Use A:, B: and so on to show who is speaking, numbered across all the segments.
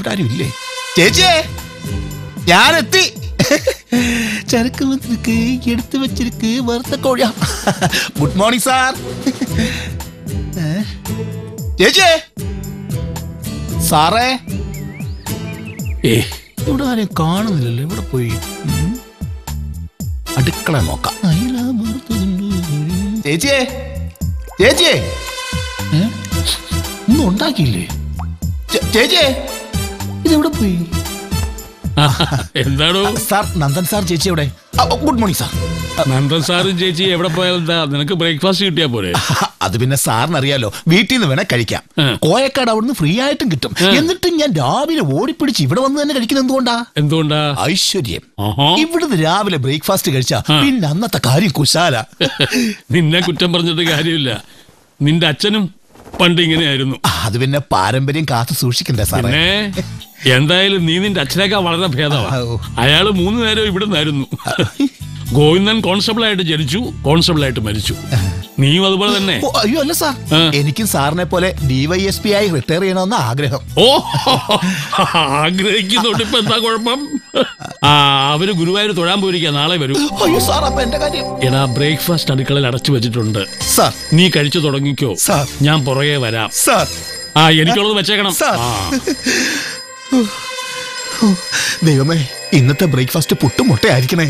A: ഇവിടെ ആരും ഇല്ലേ ചേച്ചിയെ ഞാനെത്തി ചരക്ക് വന്നിരിക്ക് എടുത്തു വെച്ചിരിക്ക് വെറുതെ കോഴിയാ ഗുഡ് മോർണിംഗ് സാർ ചേച്ചിയെ സാറേ ഏ ഇവിടെ ആരെയും കാണുന്നില്ലല്ലോ ഇവിടെ പോയി ഉം. അടുക്കള നോക്കാം അയില വറുത്തതുണ്ട്. ചേച്ചിയെ ചേച്ചിയെ ഏ? ഒന്നും ഉണ്ടാക്കിയില്ലേ ചേ- ചേച്ചിയെ ഇതെവിടെ പോയി
B: എന്താണോ
A: സാർ നന്ദൻ സാർ ചേച്ചി എവിടെ ആ, ഗുഡ് മോർണിംഗ് സാർ
B: നന്ദൻ സാറും ചേച്ചി എവിടെ പോയാൽ എന്താ നിനക്ക് ബ്രേക്ക്ഫാസ്റ്റ് കിട്ടിയാ പോരെ
A: അത് പിന്നെ സാറിന് അറിയാലോ വീട്ടിൽ നിന്ന് വേണേ കഴിക്കാം
B: ആ.
A: കോയക്കാട് അവിടുന്ന് ഫ്രീ ആയിട്ടും കിട്ടും
B: ആ.
A: എന്നിട്ടും ഞാൻ രാവിലെ ഓടിപ്പിടിച്ച് ഇവിടെ വന്ന് തന്നെ കഴിക്കുന്നത് എന്തുകൊണ്ടാ
B: എന്തുകൊണ്ടാ
A: ഐശ്വര്യം
B: ആഹാ.
A: ഇവിടുന്ന് രാവിലെ ബ്രേക്ക്ഫാസ്റ്റ് കഴിച്ചാ
B: ആ.
A: പിന്നെ അന്നത്തെ കാര്യം കുശാല
B: നിന്നെ കുറ്റം പറഞ്ഞിട്ട് കാര്യമില്ല നിന്റെ അച്ഛനും പണ്ട് ഇങ്ങനെയായിരുന്നു
A: അത് പിന്നെ പാരമ്പര്യം കാത്തു സൂക്ഷിക്കണ്ടേ സാറേ
B: പിന്നെ എന്തായാലും നീ നിന്റെ അച്ഛനേക്കാൾ വളരെ ഭേദമാ
A: ഔ.
B: അയാള് മൂന്ന് നേരം ഇവിടെ നിന്നായിരുന്നു ഗോവിന്ദൻ കോൺസ്റ്റബിൾ ആയിട്ട് ജനിച്ചു കോൺസ്റ്റബിൾ ആയിട്ട് മരിച്ചു നീയും അതുപോലെ തന്നെ
A: ഓ, അയ്യോ അല്ല സാർ
B: ആ.
A: എനിക്കും സാറിനെ പോലെ ഡിവൈഎസ്പി ആയി റിട്ടയർ ചെയ്യണമെന്ന ആഗ്രഹം
B: ഓ ആഗ്രഹിക്കുന്നുണ്ട് ഇപ്പൊ എന്താ കുഴപ്പം ആ അവര് ഗുരുവായൂർ തൊഴാൻ പോയിരിക്കുക നാളെ വരും
A: അയ്യോ സാർ അപ്പൊ എന്റെ കാര്യം
B: എടാ ബ്രേക്ക്ഫാസ്റ്റ് അടുക്കളയിൽ അടച്ചു വെച്ചിട്ടുണ്ട്
A: സാർ
B: നീ കഴിച്ചു തുടങ്ങിക്കോ
A: സാർ.
B: ഞാൻ പുറകെ വരാം
A: സാർ
B: ആ എനിക്കുള്ളത് വെച്ചേക്കണം
A: സാർ.
B: ആ
A: ദൈവമേ ഇന്നത്തെ ബ്രേക്ക്ഫാസ്റ്റ് പുട്ടും മുട്ടയായിരിക്കണേ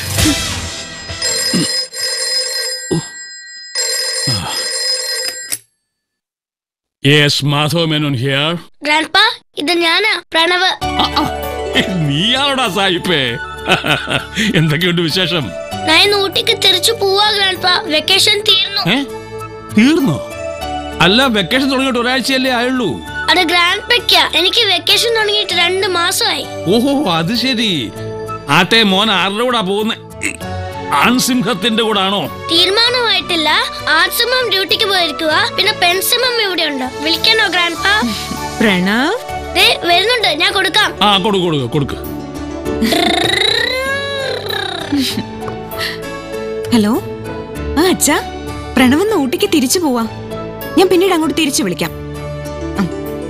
B: yes Madhav Menon here
C: grandpa ഇത് ഞാനാ പ്രണവ്
B: നീയാണോടാ സായിപ്പേ എന്തൊക്കെയുണ്ട് വിശേഷം
C: ഞാൻ ഇന്ന് ഊട്ടിക്ക് തിരിച്ചു പോവാ ഗ്രാൻഡ്പ വെക്കേഷൻ തീർന്നു
B: ഏ തീർന്നോ അല്ല വെക്കേഷൻ തുടങ്ങിയിട്ട് ഒരാഴ്ചയല്ലേ ആയുള്ളൂ
C: അത് ഗ്രാൻഡ്പയ്ക്ക എനിക്ക് വെക്കേഷൻ തുടങ്ങിയിട്ട് രണ്ട് മാസമായി
B: ഓഹോ അത് ശരി ആട്ടെ മോൻ ആരുടെ കൂടാ പോകുന്ന ആൺസിംഹത്തിന്റെ കൂടാണോ
C: തീരുമാനമായിട്ടില്ല ആർട്സിമം ഡ്യൂട്ടിക്ക് പോയിരിക്കുക പിന്നെ പെൻസിമം ഇവിടെ ഉണ്ട് വിളിക്കണോ ഗ്രാൻഡ്പ
D: പ്രണവ്
C: ദേ വരുന്നുണ്ട് ഞാൻ കൊടുക്കാം
B: ആ കൊടുക്ക് കൊടുക്ക് കൊടുക്ക്
D: ഹലോ ആ അച്ഛാ പ്രണവെന്ന് ഊട്ടിക്ക് തിരിച്ചു പോവാ ഞാൻ പിന്നീട് അങ്ങോട്ട് തിരിച്ചു വിളിക്കാം ഉം.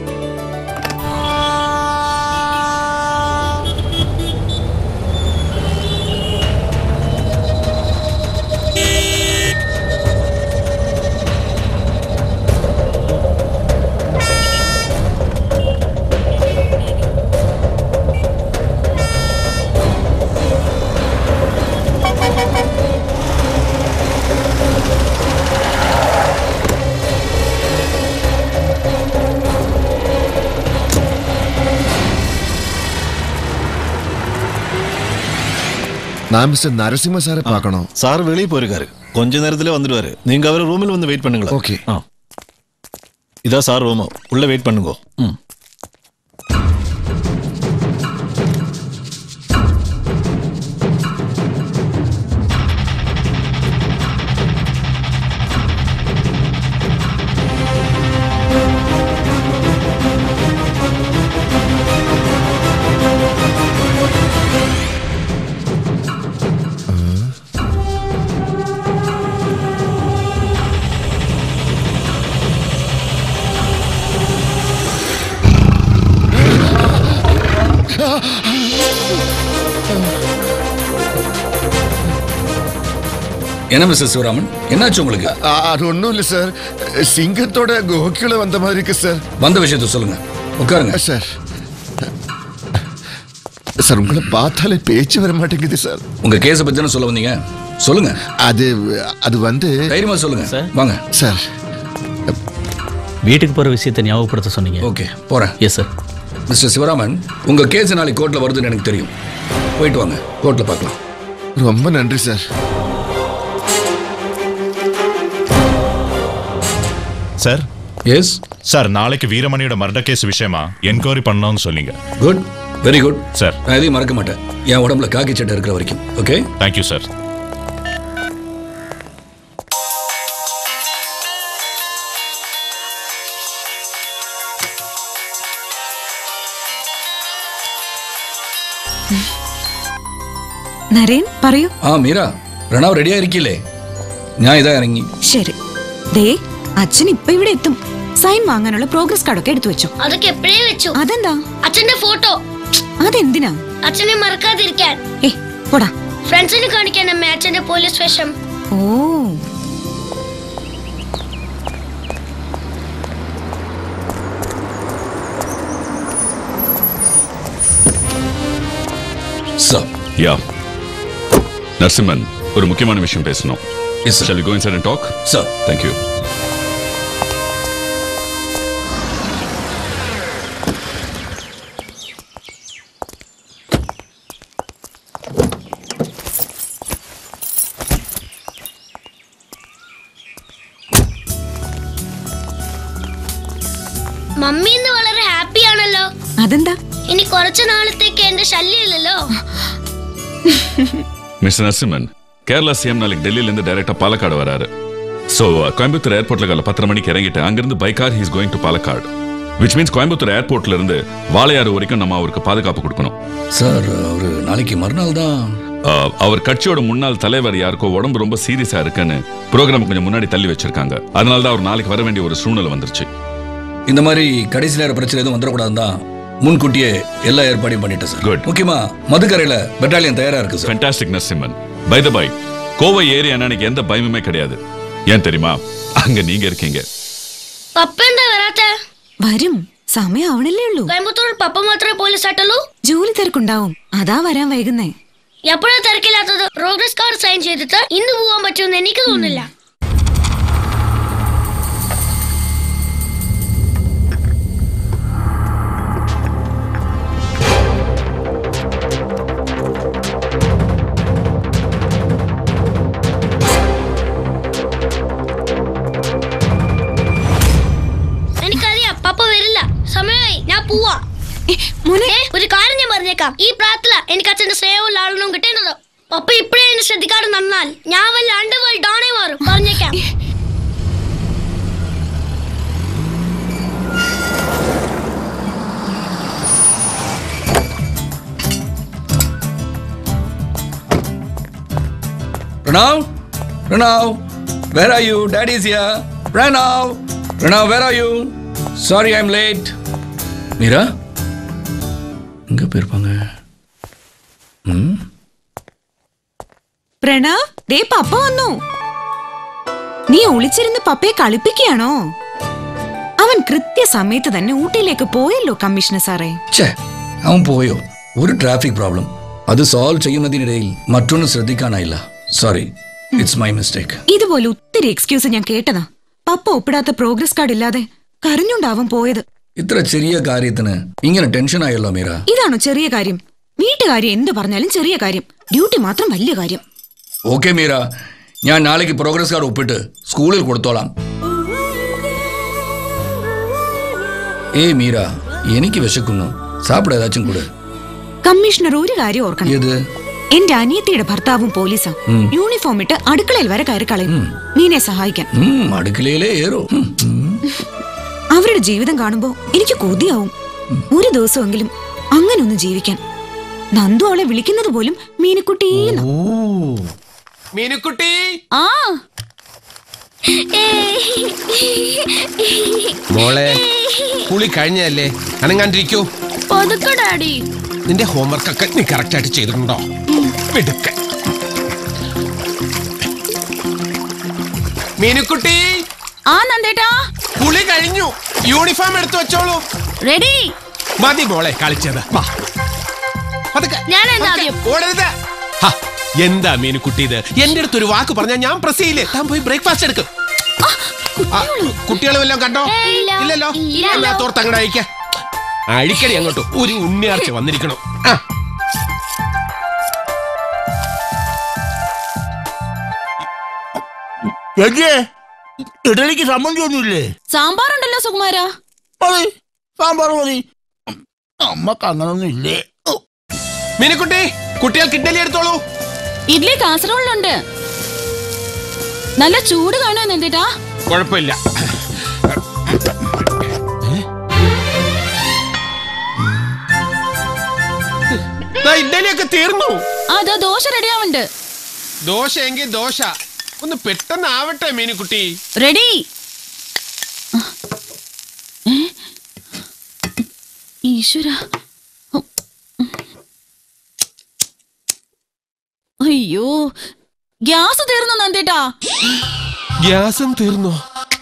E: நான் மிஸ்டர் நரசிம்ம சாரை பார்க்கணும்
F: சார் வெளியே போயிருக்காரு கொஞ்ச நேரத்துல வந்துடுவாரு நீங்க அவர் ரூமில் வந்து வெயிட் பண்ணுங்களா
E: ஓகே.
F: ஆ இதான் சார் ரூம் உள்ள வெயிட் பண்ணுங்க ம்
G: என்ன மிஸ்டர் சிவராமன் என்னாச்சு உங்களுக்கு
E: ஆ, அது ஒன்றும் இல்லை சார் சிங்கத்தோட கோக்கில வந்த மாதிரி இருக்கு சார்
G: வந்த விஷயத்த சொல்லுங்க உட்காருங்க
E: சார் சார் உங்களை பார்த்தாலே பேச்சு வர மாட்டேங்குது சார்
G: உங்க கேஸ பத்தி தானே சொல்ல வந்தீங்க சொல்லுங்க
E: அது அது வந்து
G: தைரியமா சொல்லுங்க
H: சார்.
G: வாங்க
E: சார்
H: வீட்டுக்கு போகிற விஷயத்தை ஞாபகப்படுத்த சொன்னீங்க
G: ஓகே போறேன்
H: எஸ் சார்
G: மிஸ்டர் சிவராமன் உங்க கேஸ் நாளைக்கு கோர்ட்ல வருதுன்னு எனக்கு தெரியும் போயிட்டு வாங்க கோர்ட்ல பார்க்கலாம்
E: ரொம்ப நன்றி சார்
I: சார்
G: எஸ்
I: சார் நாளைக்கு வீரமணியோட மர்டர் கேஸ் விஷயமா என்கொயரி பண்ணணும்னு சொன்னீங்க
G: குட் வெரி குட்
I: சார்
G: நான் எதையும் மறக்க மாட்டேன் என் உடம்புல காக்கி சட்டை இருக்கிற வரைக்கும் ஓகே
I: தேங்க்யூ சார்
D: നരേൻ പറയൂ
G: ആ മീര പ്രണവ് റെഡിയായിരിക്കില്ലേ ഞാൻ ഇതാ ഇറങ്ങി
D: ശരി ദേ അച്ഛൻ ഇപ്പൊ ഇവിടെ എത്തും സൈൻ വാങ്ങാനുള്ള പ്രോഗ്രസ് കാർഡൊക്കെ എടുത്തു വെച്ചോ
C: അതൊക്കെ എപ്പോഴേ വെച്ചു
D: അതെന്താ
C: അച്ഛന്റെ ഫോട്ടോ
D: അതെന്തിനാ
C: അച്ഛനെ മറക്കാതിരിക്കാൻ
D: ഏ പോടാ
C: ഫ്രണ്ട്സിന് കാണിക്കാൻ അമ്മ അച്ഛന്റെ പോലീസ് വേഷം
D: ഓ
G: സാർ
H: யா நரசிம்மன் ஒரு முக்கியமான விஷயம் பேசணும்
G: Yes, sir.
H: Shall we go inside and talk?
G: Sir
H: Thank you.
C: Mummy ഇന്ന് വളരെ ഹാപ്പി ആണല്ലോ
D: അതെന്താ
C: ഇനി കുറച്ചു നാളത്തേക്ക് എന്റെ ശല്യമില്ലല്ലോ
H: மிஸ்டர் நரசிம்மன் கேரளா சிஎம் நாளைக்கு டெல்லியிலேருந்து டைரக்டா பாலக்காடு வராரு ஸோ கோயம்புத்தூர் ஏர்போர்ட்ல காலை பத்தரை மணிக்கு இறங்கிட்டு அங்கிருந்து by car he's going to Palakkad which means Coimbatore ஏர்போர்ட்ல இருந்து வாளையாறு வரைக்கும் நம்ம அவருக்கு பாதுகாப்பு கொடுக்கணும்
G: சார் அவர் நாளைக்கு மறுநாள் தான்
H: ஆஹ், அவர் கட்சியோட முன்னாள் தலைவர் யாருக்கோ உடம்பு ரொம்ப சீரியஸா இருக்குன்னு ப்ரோக்ராம் கொஞ்சம் முன்னாடி தள்ளி வச்சிருக்காங்க அதனால தான் அவர் நாளைக்கு வர வேண்டிய ஒரு சூழ்நிலை வந்துருச்சு
G: இந்த மாதிரி கடைசி நேர பிரச்சனை எதுவும் வந்துடக்கூடாதுன்னு தான் முன்கூட்டியே எல்லா ஏற்பாடையும் பண்ணிட்டேன் சார்
H: Good.
G: முக்கியமா மதுக்கரையில பெட்டாலியன் தயாரா இருக்கு sir
H: fantastic Narasimhan by the by Kovai area எனக்கு எந்த பயமுமே கிடையாது ஏன் தெரியுமா அங்க நீங்க இருக்கீங்க
C: പപ്പ എന്താ വരാത്ത
D: വരും സമയം ആവണല്ലേ ഉള്ളൂ
C: കോയമ്പത്തൂർ പപ്പ മാത്രമേ പോലീസ് ആയിട്ടുള്ളൂ
D: ജോലി തിരക്കുണ്ടാവും അതാ വരാൻ വൈകുന്നേ
C: എപ്പോഴാ തിരക്കില്ലാത്തത് പ്രോഗ്രസ് കാർഡ് സൈൻ ചെയ്തിട്ട് ഇന്ന് പോവാൻ പറ്റുമെന്ന് എനിക്ക് തോന്നുന്നില്ല എനിക്കറിയാം പപ്പ വരില്ല സമയമായി ഞാൻ പോവാ
D: ഏ, മോനെ
C: ഏ, ഒരു കാര്യം ഞാൻ പറഞ്ഞേക്കാം ഈ പ്രാർത്ഥന എനിക്ക് അച്ഛന്റെ സ്നേഹവും ലാളനവും കിട്ടേണ്ടത് പപ്പ ഇപ്പഴേ എന്നെ ശ്രദ്ധിക്കാതെ നന്നാൽ ഞാൻ വല്ല അണ്ടർവേൾഡ് ഡോണേ മാറും പറഞ്ഞേക്കാം
G: Pranav? Pranav? Where are you? Daddy is here. Pranav? Pranav, where are you? Sorry, I'm late. Meera எங்க போயிருப்பாங்க ம்
D: പ്രണവ് ദേ പപ്പ വന്നു നീ ഒളിച്ചിരുന്ന് പപ്പയെ കളിപ്പിക്കുകയാണോ അവൻ കൃത്യസമയത്ത് തന്നെ ഊട്ടിയിലേക്ക് പോയല്ലോ കമ്മീഷണർ സാറേ
G: ഛേ അവൻ പോയോ ഒരു ട്രാഫിക് പ്രോബ്ലം അത് സോൾവ് ചെയ്യുന്നതിനിടയിൽ മറ്റൊന്നും ശ്രദ്ധിക്കാനായില്ല സോറി ഇറ്റ്സ് മൈ മിസ്റ്റേക്ക്
D: ഇതുപോലെ ഒത്തിരി എക്സ്ക്യൂസ് ഞാൻ കേട്ടതാ പപ്പ ഒപ്പിടാത്ത പ്രോഗ്രസ് കാർഡ് ഇല്ലാതെ കരഞ്ഞുണ്ടാവും പോയത്
G: ഇത്ര ചെറിയ കാര്യത്തിന് ഇങ്ങനെ ടെൻഷൻ ആയല്ലോ മീര
D: ഇതാണോ ചെറിയ കാര്യം വീട്ടുകാര്യം എന്ത് പറഞ്ഞാലും ചെറിയ കാര്യം ഡ്യൂട്ടി മാത്രം വലിയ കാര്യം
G: ഓക്കെ മീര ഞാൻ നാളേക്ക് പ്രോഗ്രസ് കാർഡ് ഒപ്പിട്ട് സ്കൂളിൽ കൊടുത്തോളാം ഏയ് മീര എനിക്ക് വിശക്കുന്നു സാപ്പിട ഏതാച്ചും കൂടെ
D: കമ്മീഷണർ ഒരു കാര്യം ഓർക്കണം
G: ഏത്
D: എന്റെ അനിയത്തിയുടെ ഭർത്താവും പോലീസാ യൂണിഫോം ഇട്ട് അടുക്കളയിൽ വരെ കയറി കളയും നീനെ സഹായിക്കാൻ
G: ഉം, അടുക്കളയിലേ ഏറോ ഉം, ഉം.
D: അവരുടെ ജീവിതം കാണുമ്പോ എനിക്ക് കൊതിയാവും ഒരു ദിവസമെങ്കിലും അങ്ങനെ ഒന്ന് ജീവിക്കാൻ നന്ദു അവളെ വിളിക്കുന്നത് പോലും മീനുക്കുട്ടീന്ന്
A: മീനുക്കുട്ടി
D: ആ
A: മോളെ കുളി കഴിഞ്ഞല്ലേ അനങ്ങാണ്ടിരിക്കൂ
C: പതുക്കെ ഡാഡി
A: നിന്റെ ഹോംവർക്ക് ഒക്കെ നീ കറക്റ്റ് ആയിട്ട് ചെയ്തിട്ടുണ്ടോ മിടുക്കൻ മീനുക്കുട്ടി
D: ആ നന്ദേട്ടാ
A: കുളി കഴിഞ്ഞു യൂണിഫോം എടുത്തു വെച്ചോളൂ
D: റെഡി
A: മതി മോളെ കളിച്ചത് വാ. പതുക്കെ,
C: ഞാൻ എന്താ
A: പതുക്കെ,
C: ആദ്യം?
A: ഓടരുത് ഹ, എന്താ മീനുക്കുട്ടി ഇത് എന്റെ അടുത്ത് ഒരു വാക്ക് പറഞ്ഞാൽ ഞാൻ പ്രസ് ചെയ്യില്ലേ താൻ പോയി ബ്രേക്ക്ഫാസ്റ്റ് എടുക്കും കുട്ടികൾ വല്ലതും കണ്ടോ
C: ഏയ്, ഇല്ല.
A: ഇല്ലല്ലോ
C: ഇല്ലല്ലോ.
A: അല്ലാത്തോർത്ത് അങ്ങോട്ട് അയക്ക അഴിക്കടി അങ്ങോട്ട് ഒരു ഉണ്ണിയാർച്ച വന്നിരിക്കണം ആ
J: ഇഡലിക്ക് സമ്മതി ഒന്നുമില്ലേ
D: സാമ്പാറുണ്ടല്ലോ സുകുമാര
J: മതി സാമ്പാർ മതി നമ്മക്ക് അങ്ങനൊന്നും ഇല്ലേ ഓ,
A: മീനുക്കുട്ടി കുട്ടികൾക്ക് ഇഡ്ഡലി എടുത്തോളൂ
D: ഇഡ്ലി കാസറോളിലുണ്ട് നല്ല ചൂട് കാണുമോ നന്ദേട്ടാ
A: കുഴപ്പമില്ല ദാ ഇഡ്ഡലിയൊക്കെ തീർന്നു
D: അതാ ദോശ റെഡിയാവുണ്ട്
A: ദോശ എങ്കിൽ ദോശ ഒന്ന് പെട്ടെന്ന് ആവട്ടെ മീനുക്കുട്ടി
D: റെഡി ഈശ്വര അയ്യോ ഗ്യാസ് തീർന്നു നന്ദേട്ടാ
K: ഗ്യാസും തീർന്നോ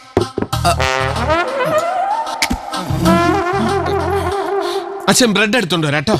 K: അച്ഛൻ ബ്രെഡ് എടുത്തോണ്ട് വരാട്ടോ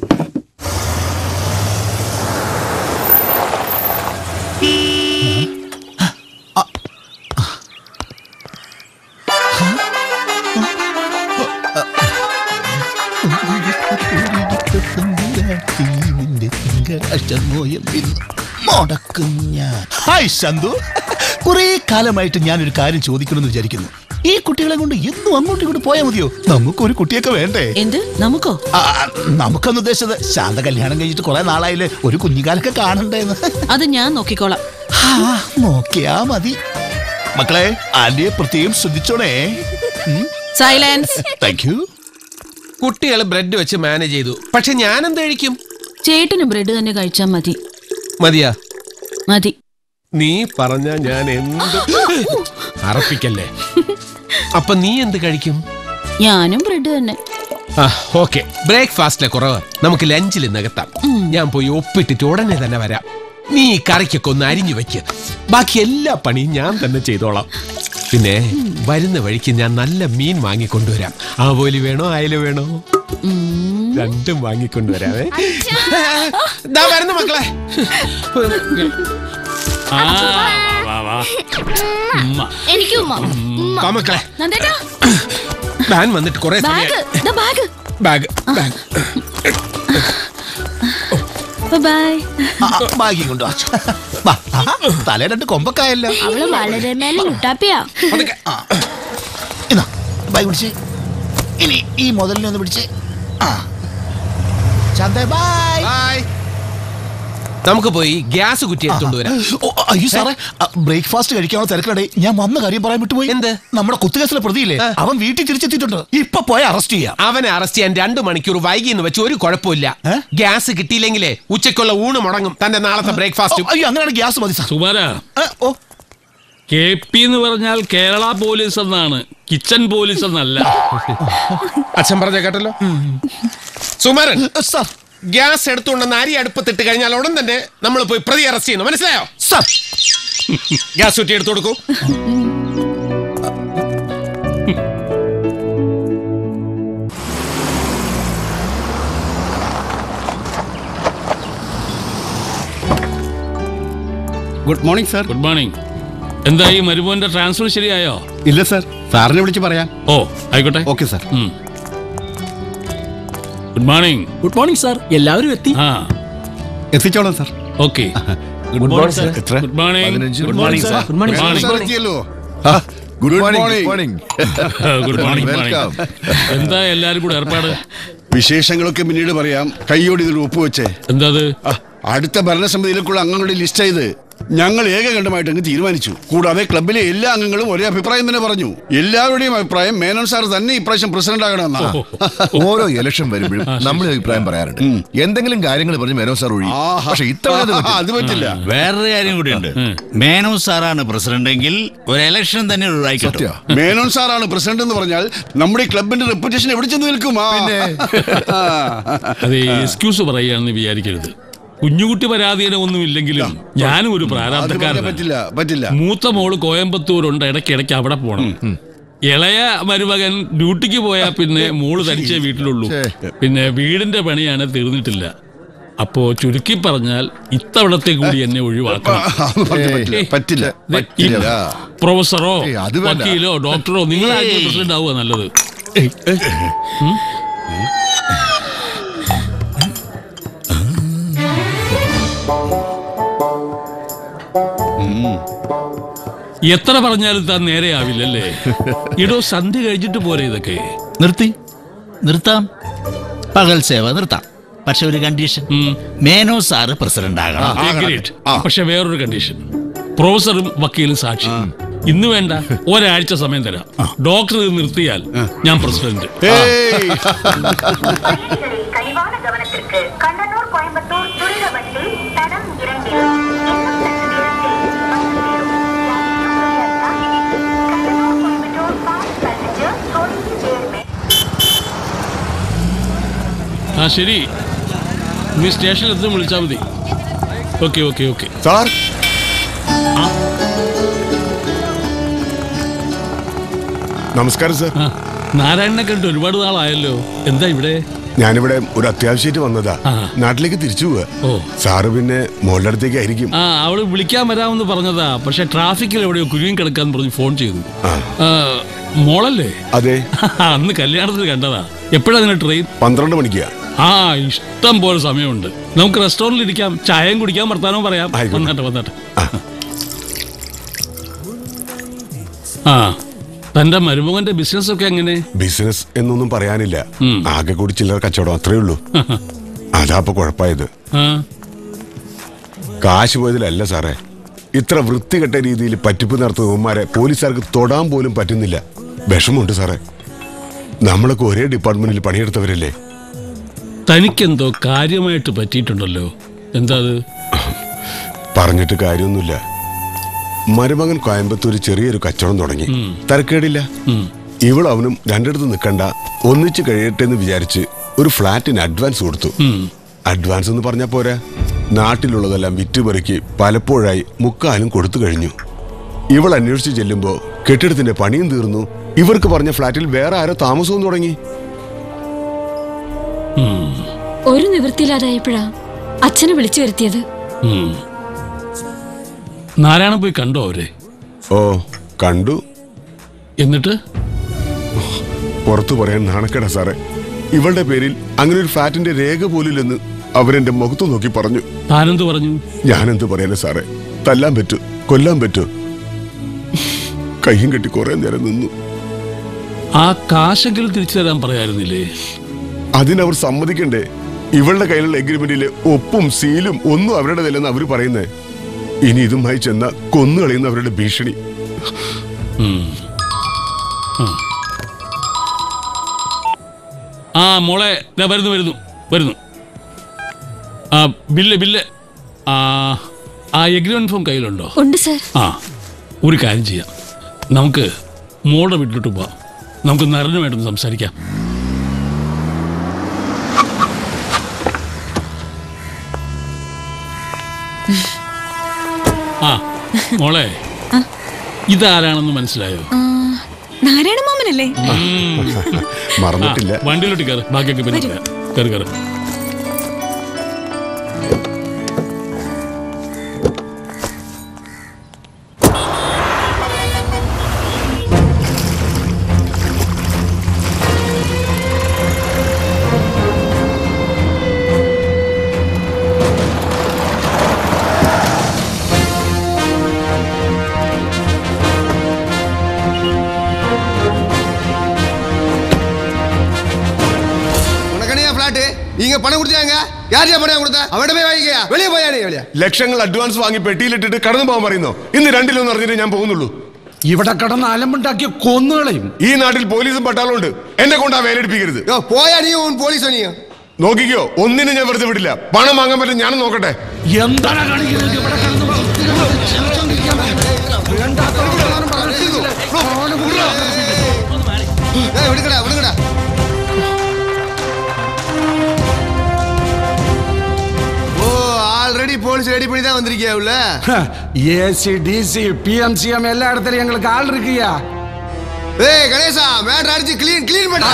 A: മുടക്കും ഞാൻ ഹായ് ശന്തു കുറെ കാലമായിട്ട് ഞാനൊരു കാര്യം ചോദിക്കണമെന്ന് വിചാരിക്കുന്നു ഈ കുട്ടികളെ കൊണ്ട് എന്നും അങ്ങോട്ടും ഇങ്ങോട്ട് പോയാൽ മതിയോ നമുക്കൊരു കുട്ടിയൊക്കെ വേണ്ടേ
D: എന്ത് നമുക്കോ
A: ആ, ആ, നമുക്കൊന്ന് ഉദ്ദേശിച്ചത് ശാന്ത കല്യാണം കഴിഞ്ഞിട്ട് കുറെ നാളായില്ലേ ഒരു കുഞ്ഞിക്കാലൊക്കെ കാണണ്ടേന്ന്
D: അത് ഞാൻ നോക്കിക്കോളാം
A: ആ, നോക്കിയാ മതി മക്കളെ ആന്റിയെ പ്രത്യേകം ശ്രദ്ധിച്ചോണേ
D: സൈലൻസ്
A: താങ്ക് യു
K: കുട്ടികൾ ബ്രെഡ് വെച്ച് മാനേജ് ചെയ്തു പക്ഷെ ഞാൻ എന്ത് കഴിക്കും
D: ചേട്ടന് ബ്രെഡ് തന്നെ കഴിച്ചാ മതി
K: മതിയാ
D: മതി
K: നീ പറഞ്ഞ ഞാൻ എന്ത് അറപ്പിക്കല്ലേ അപ്പൊ നീ എന്ത് കഴിക്കും
D: ഞാനും ബ്രെഡ് തന്നെ
K: ആ ഓക്കെ ബ്രേക്ക്ഫാസ്റ്റിലെ കുറവ് നമുക്ക് ലഞ്ചിൽ നികത്താം ഞാൻ പോയി ഒപ്പിട്ടിട്ട് ഉടനെ തന്നെ വരാം നീ ഈ കറിക്കൊക്കെ ഒന്ന് അരിഞ്ഞു വെക്ക് ബാക്കി എല്ലാ പണിയും ഞാൻ തന്നെ ചെയ്തോളാം പിന്നെ വരുന്ന വഴിക്ക് ഞാൻ നല്ല മീൻ വാങ്ങിക്കൊണ്ടുവരാം ആവോലി വേണോ അയല വേണോ രണ്ടും വാങ്ങിക്കൊണ്ടുവരാവേ ദാ വരുന്നു മക്കളെ
B: ആ വാ വാ ഉമ്മ
C: എനിക്കും ഉമ്മ.
K: വാ മക്കളെ
D: നന്ദേട്ടാ
K: ബാൻ വന്നിട്ട് കുറെ സമയം
D: ബാഗ് ദാ ബാഗ്
K: ബാഗ് ബാഗ്
D: ബൈ
A: ഭാഗ്യം കൊണ്ടു തലേ രണ്ട് കൊമ്പക്കായല്ലോ
C: അവള് വളരെ മേലെ ലുട്ടാപ്പിയാ
K: അതൊക്കെ
A: എന്നാ ബൈ പിടിച്ച് ഇനി ഈ മുതലിനെ ഒന്ന് പിടിച്ച് ആ ചന്ത ബൈ
K: ഹായ് നമുക്ക് പോയി ഗ്യാസ് കുറ്റി എടുത്തോണ്ട് വരാം
A: ഓ, അയ്യോ സാറേ ബ്രേക്ക്ഫാസ്റ്റ് കഴിക്കാനുള്ള തിരക്കിടെ ഞാൻ വന്ന കാര്യം പറയാൻ വിട്ടുപോയി
K: എന്ത്?
A: നമ്മുടെ കുത്തുകേസിലെ പ്രതിയില്ലേ അവൻ വീട്ടിൽ തിരിച്ചെത്തിയിട്ടുണ്ട് ഇപ്പൊ പോയ അറസ്റ്റ് ചെയ്യാം
K: അവനെ അറസ്റ്റ് ചെയ്യാൻ രണ്ടു മണിക്കൂർ വൈകി എന്ന് വെച്ച് ഒരു കുഴപ്പമില്ല
A: ഏ?
K: ഗ്യാസ് കിട്ടിയില്ലെങ്കിലേ ഉച്ചയ്ക്കുള്ള ഊണ് മുടങ്ങും തന്റെ നാളത്തെ ബ്രേക്ക്ഫാസ്റ്റും
A: അയ്യോ അങ്ങനെയാണ് ഗ്യാസ് മതി സാർ
B: സുമാര
A: ഏ, ഓ
B: കെ പി എന്ന് പറഞ്ഞാൽ കേരള പോലീസ് എന്നാണ് കിച്ചൺ പോലീസ് എന്നല്ല
K: അച്ഛൻ പറഞ്ഞ കേട്ടല്ലോ സുമാരൻ
A: ഏ, സാർ
K: ഗ്യാസ് എടുത്തുകൊണ്ടെന്ന് അരി അടുപ്പത്തിട്ട് കഴിഞ്ഞാൽ ഉടൻ തന്നെ നമ്മൾ പോയി പ്രതി അറസ്റ്റ് ചെയ്യുന്നു മനസ്സിലായോ
A: സാർ
K: ഗ്യാസ് കുറ്റി എടുത്തു കൊടുക്കൂ
J: good morning sir
B: good morning എന്തായി മരുമോന്റെ ട്രാൻസ്ഫർ ശരിയായോ
J: ഇല്ല സാർ സാറിനെ വിളിച്ച് പറയാം
B: ഓ ആയിക്കോട്ടെ
J: okay sir
B: good morning
L: good morning sir എല്ലാവരും എത്തി
B: ആ
J: എത്തിച്ചോളാം sir
B: okay
L: good morning sir
A: എത്ര
B: good morning
L: good morning sir good morning
B: Good
L: sir
E: good morning morning
B: good morning
E: welcome
B: എന്താ എല്ലാരും കൂടെ ഏർപ്പാട്
E: വിശേഷങ്ങളൊക്കെ പിന്നീട് പറയാം കൈയോട് ഇതിൽ ഒപ്പുവെച്ചേ
B: എന്താ അത്
E: ആ, അടുത്ത ഭരണസമിതിയിലേക്കുള്ള അംഗങ്ങളുടെ ലിസ്റ്റ് ചെയ്ത് ഞങ്ങൾ ഏകകണ്ഠമായിട്ട് അങ്ങ് തീരുമാനിച്ചു കൂടാതെ ക്ലബിലെ എല്ലാ അംഗങ്ങളും ഒരേ അഭിപ്രായം തന്നെ പറഞ്ഞു എല്ലാവരുടെയും അഭിപ്രായം മേനോൻ സാർ തന്നെ ഇപ്രാവശ്യം പ്രസിഡന്റ് ആകണമെന്നാ
M: ഓരോ ഇലക്ഷൻ വരുമ്പോഴും നമ്മൾ അഭിപ്രായം പറയാറുണ്ട് എന്തെങ്കിലും കാര്യങ്ങൾ പറഞ്ഞ് മേനോ സാർ ഒഴി
E: ആഹാ.
M: പക്ഷെ ഇത്തവണ അത് പറ്റില്ല.
E: അത് പറ്റില്ല
N: വേറൊരു കാര്യം കൂടിയുണ്ട് മേനോ സാറാണ് പ്രസിഡന്റ് എങ്കിൽ ഒരു ഇലക്ഷൻ തന്നെ ഒഴിവായി കിട്ടും
M: സത്യം
E: മേനോൻ സാറാണ് പ്രസിഡന്റ് എന്ന് പറഞ്ഞാൽ നമ്മുടെ ഈ ക്ലബിന്റെ റെപ്യൂട്ടേഷൻ എവിടെ ചെന്ന് നിൽക്കും ആ. ആ.
B: അത് എക്സ്ക്യൂസ് പറയുകയാണെന്ന് വിചാരിക്കരുത് കുഞ്ഞുകുട്ടി പരാധീന ഒന്നും ഇല്ലെങ്കിലും ഞാനും ഒരു
E: അത് പറഞ്ഞാ
B: പ്രാരാബ്ധക്കാരനാണ്
E: പറ്റില്ല പറ്റില്ല
B: മൂത്ത മോള് കോയമ്പത്തൂരുണ്ട് ഇടയ്ക്കിടയ്ക്ക് അവിടെ പോണം ഇളയ മരുമകൻ ഡ്യൂട്ടിക്ക് പോയാൽ പിന്നെ മോള് തനിച്ചേ വീട്ടിലുള്ളൂ പിന്നെ വീടിന്റെ പണിയാണ് തീർന്നിട്ടില്ല അപ്പോ ചുരുക്കി പറഞ്ഞാൽ ഇത്തവണത്തെ കൂടി എന്നെ ഒഴിവാക്കണം
E: അത് പറഞ്ഞാ പറ്റില്ല പറ്റില്ല
B: ദേ, ഈ
E: പറ്റില്ല
B: പ്രൊഫസറോ
M: ഏയ്, അത് വേണ്ട.
B: വക്കീലോ ഡോക്ടറോ നിങ്ങളായിരിക്കും പ്രസിഡന്റ് ആവുക നല്ലത് എത്ര പറഞ്ഞാലും താൻ നേരെയാവില്ലല്ലേ ഇടോ സന്ധ്യ കഴിച്ചിട്ട് പോരെ ഇതൊക്കെ
N: നിർത്തി നിർത്താം പകൽ സേവ നിർത്താം പക്ഷെ ഒരു കണ്ടീഷൻ മേനോ സാറ് പ്രസിഡന്റ് ആകണം
B: Agreed. പക്ഷെ വേറൊരു കണ്ടീഷൻ പ്രൊഫസറും വക്കീലും സാക്ഷി ഇന്ന് വേണ്ട ഒരാഴ്ച സമയം തരാം ഡോക്ടർ ഇത് നിർത്തിയാൽ ഞാൻ പ്രസിഡന്റ്
E: ഏയ്.
O: கனிவான கவனத்திற்கு கண்ணனூர் கோயம்புத்தூர் துரித வண்டி தடம் இரண்டில் இன்னும் சற்று நேரத்தில் வந்து சேரும். Kannanur Coimbatore fast passenger going to Jeremy.
B: ശരി നീ സ്റ്റേഷനിൽ എത്തും വിളിച്ചാൽ മതി ഓക്കെ ഓക്കെ ഓക്കെ
P: സാർ നമസ്കാരം സാർ
B: നാരായണനെ കണ്ട് ഒരുപാട് നാളായല്ലോ എന്താ ഇവിടെ
P: ഞാനിവിടെ ഒരു അത്യാവശ്യമായിട്ട് വന്നതാ നാട്ടിലേക്ക് തിരിച്ചു പോവാ
B: ഓ
P: സാറ് പിന്നെ മോളുടെ അടുത്തേക്ക് ആയിരിക്കും
B: ആ അവള് വിളിക്കാൻ വരാമെന്ന് പറഞ്ഞതാ പക്ഷെ ട്രാഫിക്കിൽ എവിടെയോ കുരുങ്ങി കിടക്കാന്ന് പറഞ്ഞ് ഫോൺ ചെയ്തു ആ, മോളല്ലേ
P: അതെ
B: അന്ന് കല്യാണത്തിന് കണ്ടതാ എപ്പോഴാ നിന്നെ ട്രെയിൻ
P: പന്ത്രണ്ട് മണിക്കാ
B: ആ ഇഷ്ടം പോലെ സമയമുണ്ട് നമുക്ക് റെസ്റ്റോറന്റിൽ ഇരിക്കാം ചായയും കുടിക്കാം വർത്താനവും പറയാം വന്നാട്ടെ വന്നാട്ടെ ആ തന്റെ മരുമകന്റെ ബിസിനസ് ഒക്കെ എങ്ങനെ
P: ബിസിനസ് എന്നൊന്നും പറയാനില്ല ആകെ കൂടി ചില്ലറ കച്ചവടം അത്രേ ഉള്ളൂ അതാ ഇപ്പൊ കുഴപ്പമായത്
B: ആ
P: കാശ് പോയതിലല്ല സാറേ ഇത്ര വൃത്തികെട്ട രീതിയിൽ പറ്റിപ്പ് നടത്തുന്നവന്മാരെ പോലീസുകാർക്ക് തൊടാൻ പോലും പറ്റുന്നില്ല വിഷമമുണ്ട് സാറേ നമ്മളൊക്കെ ഒരേ ഡിപ്പാർട്ട്മെന്റിൽ പണിയെടുത്തവരല്ലേ
B: തനിക്കെന്തോ കാര്യമായിട്ട് പറ്റിയിട്ടുണ്ടല്ലോ എന്താ അത്
P: പറഞ്ഞിട്ട് കാര്യമൊന്നുമില്ല മരുമകൻ കോയമ്പത്തൂർ ചെറിയൊരു കച്ചവടം തുടങ്ങി തരക്കേടില്ല ഇവൾ അവനും രണ്ടിടത്ത് നിൽക്കണ്ട ഒന്നിച്ച് കഴിയട്ടെ എന്ന് വിചാരിച്ച് ഒരു ഫ്ലാറ്റിന് അഡ്വാൻസ് കൊടുത്തു അഡ്വാൻസ് എന്ന് പറഞ്ഞാ പോരാ നാട്ടിലുള്ളതെല്ലാം വിറ്റുപെറുക്കി പലപ്പോഴായി മുക്കാലും കൊടുത്തു കഴിഞ്ഞു ഇവൾ അന്വേഷിച്ച് ചെല്ലുമ്പോ കെട്ടിടത്തിന്റെ പണിയും തീർന്നു ഇവർക്ക് പറഞ്ഞ ഫ്ലാറ്റിൽ വേറെ ആരോ താമസവും തുടങ്ങി
Q: ഒരു നിവൃത്തിയില്ലാതായപ്പോഴാ അച്ഛനെ വിളിച്ചു വരുത്തിയത്
B: ഉം. നാരായണൻ പോയി കണ്ടോ അവരെ
P: ഓ കണ്ടു
B: എന്നിട്ട്
P: പുറത്തു പറയാൻ നാണക്കേട സാറേ ഇവളുടെ പേരിൽ അങ്ങനെ ഒരു ഫ്ലാറ്റിന്റെ രേഖ പോലില്ലെന്ന് അവരെന്റെ മുഖത്ത് നോക്കി പറഞ്ഞു
B: താനെന്ത് പറഞ്ഞു
P: ഞാനെന്ത് പറയാനാ സാറേ തല്ലാൻ പറ്റൂ കൊല്ലാൻ പറ്റൂ കയ്യും കെട്ടി കുറെ നേരം നിന്നു
B: ആ കാശെങ്കിലും തിരിച്ചു തരാൻ പറയായിരുന്നില്ലേ
P: അതിനവർ സമ്മതിക്കണ്ടേ ഇവളുടെ കയ്യിലുള്ള എഗ്രിമെന്റിലെ ഒപ്പും സീലും ഒന്നും അവരുടേതല്ലെന്ന് അവര് പറയുന്നേ ഇനി ഇതുമായി ചെന്ന കൊന്നു കളയുന്ന അവരുടെ ഭീഷണി
B: ഉം. ഉം. ആ മോളെ ദാ വരുന്നു വരുന്നു വരുന്നു ആ ബില്ല് ബില്ല് ആ ആ എഗ്രിമെന്റ് ഫോം കയ്യിലുണ്ടോ
Q: ഉണ്ട് സർ
B: ആ ഒരു കാര്യം ചെയ്യാം നമുക്ക് മോളുടെ വീട്ടിലോട്ട് പോവാം നമുക്ക് നരനുമായിട്ടൊന്ന് സംസാരിക്കാം ആ മോളെ ഇതാരാണെന്ന് മനസ്സിലായോ
D: ആ, നാരായണ മാമനല്ലേ
P: മറന്നിട്ടില്ല
B: ആ, വണ്ടിയിലോട്ട് കയറ് ബാക്കിയൊക്കെ പിന്നെ
D: വരൂ.
B: പറയാം. കയറ് കയറ്
R: உனக்கனையா பிளாட் நீங்க பணம் கொடுத்தாங்க யாரையா பணம் கொடுத்தா അവിടെ പോയി വാങ്ങിക്കയാ വെളിയെ പോയാണേ വെളിയ
P: ലക്ഷങ്ങൾ അഡ്വാൻസ് വാങ്ങി പെട്ടിയിലിട്ടിട്ട് കടന്നു പോകാൻ പറയുന്നു ഇന്ന് രണ്ടിലൊന്നും അറിഞ്ഞിട്ട് ഞാൻ പോകുന്നുള്ളൂ
S: ഇവിടെ കടന്ന് അലമ്പുണ്ടാക്കിയ കൊന്നുകളയും
P: ഈ നാട്ടിൽ പോലീസും പട്ടാളം ഉണ്ട് എന്നെ കൊണ്ട് ആ വേലെടുപ്പിക്കരുത്
R: പോയാ നീ പോലീസോ നീ
P: നോക്കിക്കോ ഒന്നിനും ഞാൻ വെറുതെ വിടില്ല പണം വാങ്ങാൻ പറ്റും ഞാനും നോക്കട്ടെ
S: എന്താണ് കാണിക്കുന്നത് ഇവിടെ കിടന്ന്
R: விடுங்கடா விடுங்கடா ஓ ஆல்ரெடி போலீஸ் ரெடி பண்ணி தான் வந்திருக்கியா உள்ள
S: ஏசி டிசி பிஎம்சிஎம் எல்லா இடத்துலயும் எங்களுக்கு ஆள் இருக்குயா
R: ஏய் கணேசா மேட் அடிச்சு க்ளீன் க்ளீன் பண்ணா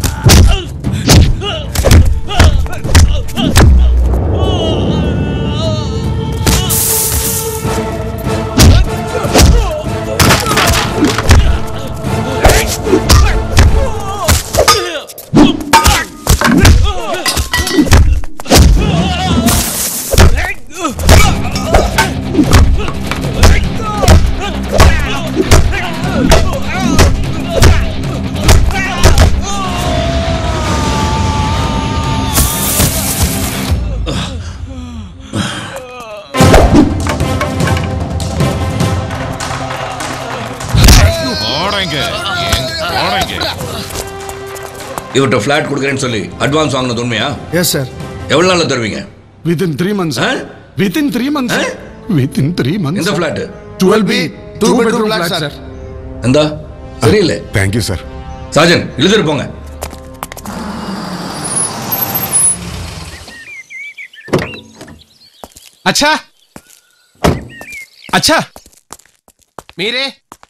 B: Oh!
I: போடாங்க போடாங்க
G: இவர்கிட்ட ஃபிளாட் கொடுக்குறேன்னு சொல்லி அட்வான்ஸ் வாங்கினது உண்மையா
S: எஸ் சார்
G: எவ்வளவு நாள்ல தருவீங்க
S: within three months within three months within three months
G: எந்த flat
S: twelve B two bedroom flat sir
G: எந்தா சரியில்லை
P: தேங்க்யூ சார்
G: சாஜன் எழுதிட்டு போங்க
K: അച്ഛാ അച്ഛാ മീരേ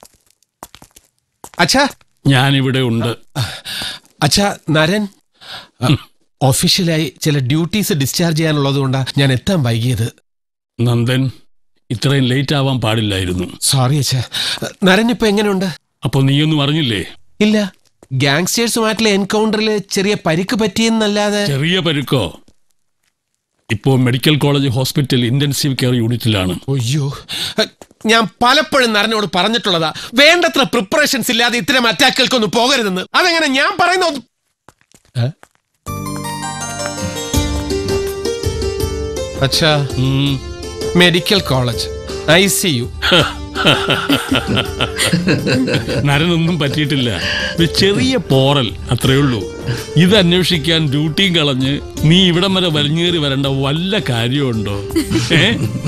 K: അച്ഛാ
B: ഞാനിവിടെ ഉണ്ട്
K: അച്ഛാ നരൻ ഒഫീഷ്യലായി ചില ഡ്യൂട്ടീസ് ഡിസ്ചാർജ് ചെയ്യാനുള്ളത് കൊണ്ടാണ് ഞാൻ എത്താൻ വൈകിയത്
B: നന്ദൻ ഇത്രയും ലേറ്റ് ആവാൻ പാടില്ലായിരുന്നു
K: സോറി അച്ഛാ നരൻ ഇപ്പൊ എങ്ങനെയുണ്ട്
B: അപ്പൊ നീയൊന്നും അറിഞ്ഞില്ലേ
K: ഇല്ല ഗാങ്സ്റ്റേഴ്സുമായിട്ടുള്ള എൻകൗണ്ടറിൽ ചെറിയ പരിക്ക് പറ്റിയെന്നല്ലാതെ
B: ചെറിയ പരുക്കോ ഇപ്പോ medical college hospital intensive care യൂണിറ്റിലാണ്
K: അയ്യോ ഞാൻ പലപ്പോഴും നരനോട് പറഞ്ഞിട്ടുള്ളതാ വേണ്ടത്ര പ്രിപ്പറേഷൻസ് ഇല്ലാതെ ഇത്തരം അറ്റാക്കുകൾക്കൊന്നും പോകരുതെന്ന് അതെങ്ങനെ ഞാൻ പറയുന്ന ഒന്ന്- ഏ? അച്ഛാ medical college I C U
B: നരനൊന്നും പറ്റിയിട്ടില്ല ഒരു ചെറിയ പോറൽ അത്രേ ഉള്ളൂ ഇത് അന്വേഷിക്കാൻ ഡ്യൂട്ടിയും കളഞ്ഞ് നീ ഇവിടം വരെ വലിഞ്ഞേറി വരേണ്ട വല്ല കാര്യമുണ്ടോ ഏ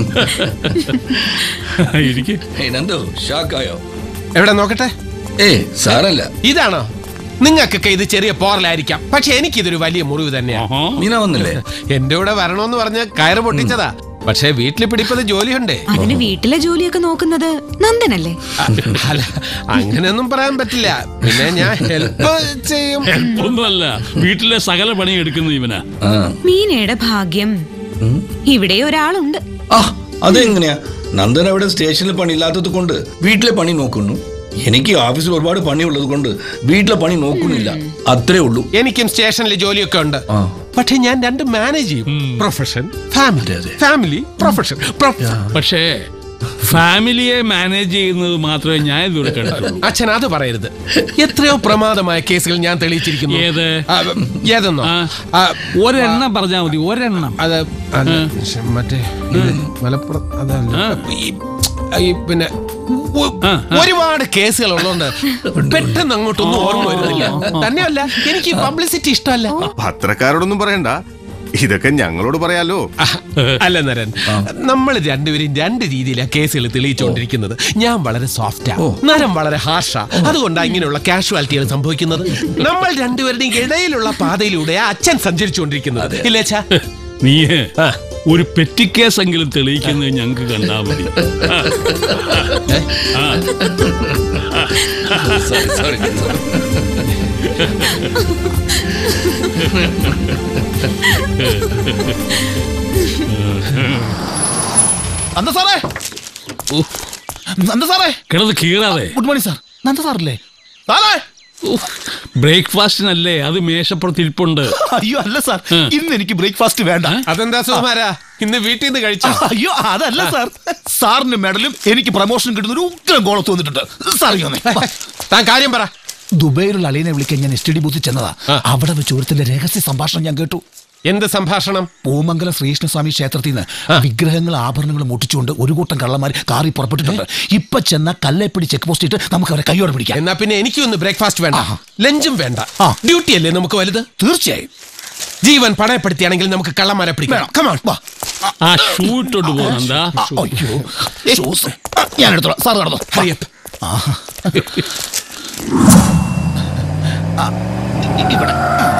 B: ഇരിക്കെ
G: നന്ദു ഷാക്കായോ
K: എവിടെ നോക്കട്ടെ
G: ഏ സാരല്ല
K: ഇതാണോ നിങ്ങൾക്കൊക്കെ ഇത് ചെറിയ പോറലായിരിക്കാം പക്ഷെ എനിക്കിതൊരു വലിയ മുറിവ് തന്നെയാണ്
G: മീന വന്നില്ലേ
K: എന്റെ കൂടെ വരണോന്ന് പറഞ്ഞ് കയറ് പൊട്ടിച്ചതാ പക്ഷെ വീട്ടിൽ പിടിപ്പത് ജോലിയുണ്ടേ
D: അതിന് വീട്ടിലെ ജോലിയൊക്കെ നോക്കുന്നത് നന്ദനല്ലേ
K: അല്ല അങ്ങനെയൊന്നും പറയാൻ പറ്റില്ല പിന്നെ ഞാൻ ഹെൽപ്പ് ചെയ്യും
B: ഒന്നുമല്ല വീട്ടിലെ സകല പണി എടുക്കുന്ന ഇവനാ
D: മീനയുടെ ഭാഗ്യം ഇവിടെ ഒരാളുണ്ട്
G: അതെങ്ങനെയാ നന്ദൻ അവിടെ സ്റ്റേഷനിൽ പണിയില്ലാത്തത് കൊണ്ട് വീട്ടിലെ പണി നോക്കുന്നു എനിക്ക് ഓഫീസിൽ ഒരുപാട് പണിയുള്ളത് കൊണ്ട് വീട്ടിലെ പണി നോക്കുന്നില്ല അത്രേ ഉള്ളൂ
K: എനിക്കും സ്റ്റേഷനിൽ ജോലിയൊക്കെ ഉണ്ട് പക്ഷെ ഞാൻ രണ്ട് മാനേജ് ചെയ്യും പ്രൊഫഷൻ ഫാമിലി ഫാമിലി പ്രൊഫഷൻ
B: പക്ഷേ ഫാമിലിയെ മാനേജ് ചെയ്യുന്നത് മാത്രമേ ഞാൻ ഇതുവരെ കണ്ടിട്ടുള്ളൂ
K: അച്ഛൻ അത് പറയരുത് എത്രയോ പ്രമാദമായ കേസുകൾ ഞാൻ തെളിയിച്ചിരിക്കുന്നു
B: ഏത്?
K: ആ, ഏതെന്നോ ആ,
B: ഒരെണ്ണം പറഞ്ഞാൽ മതി ഒരെണ്ണം
K: അത് അല്ല, ശ്ശെ, മറ്റേ ഇത് മലപ്പുറം അതല്ല ഈ- ഈ പിന്നെ ഒ- ഒരുപാട് കേസുകൾ ഉള്ളതുകൊണ്ട് പെട്ടെന്ന് അങ്ങോട്ടൊന്നും ഓർമ്മ വരുന്നില്ല തന്നെയല്ല എനിക്ക് പബ്ലിസിറ്റി ഇഷ്ടമല്ല
M: പത്രക്കാരോടൊന്നും പറയണ്ട ഇതൊക്കെ ഞങ്ങളോട് പറയാലോ
K: അല്ല നരൻ നമ്മൾ രണ്ടുപേരും രണ്ട് രീതിയിലാണ് കേസുകൾ തെളിയിച്ചുകൊണ്ടിരിക്കുന്നത് ഞാൻ വളരെ സോഫ്റ്റാ നരൻ വളരെ ഹാർഷാ അതുകൊണ്ടാണ് ഇങ്ങനെയുള്ള കാഷ്വാലിറ്റികൾ സംഭവിക്കുന്നത് നമ്മൾ രണ്ടുപേരുടെയും ഇടയിലുള്ള പാതയിലൂടെ അച്ഛൻ സഞ്ചരിച്ചുകൊണ്ടിരിക്കുന്നത് ഇല്ലേ അച്ഛാ
B: നീ ഒരു പെറ്റിക്കേസെങ്കിലും തെളിയിക്കുന്നത് ഞങ്ങൾക്ക് കണ്ടാ മതി ആ.
G: Sorry, sorry.
A: നന്ദ സാറേ നന്ദ സാറേ
B: കിടന്ന് കീറാതെ
A: ഗുഡ് മോർണിംഗ് സാർ നന്ദ സാറല്ലേ സാറേ
B: ബ്രേക്ക്ഫാസ്റ്റിനല്ലേ അത് മേശപ്പുറത്ത് ഇരിപ്പുണ്ട്
A: അയ്യോ അല്ല സാർ ഇന്ന് എനിക്ക് ബ്രേക്ക്ഫാസ്റ്റ് വേണ്ട
K: അതെന്താ സുകുമാരാ ഇന്ന് വീട്ടിൽ നിന്ന് കഴിച്ചോ
A: അയ്യോ അതല്ല സാർ സാറിന് മെഡലും എനിക്ക് പ്രൊമോഷൻ കിട്ടുന്ന ഒരു ഉഗ്രം കോളത്ത് വന്നിട്ടുണ്ട് സാർ ഇങ്ങ് വന്നേ. വാ.
K: താൻ കാര്യം പറ
A: ദുബൈയിലുള്ള അലീനെ വിളിക്കാൻ ഞാൻ എസ് ടി ഡി ബൂത്തിൽ ചെന്നതാ അവിടെ വെച്ച് ഒരുത്തിന്റെ രഹസ്യ സംഭാഷണം ഞാൻ കേട്ടു
K: എന്ത് സംഭാഷണം
A: പൂമംഗലം ശ്രീകൃഷ്ണസ്വാമി ക്ഷേത്രത്തിൽ നിന്ന് വിഗ്രഹങ്ങൾ ആഭരണങ്ങൾ മുട്ടിച്ചുകൊണ്ട് ഒരു കൂട്ടം കള്ളന്മാർ കാറി പുറപ്പെട്ടിട്ടുണ്ട് ഇപ്പൊ ചെന്ന കല്ലേപ്പിടി ചെക്ക് പോസ്റ്റ് ഇട്ട് നമുക്ക് അവരെ കൈയോടെ പിടിക്കാം
K: എന്നാ പിന്നെ എനിക്കും ഒന്ന് ബ്രേക്ക്ഫാസ്റ്റ് വേണ്ട ലഞ്ചും വേണ്ട ഡ്യൂട്ടി അല്ലേ നമുക്ക് വലുത്
A: തീർച്ചയായും
K: ജീവൻ പണയപ്പെടുത്തിയാണെങ്കിൽ നമുക്ക് കള്ളന്മാരെ പിടിക്കാം Come on, വാ.
B: ആ ഷൂ ഇട്ടോണ്ട് പോകുന്നെന്താ
A: അയ്യോ ഷൂസ് ഞാൻ എടുത്തോളാം സാർ നടന്നോ
K: Hurry up.
A: ഇവിടെ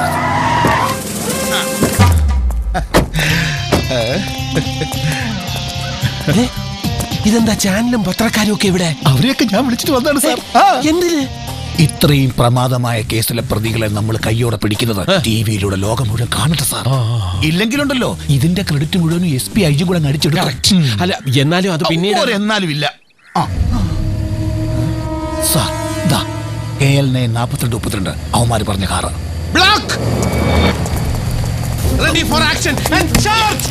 K: ഏ? ഇതെന്താ ചാനലും പത്രക്കാരും ഒക്കെ ഇവിടെ
A: അവരെയൊക്കെ ഞാൻ വിളിച്ചിട്ട് വന്നതാണ് സാർ
K: എന്തിന്
A: ഇത്രയും പ്രമാദമായ കേസിലെ പ്രതികളെ നമ്മൾ കയ്യോടെ പിടിക്കുന്നത് ടി വിയിലൂടെ ലോകം മുഴുവൻ കാണട്ടെ സാർ ഇല്ലെങ്കിലുണ്ടല്ലോ ഇതിന്റെ ക്രെഡിറ്റ് മുഴുവനും എസ് പി ഐ ജി കൂടെ അങ്ങ് അടിച്ചെടുക്കും
K: അല്ല എന്നാലും അത് പിന്നീട്
A: എന്നാലും ഇല്ല ആ. സാർ ദാ കെ എൽ നയൻ നാൽപ്പത്തിരണ്ട് മുപ്പത്തിരണ്ട് അവന്മാര് പറഞ്ഞ car
K: block ready for action and charge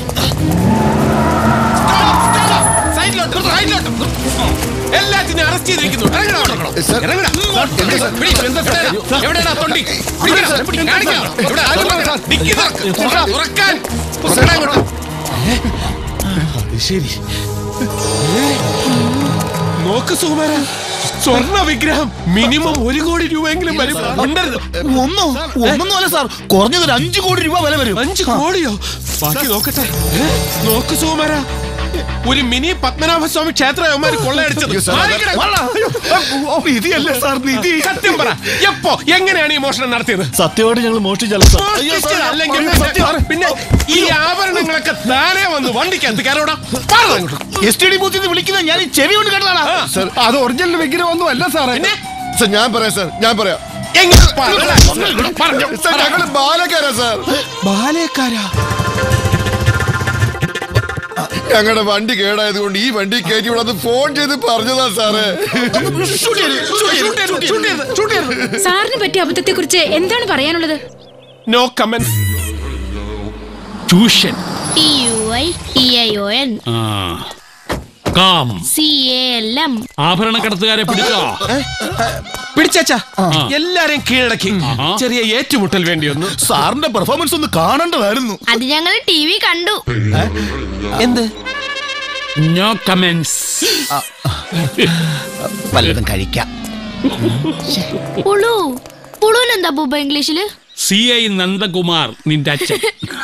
K: സൈഡിലോട്ട് റൈറ്റിലോട്ട് എല്ലാത്തിനും അറസ്റ്റ് ചെയ്തിരിക്കുന്നു ഇറങ്ങടാ അവിടെ. ഇറങ്ങടാ. പിടി, എന്താ സാറേ? എവിടെയാടാ തൊണ്ടി? പിടിക്കടാ, കാണിക്കാം. ഇവിടെ ആരും വരണ്ട. ഡിക്കി തുറക്ക്. തുറ- തുറക്കാൻ. തുറക്കടാ ഇങ്ങോട്ട്. ഏ? അത് ശരി ഏ? നോക്ക് സുകുമാര സ്വർണ്ണ വിഗ്രഹം മിനിമം ഒരു കോടി രൂപയെങ്കിലും വരും ഉണ്ടരുത്
A: ഒന്നോ ഒന്നൊന്നും അല്ല സാർ കുറഞ്ഞത് ഒരു അഞ്ചു കോടി രൂപ വില വരും
K: അഞ്ച് കോടിയോ ബാക്കി നോക്കട്ടെ ഏ? നോക്ക് സുകുമാര ഒരു മിനി പത്മനാഭസ്വാമി ക്ഷേത്ര അവന്മാര് കൊള്ളയടിച്ചത് ആരെങ്കിലും-
A: നിധിയല്ലേ സാർ നിധി
K: സത്യം പറ എപ്പോ എങ്ങനെയാണ് ഈ മോഷണം നടത്തിയത്
A: സത്യമായിട്ട് ഞങ്ങൾ മോഷ്ടിച്ചല്ല സാർ
K: മോഷ്ടിച്ചതല്ലെങ്കിൽ പിന്നെ- പിന്നെ ഈ ആഭരണങ്ങളൊക്കെ താനേ വന്ന് വണ്ടിക്കകത്ത് കയറോടാ
A: എസ് ടി ഡി ബൂത്തിൽ നിന്ന് വിളിക്കുന്നത് ഞാൻ ഈ ചെവി കൊണ്ട് കേട്ടതാണ്
E: സർ അത് ഒറിജിനൽ വിഗ്രഹം ഒന്നും അല്ല സാറേ സർ ഞാൻ പറയാം സർ ഞാൻ പറയാം
K: എങ്ങനെ പറയടാ. പറഞ്ഞോ.
E: സർ ഞങ്ങള് ബാലക്കാരാ സാർ
K: ബാലേക്കാരാ
E: ഞങ്ങളുടെ വണ്ടി കേടായത് കൊണ്ട് ഈ വണ്ടി കയറ്റി വിടാന്ന് ഫോൺ ചെയ്ത് പറഞ്ഞതാ സാറേ
Q: സാറിന് പറ്റിയ അബദ്ധത്തെ കുറിച്ച് എന്താണ് പറയാനുള്ളത്
K: no comment
B: tuition
C: T U I T I O N
B: ആ calm
C: C A L M
B: ആഭരണ കടത്തുകാരെ പിടിച്ചോ
K: പിടിച്ചാ എല്ലാരെയും കീഴടക്കി ചെറിയ ഏറ്റുമുട്ടൽ വേണ്ടി വന്നു
A: സാറിന്റെ പെർഫോമൻസ് ഒന്ന് കാണേണ്ടതായിരുന്നു
C: അത് ഞങ്ങൾ ടി വി കണ്ടു
K: എന്ത്
B: നോ കമൻസ്
A: വല്ലതും കഴിക്കാം
C: പുളു പുളുവിനെന്താ ബൂബ ഇംഗ്ലീഷില്
B: സി ഐ നന്ദകുമാർ നിന്റെ അച്ഛൻ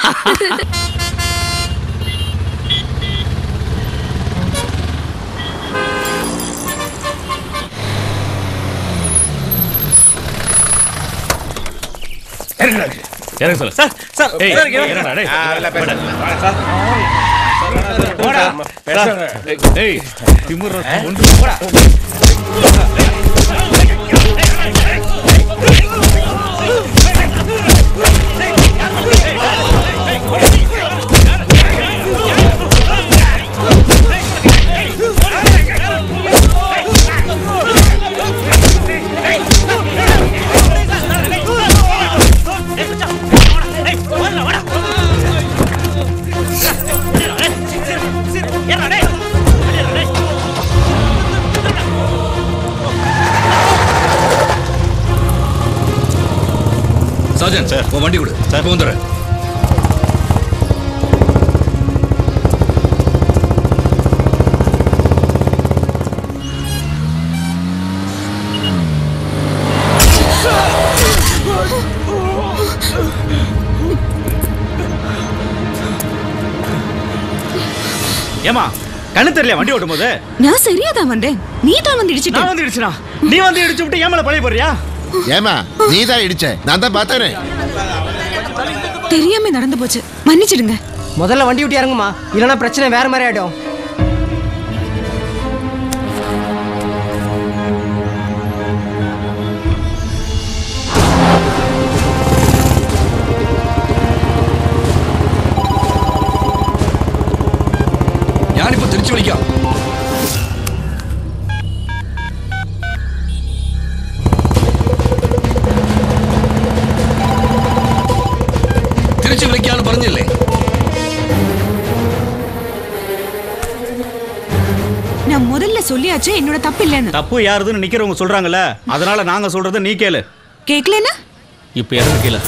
G: சார்ஜன் உன் வண்டி கொடு இப்போ வந்துடுறேன்
L: ஏமா கண்ணு தெரியல வண்டி ஓட்டும் போது
D: நான் சரியா தான் வந்தேன் நீ தான் வந்து இடிச்சிட்ட
L: நான் வந்து இடிச்சனா நீ வந்து இடிச்சு விட்டு ஏன் மேல பழைய போறியா
M: ஏமா நீ தான் இடிச்ச நான் தான் பார்த்தேனே
D: தெரியாம நடந்து போச்சு மன்னிச்சிடுங்க
T: முதல்ல வண்டி விட்டு இறங்குமா இல்லைன்னா பிரச்சனை வேற மாதிரி ஆயிடும்
G: ഞാനിപ്പോ തിരിച്ചു വിളിക്കാം തിരിച്ചു വിളിക്കാന്ന് പറഞ്ഞില്ലേ
D: நான் முதல்ல சொல்லியாச்சு என்னோட தப்பு இல்லைன்னு
L: தப்பு யாருதுன்னு நிக்கிறவங்க சொல்றாங்கல்ல அதனால நாங்க சொல்றத நீ கேளு
D: கேட்கலன்னா
L: இப்ப இறங்கு கீழே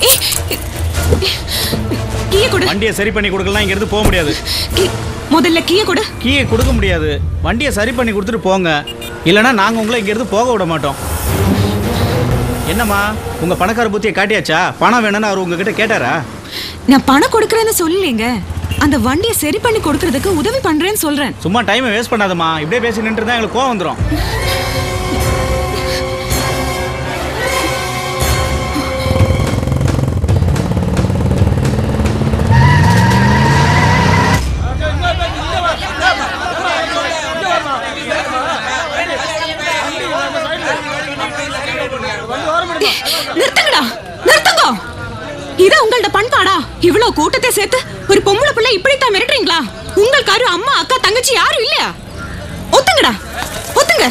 D: கீய கொடு
L: வண்டியை சரி பண்ணி கொடுக்கலாம் இங்க இருந்து போக முடியாது
D: முதல்ல கீய கொடு
L: கீயை கொடுக்க முடியாது வண்டியை சரி பண்ணி கொடுத்துட்டு போங்க இல்லைன்னா நாங்க உங்களை இங்க இருந்து போக விட மாட்டோம் என்னம்மா உங்க பணக்கார புத்தியை காட்டியாச்சா பணம் வேணும்னு அவர் உங்ககிட்ட கேட்டாரா
D: நான் பணம் கொடுக்கறேன்னு சொல்லலைங்க அந்த வண்டியை சரி பண்ணி கொடுக்கறதுக்கு உதவி பண்றேன்னு சொல்றேன்
L: சும்மா டைமை வேஸ்ட் பண்ணாதம்மா இப்படியே பேசி நின்று தான் எங்களுக்கு கோவம் வந்துடும்
D: நிறுத்துங்கடா நிறுத்துங்க இது உங்களோட பண்பாடா இவ்வளவு கூட்டத்தை சேர்த்து ஒரு பொம்பளை பிள்ளை இப்படித்தான் மிரட்டுறீங்களா உங்களுக்கு யாரும் அம்மா அக்கா தங்கச்சி யாரும் இல்லையா ஒத்துங்கடா ஒத்துங்க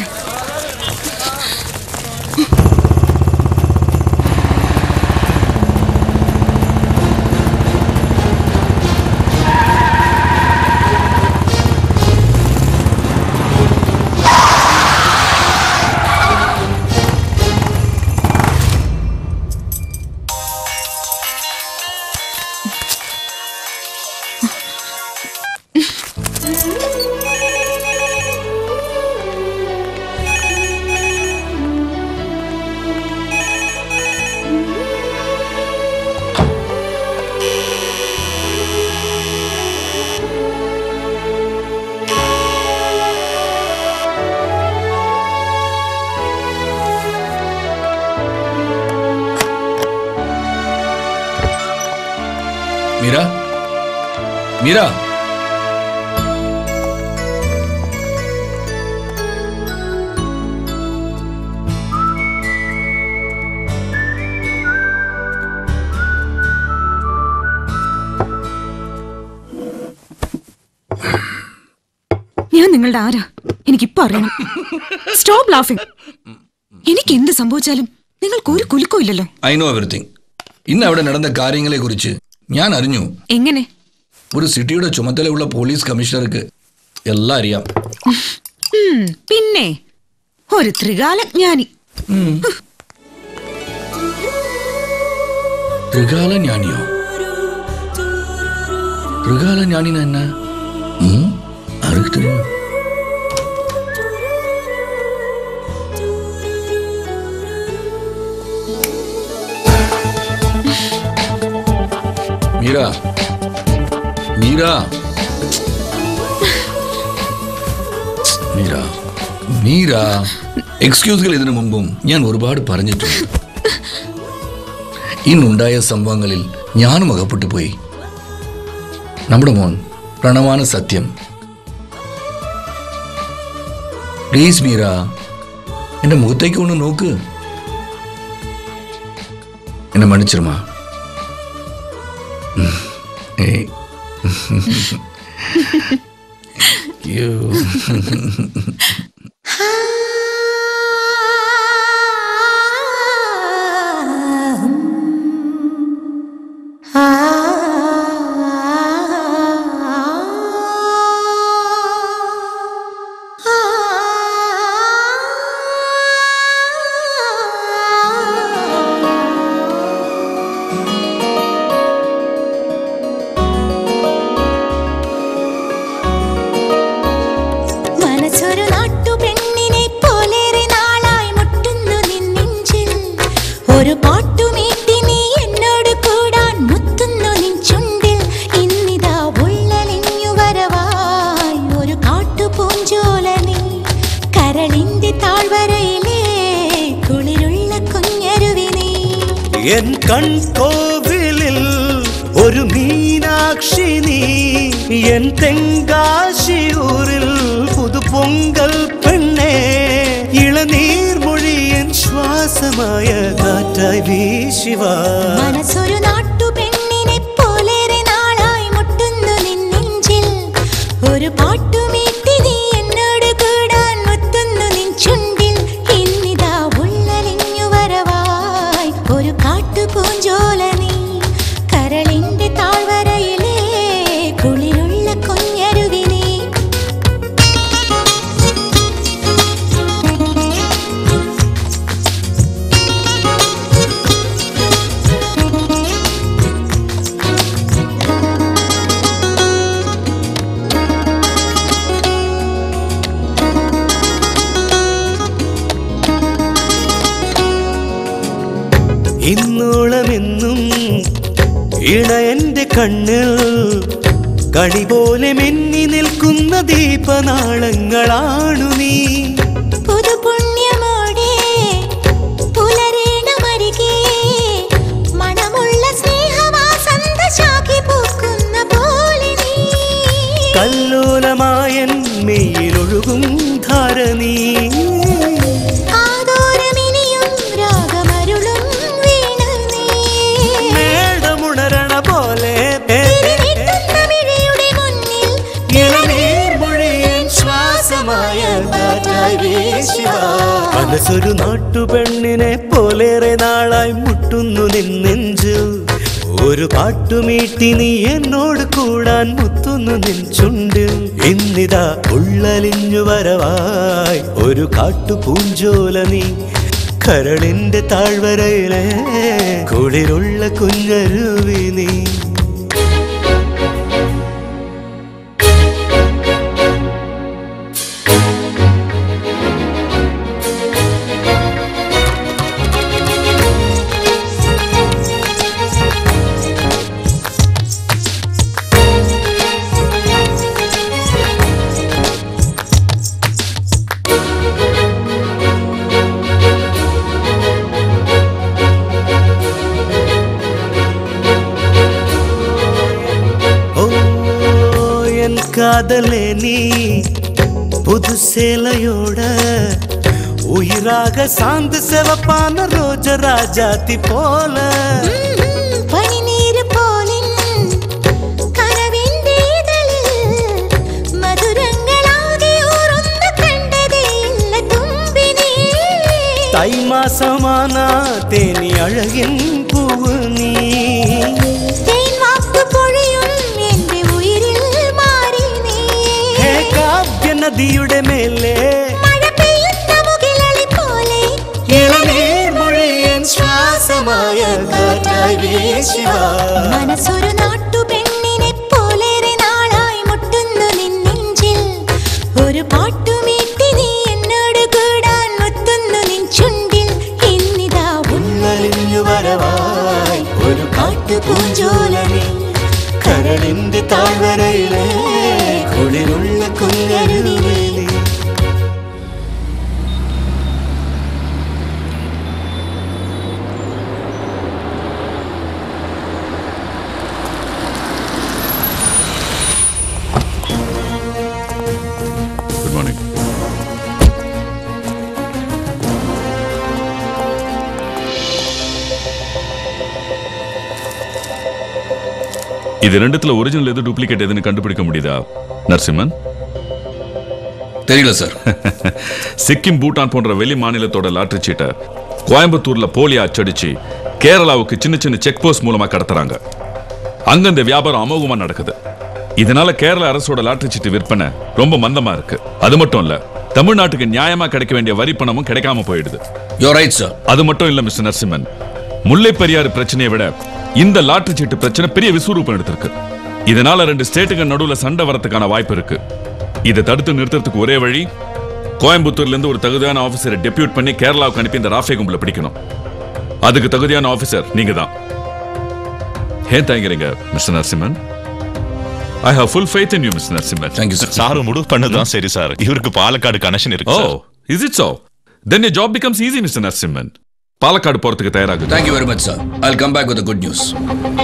G: മീര മീര
D: ഞാൻ നിങ്ങളുടെ ആരാ എനിക്കിപ്പോ അറിയണം സ്റ്റോപ്പ് ലാഫിംഗ് എനിക്ക് എന്ത് സംഭവിച്ചാലും നിങ്ങൾക്ക് ഒരു കുലുക്കവും ഇല്ലല്ലോ
G: ഐ നോ എവറിത്തിങ് ഇന്ന് അവിടെ നടന്ന കാര്യങ്ങളെ കുറിച്ച് ഞാൻ അറിഞ്ഞു
D: എങ്ങനെ
G: ഒരു സിറ്റിയുടെ ചുമതലയുള്ള പോലീസ് കമ്മീഷണർക്ക് എല്ലാം അറിയാം
D: ഉം, പിന്നെ ഒരു ത്രികാലജ്ഞാനി
G: ത്രികാല ஞானியோ ത്രികാല ஞானினா என்ன ம் யாருக்கு தெரியும் മീര മീര മീര മീര എക്സ്ക്യൂസുകൾ ഇതിനു മുമ്പും ഞാൻ ഒരുപാട് പറഞ്ഞിട്ടുണ്ട് ഇന്നുണ്ടായ സംഭവങ്ങളിൽ ഞാനും അകപ്പെട്ടു പോയി നമ്മുടെ മോൻ പ്രണവാണ് സത്യം പ്ലീസ് മീര എന്റെ മുഖത്തേക്ക് ഒന്ന് നോക്ക് എന്നെ മன்னிச்சிருமா ഉം. ഏയ്. അയ്യോ.
U: മനസ്സൊരു നാട്ടുപെണ്ണിനെ പോലേറെ നാളായി മുട്ടുന്നു നിന്നിഞ്ചിൽ ഒരു പാട്ടുമീട്ടി നീ എന്നോട് കൂടാൻ മുത്തുന്നു നിൻ ചുണ്ടിൽ ഇന്നിതാ ഉള്ളലിഞ്ഞു വരവായി ഒരു കാട്ടുപൂഞ്ചോല നീ കരളിന്റെ താഴ്വരയിലെ കുളിരുള്ള കുഞ്ഞരുവി നീ
V: എൻ കൺകോവിലിൽ ഒരു മീനാക്ഷി നീ എൻ തെങ്കാശിയൂരിൽ പുതുപൊങ്കൽ പെണ്ണേ ഇളനീർമൊഴി എൻ ശ്വാസമായ കാറ്റായി വീശിവാ
U: മനസ്സൊരു നാട്ടുപെണ്ണിനെ പോലേറെ നാളായി മുട്ടുന്നു നിൻ നെഞ്ചിൽ ഒരു പാട്ടുമീട്ടി നീ എന്നോട് കൂടാൻ മുത്തുന്നു നിൻ ചുണ്ടിൽ ഇന്നിതാ ഉള്ളലിഞ്ഞു വരവായി ഒരു കാട്ടുപൂഞ്ചോല നീ കരളിന്റെ താഴ്വരയിലെ കുളിരുള്ള കുഞ്ഞരുവി നീ
V: ഇന്നോളമെന്നും ഇണയന്റെ കണ്ണിൽ കണി പോലെ മെന്നി നിൽക്കുന്ന ദീപനാളങ്ങളാണു നീ
U: പുതുപുണ്യമോടെ പുലരേണമരികെ മണമുള്ള സ്നേഹവാസന്ത ശാഖി പൂക്കുന്ന പോലെ നീ
V: കല്ലോലമായൻ മെയ്യിലൊഴുകും ധാരണീ
U: ആദോരമിനിയും രാഗമരുളും വീണ നീ
V: മേടമുണരണ പോലെ
U: തിരിനിട്ടുന്ന മിഴിയുടെ മുന്നിൽ
V: ഇളനീർമൊഴിയൻ ശ്വാസമായ കാറ്റായി വീശിവാ. മനസ്സൊരു നാട്ടുപെണ്ണിനെ പോലേറെ നാളായി മുട്ടുന്നു നിന്നെഞ്ചിൽ ഒരു പാട്ടുമീട്ടി നീ എന്നോട് കൂടാൻ മുത്തുന്നു നിൻ ചുണ്ടിൽ ഇന്നിതാ ഉള്ളലിഞ്ഞു വരവായി ഒരു കാട്ടുപൂഞ്ചോല നീ കരളിന്റെ താഴ്വരയിലെ കുളിരുള്ള കുഞ്ഞരുവി നീ காதலே நீ புது சேலையோட உயிராக சாந்து சிவப்பான ரோஜ ராஜாத்தி போல
U: പനിനീര് പോലിൻ കനവിന്റെ ഇതളിൽ മധുരങ്ങളാകെ ഊറുന്ന കണ്ടതേയില്ല തുമ്പിനീ
V: தை மாசமானா தேனி அழகின் பூவு நீ
U: തേൻ വാക്ക് പൊഴിയും എന്റെ ഉയിരിൽ മാറി നീ
V: ഹേ കാവ്യ നദിയുടെ മേലെ
U: മഴ പെയ്യുന്ന മുകിലളി പോലെ
V: ഇളനീർമൊഴിയൻ ശ്വാസമായ കാറ്റായി വീശിവാ
U: മനസ്സൊരു നാട്ടുപെണ്ണിനെ പോലേറെ നാളായി മുട്ടുന്നു നിൻ നെഞ്ചിൽ ഒരു പാട്ടുമീട്ടി നീ എന്നോട് കൂടാൻ മുത്തുന്നു നിൻ ചുണ്ടിൽ ഇന്നിതാ
V: ഉന്നലിഞ്ഞു വരവായി ഒരു കാട്ടുപൂഞ്ചോലനെ കരളിന്റെ താഴ്വരയിലെ കുളിരുള്ള കുഞ്ഞരുവിലേ
F: ഗുഡ് മോർണിംഗ് இது ரெண்டுத்துல ஒரிஜினல் எது டூப்ளிகேட் எதுன்னு கண்டுபிடிக்க முடியுதா நரசிம்மன்
G: தெரியல சார்
F: சிக்கிம் பூட்டான் போன்ற வெளி மாநிலத்தோட லாட்டரி சீட்டை கோயம்புத்தூர்ல போலியா அச்சடிச்சு கேரளாவுக்கு சின்ன சின்ன செக் போஸ்ட் மூலமா கடத்துறாங்க அங்க இந்த வியாபாரம் அமோகமா நடக்குது இதனால கேரள அரசோட லாட்டரி சீட்டு விற்பனை ரொம்ப மந்தமா இருக்கு அது மட்டும் இல்ல தமிழ்நாட்டுக்கு நியாயமா கிடைக்க வேண்டிய வரி பணமும் கிடைக்காம போயிடுது
G: ரைட் சார்
F: அது மட்டும் இல்ல மிஸ்டர் நரசிம்மன் முல்லை பெரியாறு பிரச்சனையை விட இந்த லாட்டரி சீட்டு பிரச்சனை பெரிய விஸ்வரூபம் எடுத்திருக்கு இதனால ரெண்டு ஸ்டேட்டுக்கு நடுவுல சண்டை வரதுக்கான வாய்ப்பு இருக்கு இதை தடுத்து நிறுத்துறதுக்கு ஒரே வழி கோயம்புத்தூர்ல இருந்து ஒரு தகுதியான ஆபீசரை டெபியூட் பண்ணி கேரளாவுக்கு அனுப்பி இந்த ராஃபே கும்பல பிடிக்கணும் அதுக்கு தகுதியான ஆபீசர் நீங்க தான் ஏன் தயங்குறீங்க Mister Narasimhan I have full faith in you Mister Narasimhan
G: thank you sir
I: sir முடிவு பண்ணதுதான் சரி சார் இவருக்கு பாலக்காடு கனெக்ஷன் இருக்கு
F: ஓ
I: sir.
F: Is it so then your job becomes easy Mister Narasimhan Palakkad போறதுக்கு தயாராகுது
G: thank you very much sir I come back with good news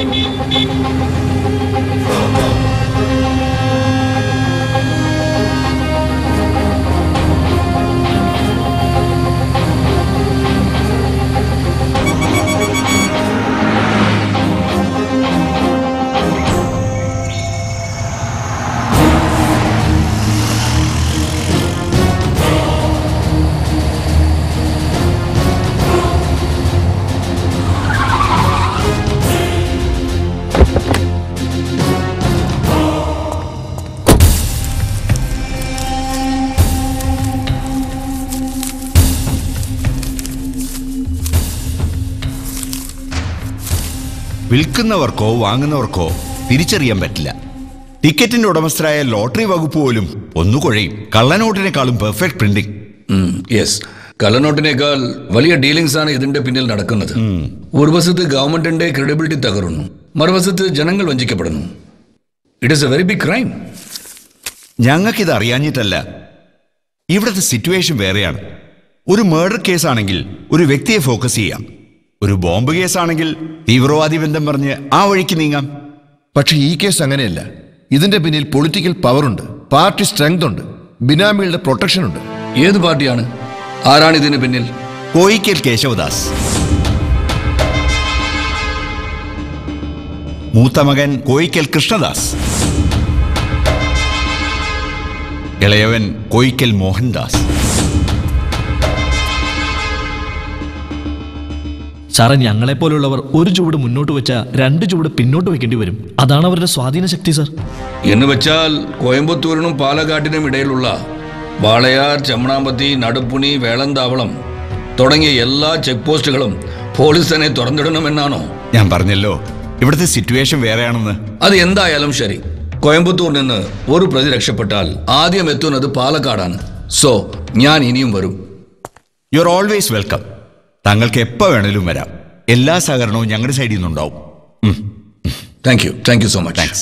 H: വിൽക്കുന്നവർക്കോ വാങ്ങുന്നവർക്കോ തിരിച്ചറിയാൻ പറ്റില്ല ടിക്കറ്റിന്റെ ഉടമസ്ഥരായ ലോട്ടറി വകുപ്പ് പോലും ഒന്നു കുഴയും കള്ളനോട്ടിനേക്കാളും പെർഫെക്റ്റ് പ്രിന്റിംഗ്
G: യെസ് കള്ളനോട്ടിനേക്കാൾ വലിയ ഡീലിംഗ്സ് ആണ് ഇതിന്റെ പിന്നിൽ നടക്കുന്നത് ഒരു വശത്ത് ഗവൺമെന്റിന്റെ ക്രെഡിബിലിറ്റി തകരുന്നു മറുവശത്ത് ജനങ്ങൾ വഞ്ചിക്കപ്പെടുന്നു it is a very big crime
H: ഞങ്ങൾക്കിത് അറിയാഞ്ഞിട്ടല്ല ഇവിടുത്തെ സിറ്റുവേഷൻ വേറെയാണ് ഒരു മർഡർ കേസാണെങ്കിൽ ഒരു വ്യക്തിയെ ഫോക്കസ് ചെയ്യാം ഒരു ബോംബ് കേസാണെങ്കിൽ തീവ്രവാദി ബന്ധം പറഞ്ഞ് ആ വഴിക്ക് നീങ്ങാം
M: പക്ഷെ ഈ കേസ് അങ്ങനെയല്ല ഇതിന്റെ പിന്നിൽ പൊളിറ്റിക്കൽ പവർ ഉണ്ട് പാർട്ടി സ്ട്രെങ്ത് ഉണ്ട് ബിനാമികളുടെ പ്രൊട്ടക്ഷൻ ഉണ്ട്
G: ഏത് പാർട്ടിയാണ് ആരാണ് ഇതിന് പിന്നിൽ
H: കോയിക്കൽ കേശവദാസ് മൂത്ത മകൻ കോയിക്കൽ കൃഷ്ണദാസ് ഇളയവൻ കോയിക്കൽ മോഹൻദാസ്
W: സാറേ ഞങ്ങളെ പോലുള്ളവർ ഒരു ചുവട് മുന്നോട്ട് വെച്ചാൽ രണ്ട് ചുവട് പിന്നോട്ട് വെക്കേണ്ടി വരും അതാണ് അവരുടെ സ്വാധീന ശക്തി സാർ
G: എന്ന് വെച്ചാൽ കോയമ്പത്തൂരിനും പാലക്കാട്ടിനും ഇടയിലുള്ള വാളയാർ ചെമ്മണാമ്പത്തി നടുപ്പുണി വേളന്താവളം തുടങ്ങിയ എല്ലാ ചെക്ക് പോസ്റ്റുകളും പോലീസ് തന്നെ തുറന്നിടണമെന്നാണോ
H: ഞാൻ പറഞ്ഞല്ലോ ഇവിടുത്തെ സിറ്റുവേഷൻ വേറെയാണെന്ന്
G: അത് എന്തായാലും ശരി കോയമ്പത്തൂർ നിന്ന് ഒരു പ്രതി രക്ഷപ്പെട്ടാൽ ആദ്യം എത്തുന്നത് പാലക്കാടാണ് സോ ഞാൻ ഇനിയും വരും
H: യു ആർ ഓൾവേസ് വെൽക്കം താങ്കൾക്ക് എപ്പോൾ വേണേലും വരാം എല്ലാ സഹകരണവും ഞങ്ങളുടെ സൈഡിൽ നിന്നുണ്ടാവും
G: thank you thank you so much
H: thanks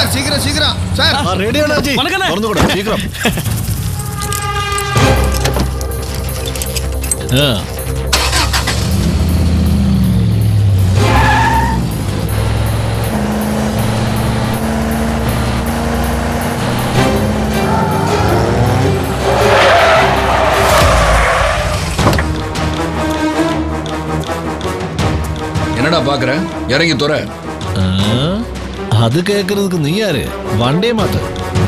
R: sir சீக்கிரம் சீக்கிரம் சார்
W: റെഡിയാണ് അജി തുറന്നുകൂടെ ശീഘ്രം ആ
G: என்னடா பாக்குற இறங்கி துற
W: ആ, അത് കേൾക്കുന്നதுக்கு നീ ആര് വണ്ടേ മാത്ത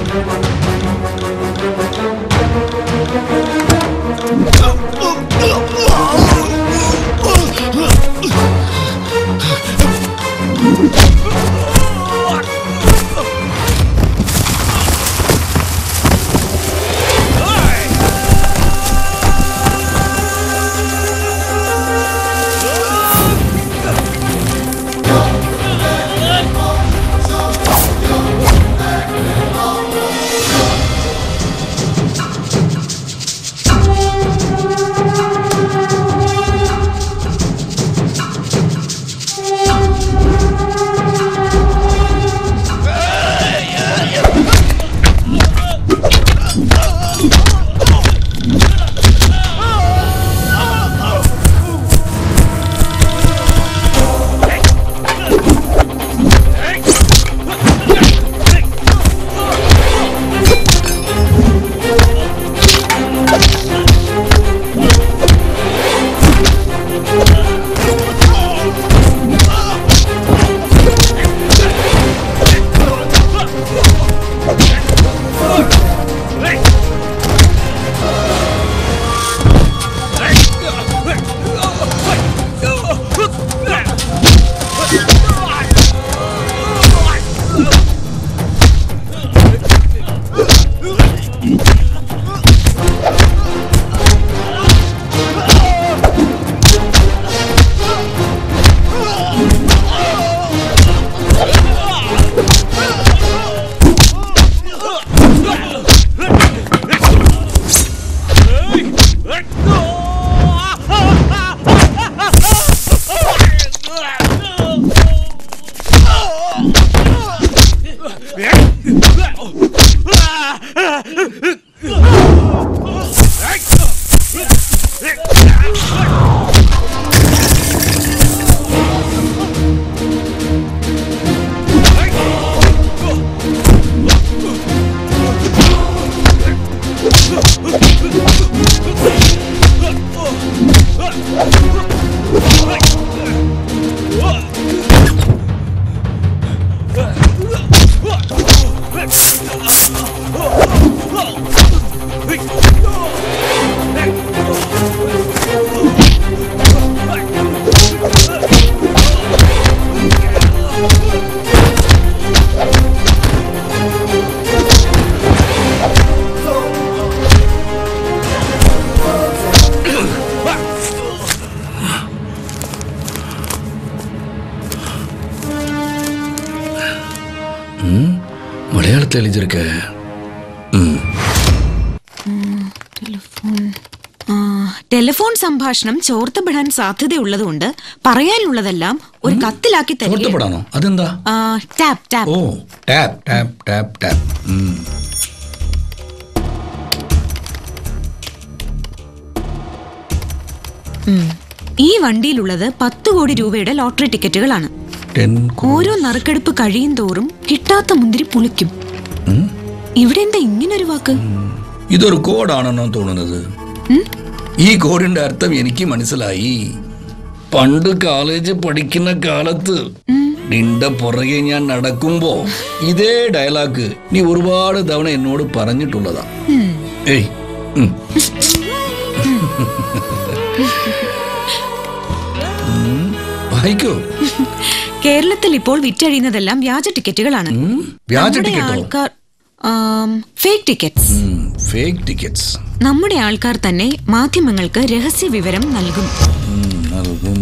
G: മലയാളത്തിൽ എഴുതിയിരിക്ക
D: ടെലിഫോൺ സംഭാഷണം ചോർത്തപ്പെടാൻ സാധ്യതയുള്ളതുകൊണ്ട് പറയാനുള്ളതെല്ലാം ഒരു കത്തിലാക്കി
G: ചോർത്തപ്പെടാനോ അതെന്താ
D: ടാപ്പ് ടാപ്പ്
G: ഓ ടാപ്പ് ടാപ്പ് ടാപ്പ് ടാപ്പ് ഉം.
D: ഉം. ഈ വണ്ടിയിലുള്ളത് പത്ത് കോടി രൂപയുടെ ലോട്ടറി ടിക്കറ്റുകളാണ്
G: ടെൻ
D: ഓരോ നറുക്കെടുപ്പ് കഴിയും തോറും കിട്ടാത്ത മുന്തിരി പുളിക്കും ഇവിടെ എന്താ ഇങ്ങനൊരു വാക്ക്
G: ഇതൊരു കോഡാണെന്നോ തോന്നുന്നത് ഈ കോഡിന്റെ അർത്ഥം എനിക്ക് മനസ്സിലായി പണ്ട് കോളേജ് പഠിക്കുന്ന കാലത്ത് നിന്റെ പുറകെ ഞാൻ നടക്കുമ്പോ ഇതേ ഡയലോഗ് നീ ഒരുപാട് തവണ എന്നോട് പറഞ്ഞിട്ടുള്ളതാ ഏയ് ഉം. ഉം, വായിക്കോ
D: കേരളത്തിൽ ഇപ്പോൾ വിറ്റഴിയുന്നതെല്ലാം വ്യാജ ടിക്കറ്റുകളാണ്
G: വ്യാജ
D: നമ്മുടെ
G: ടിക്കറ്റോ
D: ആൾക്കാർ ഫേക്ക് ടിക്കറ്റ്സ്
G: ഫേക്ക് ടിക്കറ്റ്സ്
D: നമ്മുടെ ആൾക്കാർ തന്നെ മാധ്യമങ്ങൾക്ക് രഹസ്യ വിവരം നൽകും
G: നൽകും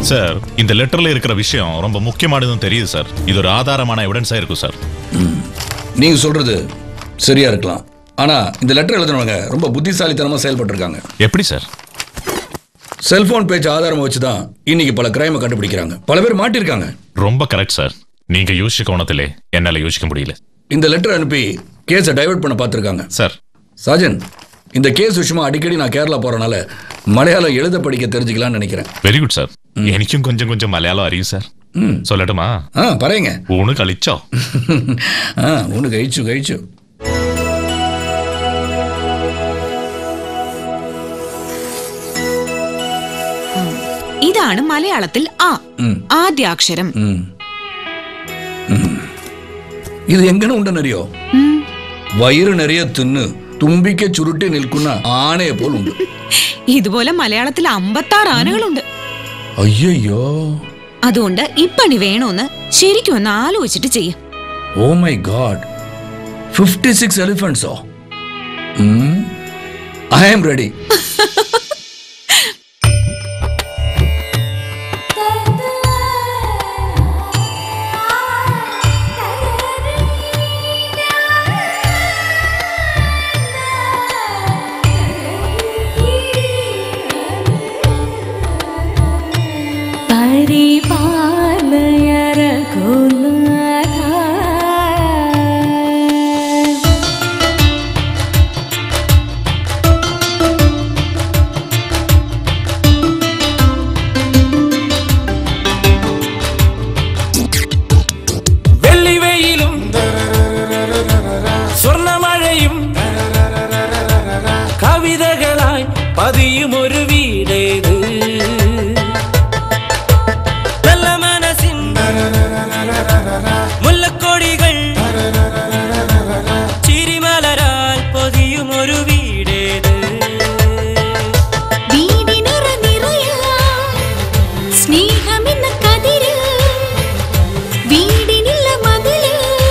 I: சார் இந்த லெட்டர்ல இருக்கிற விஷயம் ரொம்ப முக்கியமானதுன்னு தெரியுது சார் இது ஒரு ஆதாரமான எவிடன்ஸா இருக்கும் சார்
G: நீங்க சொல்றது சரியா இருக்கலாம் ஆனா இந்த லெட்டர் எழுதுனவங்க ரொம்ப புத்திசாலித்தனமா செயல்பட்டிருக்காங்க
I: எப்படி சார்
G: செல்போன் பேச்சு ஆதாரமா வச்சு தான் இன்னைக்கு பல கிரைமை கண்டுபிடிக்கிறாங்க பல பேர் மாட்டிருக்காங்க
I: ரொம்ப கரெக்ட் சார் நீங்க யோசிச்ச கோணத்திலே என்னால யோசிக்க முடியல
G: இந்த லெட்டர் அனுப்பி கேஸை டைவர்ட் பண்ண பார்த்துருக்காங்க
I: சார்
G: சாஜன் இந்த கேஸ் விஷயமா அடிக்கடி நான் கேரளா போறனால மலையாளம் எழுத படிக்க தெரிஞ்சுக்கலாம்னு நினைக்கிறேன்
I: വെരി ഗുഡ് സാർ എനിക്കും കൊഞ്ചം കൊഞ്ചം മലയാളം അറിയും സാർ சொல்லட்டுமா
G: ആ പറയുங்க
I: ഊണ് കളിച്ചോ
G: ആ ഊണ് കഴിച്ചു കഴിച്ചു
D: ഇതാണ് മലയാളത്തിൽ ആ ആദ്യാക്ഷരം
G: ഉം. ഉം. ഇത് എങ്ങനെ ഉണ്ടെന്നറിയോ വയറ് നിറയെ തിന്ന് തുമ്പിക്ക് ചുരുട്ടി നിൽക്കുന്ന ആനയെ പോലുണ്ട്
D: ഇതുപോലെ മലയാളത്തിൽ അമ്പത്താറ് ആനകളുണ്ട്
G: അയ്യോ
D: അതുകൊണ്ട് ഇപ്പണി വേണോന്ന് ശരിക്കും ഒന്ന് ആലോചിച്ചിട്ട് ചെയ്യും
G: oh my god fifty six എലിഫൻസോ ഐ ആം റെഡി
U: പരിപാലയ രഘുനാഥ
J: വെള്ളിവെയിലും സ്വർണമഴയും കവിതകളായി പതിയും ഒരു വീടേത് നല്ല മനസ്സിൻ മുല്ലക്കൊടികൾ ചിരിമലരാൽ പൊതിയും ഒരു വീടേത്
U: വീടിനുറ നിറയ സ്നേഹമെന്ന കതിര് വീടിനില്ല മതില്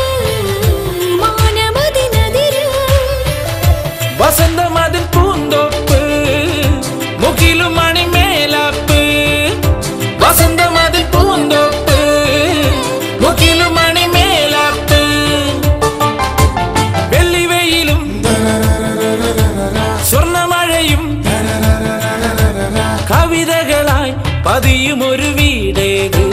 U: മാനമതിനതിര്
J: വസന്തം അതിൻ പൂന്തോപ്പ് മുകിലും മണിമേലാപ്പ് വസന്തം അതിൻ പൂന്തോപ്പ് മുകിലും മണിമേലാപ്പ് വെള്ളിവെയിലും സ്വർണമഴയും കവിതകളായി പതിയും ഒരു വീടേത്